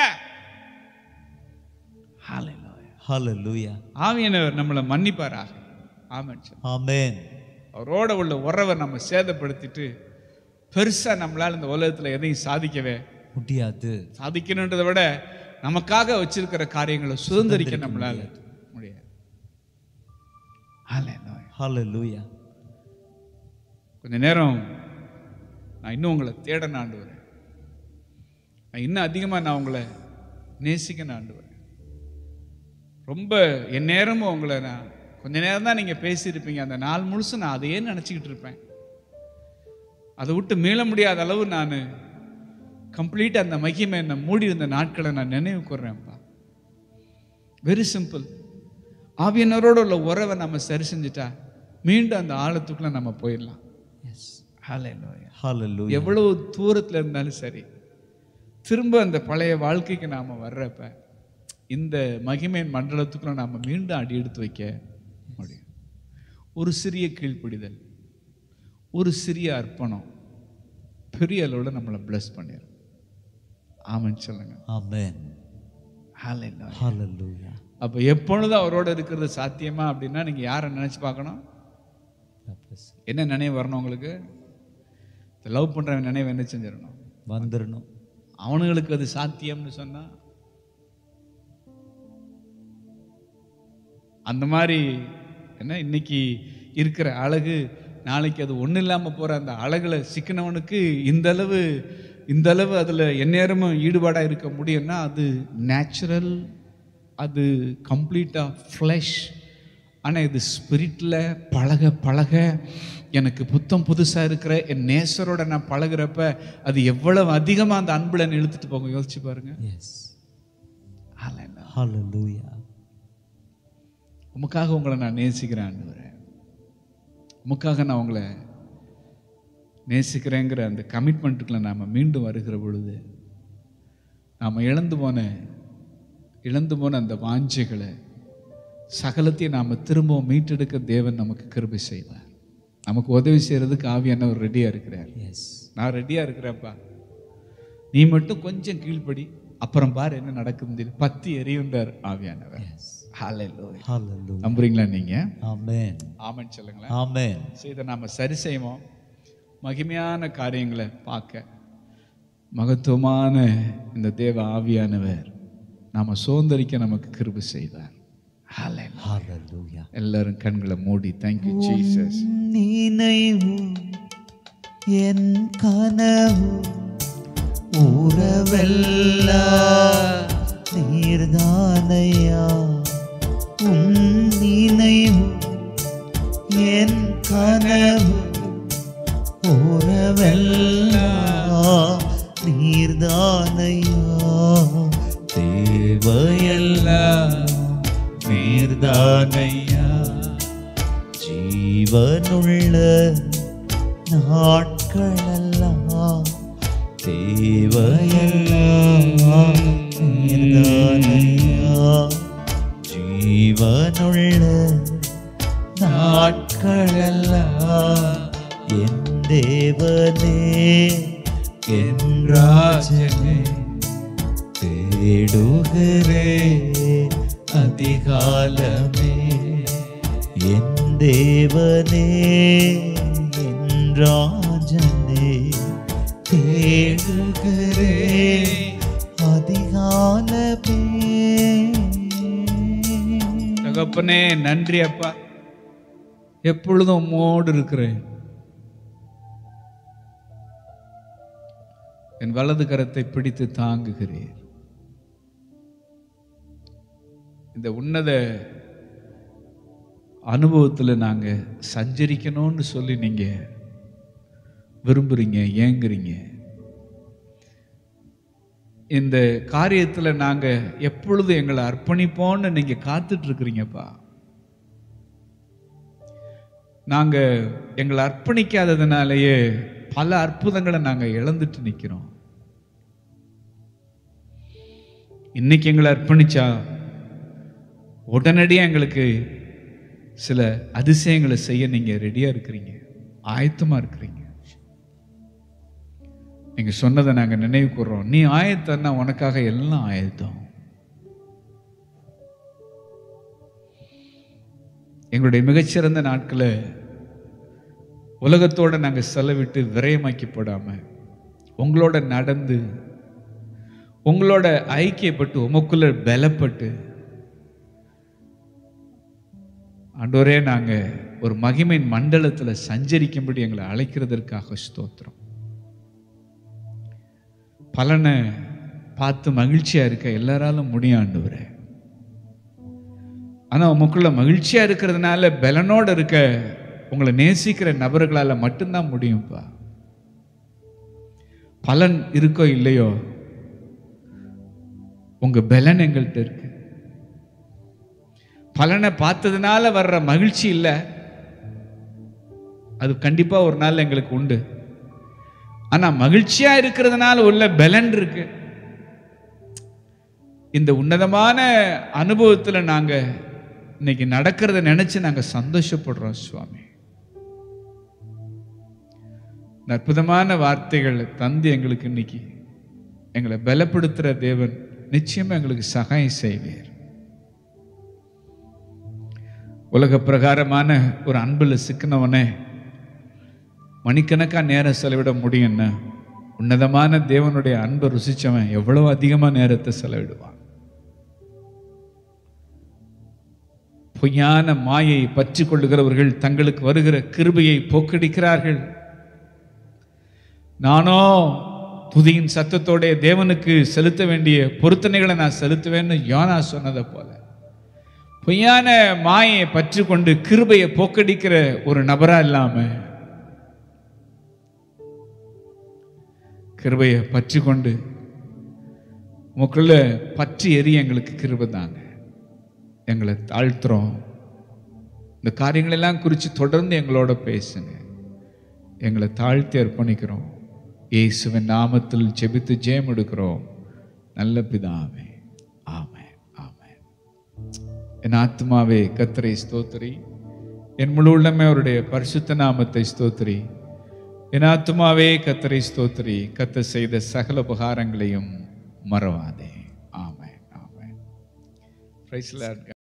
ஹalleluya ஆவியானவர் நம்மளை மன்னிப்பாரா ஆமென் சார். ஆமென் அவரோட உள்ள உறவை நம்ம சேதப்படுத்திட்டு பெருசா நம்மளால இந்த உலகத்துல எதையும் சாதிக்கவே முடியாது சாதிக்கணுன்றதை விட நமக்காக வச்சிருக்கிற காரியங்களை சுதந்திரிக்க நம்மளால முடியாது Hallelujah. ஹalleluya கொஞ்ச நேரம் நான் இன்னும் உங்களை தேட ஆண்டு வரேன் நான் இன்னும் அதிகமாக நான் உங்களை நேசிக்க ஆண்டு வரேன் ரொம்ப என் நேரமும் உங்களை நான் கொஞ்ச நேரம் தான் நீங்கள் பேசியிருப்பீங்க அந்த நாள் முழுசும் நான் அதையே நினச்சிக்கிட்டு இருப்பேன் அதை விட்டு மீள முடியாத அளவு நான் கம்ப்ளீட்டாக அந்த மகிமை என்னை மூடி இருந்த நாட்களை நான் நினைவு கூர்றேன்ப்பா வெரி சிம்பிள் ஆவியனரோட உள்ள உறவை நம்ம சரி செஞ்சுட்டா மீண்டும் அந்த ஆழத்துக்குள்ள நம்ம போயிடலாம் எஸ் Hallelujah. ஹalleluya எவ்வளவு தூரத்துல இருந்தாலும் சரி திரும்ப அந்த பழைய வாழ்க்கைக்கு நாம வர்றப்ப இந்த மகிமையின் மண்டலத்துக்குள்ள நாம மீண்டும் அடி எடுத்து வைக்க முடியும் ஒரு சிறிய கீழ்ப்பிடிதல் ஒரு சிறிய அர்ப்பணம் பெரிய அளவில் நம்மளை bless பண்ணிடும் ஆமென்னு சொல்லுங்க ஆமென் Hallelujah. ஹalleluya அப்போ எப்பொழுதும் அவரோட இருக்கிறது சாத்தியமா அப்படின்னா நீங்க யாரை நினைச்சு பார்க்கணும் என்ன நினைவு வரணும் உங்களுக்கு லவ் பண்றவன் நினைவு என்ன செஞ்சிடணும் வந்துடணும் அவனுங்களுக்கு அது சாத்தியம்னு சொன்னா அந்த மாதிரி என்ன இன்னைக்கு இருக்கிற அழகு நாளைக்கு அது ஒன்றும் இல்லாமல் போகிற அந்த அழகுல சிக்கினவனுக்கு இந்த அளவு இந்த அளவு அதில் எந்நேரமும் ஈடுபாடாக இருக்க முடியும்னா அது நேச்சுரல் அது கம்ப்ளீட்டாக ஃப்ளஷ் ஆனால் இது ஸ்பிரிட்டில் பழக பழக எனக்கு புத்தம் புதுசாக இருக்கிற என் நேசரோட நான் பழகுறப்ப அது எவ்வளவு அதிகமாக அந்த அன்புல என்னை இழுத்துட்டு போகும் யோசிச்சு பாருங்க எஸ் ஹalleluya. ஹalleluya உமக்காக உங்களை நான் நேசிக்கிறேன் ஆண்டவரே உமக்காக நான் உங்களை நேசிக்கிறேங்கிற அந்த கமிட்மெண்ட்டுக்குள்ள நாம் மீண்டும் வருகிற பொழுது நாம் இழந்து போன இழந்து போன அந்த வாஞ்சைகளை சகலத்தையும் நாம் திரும்பவும் மீட்டெடுக்க தேவன் நமக்கு கிருபை செய்வார் நமக்கு உதவி செய்கிறதுக்கு ஆவியானவர் ரெடியாக இருக்கிறார் எஸ் நான் ரெடியாக இருக்கிறேன்ப்பா நீ மட்டும் கொஞ்சம் கீழ்ப்படி அப்புறம் பாரு என்ன நடக்குதுன்னு சொல்லி பத்தி எரியுன்றார் ஆவியானவர் எஸ் ஹalleluya ஹalleluya நம்புறீங்களா நீங்க ஆமென் ஆமென்னு சொல்லுங்களேன் ஆமென் சரி இதை நாம சரி செய்வோம் மகிமையான காரியங்களை பார்க்க மகத்துவமான இந்த தேவ ஆவியானவர் நாம சுதந்திரிக்க நமக்கு கிருபை செய்வார் Hallelujah. ஹalleluya எல்லாரும் கண்களை மூடி தேங்க்யூ ஜீசஸ் நினைவு என் கனவு உறவெல்லா நீர்தானையா உன் நினைவு என் கனவு உறவெல்லா நீர்தானையா தேவையெல்லாம் நீர்தானையா ஜீவனுள்ள நாட்களெல்லாம் தேவையெல்லாம் நீர்தானையா ஜீவனுள்ள நாட்களெல்லாம் என் தேவனே என் ராஜனே தேடுகிறே அதிகாலமே என் தேவனே என் ராஜனே தேடுகிறே அதிகாலமே தகப்பனே நன்றி அப்பா எப்பொழுதும் உம்மோடு இருக்கிறேன் என் வலது கரத்தை பிடித்து தாங்குகிறீர் இந்த உன்னத அனுபவத்தில் நாங்கள் சஞ்சரிக்கணும்னு சொல்லி நீங்கள் விரும்புகிறீங்க ஏங்குறீங்க இந்த காரியத்தில் நாங்கள் எப்பொழுதும் எங்களை அர்ப்பணிப்போம்னு நீங்கள் காத்துட்டு இருக்கிறீங்கப்பா நாங்கள் எங்களை அர்ப்பணிக்காததுனாலேயே பல அற்புதங்களை நாங்கள் இழந்துட்டு நிற்கிறோம் இன்னைக்கு எங்களை அர்ப்பணிச்சா உடனடியாக எங்களுக்கு சில அதிசயங்களை செய்ய நீங்கள் ரெடியாக இருக்கிறீங்க ஆயத்தமாக இருக்கிறீங்க நீங்கள் சொன்னதை நாங்கள் நினைவு கூர்றோம் நீ ஆயத்தம்னா உனக்காக எல்லாம் ஆயத்தம் எங்களுடைய மிகச்சிறந்த நாட்களை உலகத்தோட நாங்கள் செலவிட்டு விரயமாக்கி போடாம உங்களோட நடந்து உங்களோட ஐக்கியப்பட்டு உமக்குள்ள பலப்பட்டு ஆண்டவரே நாங்கள் ஒரு மகிமையின் மண்டலத்தில் சஞ்சரிக்கும்படி எங்களை அழைக்கிறதற்காக ஸ்தோத்திரம் பலனை பார்த்து மகிழ்ச்சியா இருக்க எல்லாராலும் முடியும் ஆண்டவரே ஆனா உமக்குள்ள மகிழ்ச்சியா இருக்கிறதுனால பலனோட இருக்க உங்களை நேசிக்கிற நபர்களால மட்டும்தான் முடியும்ப்பா பலன் இருக்கோ இல்லையோ உங்க பலன் எங்கள்கிட்ட இருக்கு பலனை பார்த்ததுனால வர்ற மகிழ்ச்சி இல்லை அது கண்டிப்பா ஒரு நாள் எங்களுக்கு உண்டு ஆனா மகிழ்ச்சியா இருக்கிறதுனால உள்ள பலன் இருக்கு இந்த உன்னதமான அனுபவத்துல நாங்க இன்னைக்கு நடக்கிறத நினைச்சு நாங்க சந்தோஷப்படுறோம் சுவாமி இந்த அற்புதமான வார்த்தைகள் தந்து எங்களுக்கு இன்னைக்கு எங்களை பலப்படுத்துற தேவன் நிச்சயமா எங்களுக்கு சகாயம் செய்வீர் உலக பிரகாரமான ஒரு அன்புல சிக்கினவனே மணிக்கணக்கா நேரம் செலவிட முடியும்னா உன்னதமான தேவனுடைய அன்பை ருசிச்சவன் எவ்வளவு அதிகமா நேரத்தை செலவிடுவான் பொய்யான மாயை பற்றி கொள்ளுகிறவர்கள் தங்களுக்கு வருகிற கிருபையை போக்கடிக்கிறார்கள் நானோ துதியின் சத்தத்தோட தேவனுக்கு செலுத்த வேண்டிய பொருத்தனைகளை நான் செலுத்துவேன்னு யோனா சொன்னதை போல பொய்யான மாயை பற்றி கொண்டு கிருபையை போக்கடிக்கிற ஒரு நபரா இல்லாம கிருபையை பற்றி கொண்டு உங்களுக்குள்ள பற்றி எரிய எங்களுக்கு கிருபை தாங்க எங்களை தாழ்த்துறோம் இந்த காரியங்களெல்லாம் குறித்து தொடர்ந்து எங்களோட பேசுங்க எங்களை தாழ்த்தி அர்ப்பணிக்கிறோம் இயேசுவின் நாமத்தில் ஜெபித்து ஜெயம் எடுக்கிறோம் நல்ல பிதாவே ஆமென் ஆமென் என் ஆத்மாவே கத்தரை ஸ்தோத்திரி என் முழு உள்ளமே அவருடைய பரிசுத்த நாமத்தை ஸ்தோத்திரி என் ஆத்மாவே கத்தரை ஸ்தோத்திரி கத்த செய்த சகல உபகாரங்களையும் மறவாதே ஆமென் ஆமென் Praise the Lord.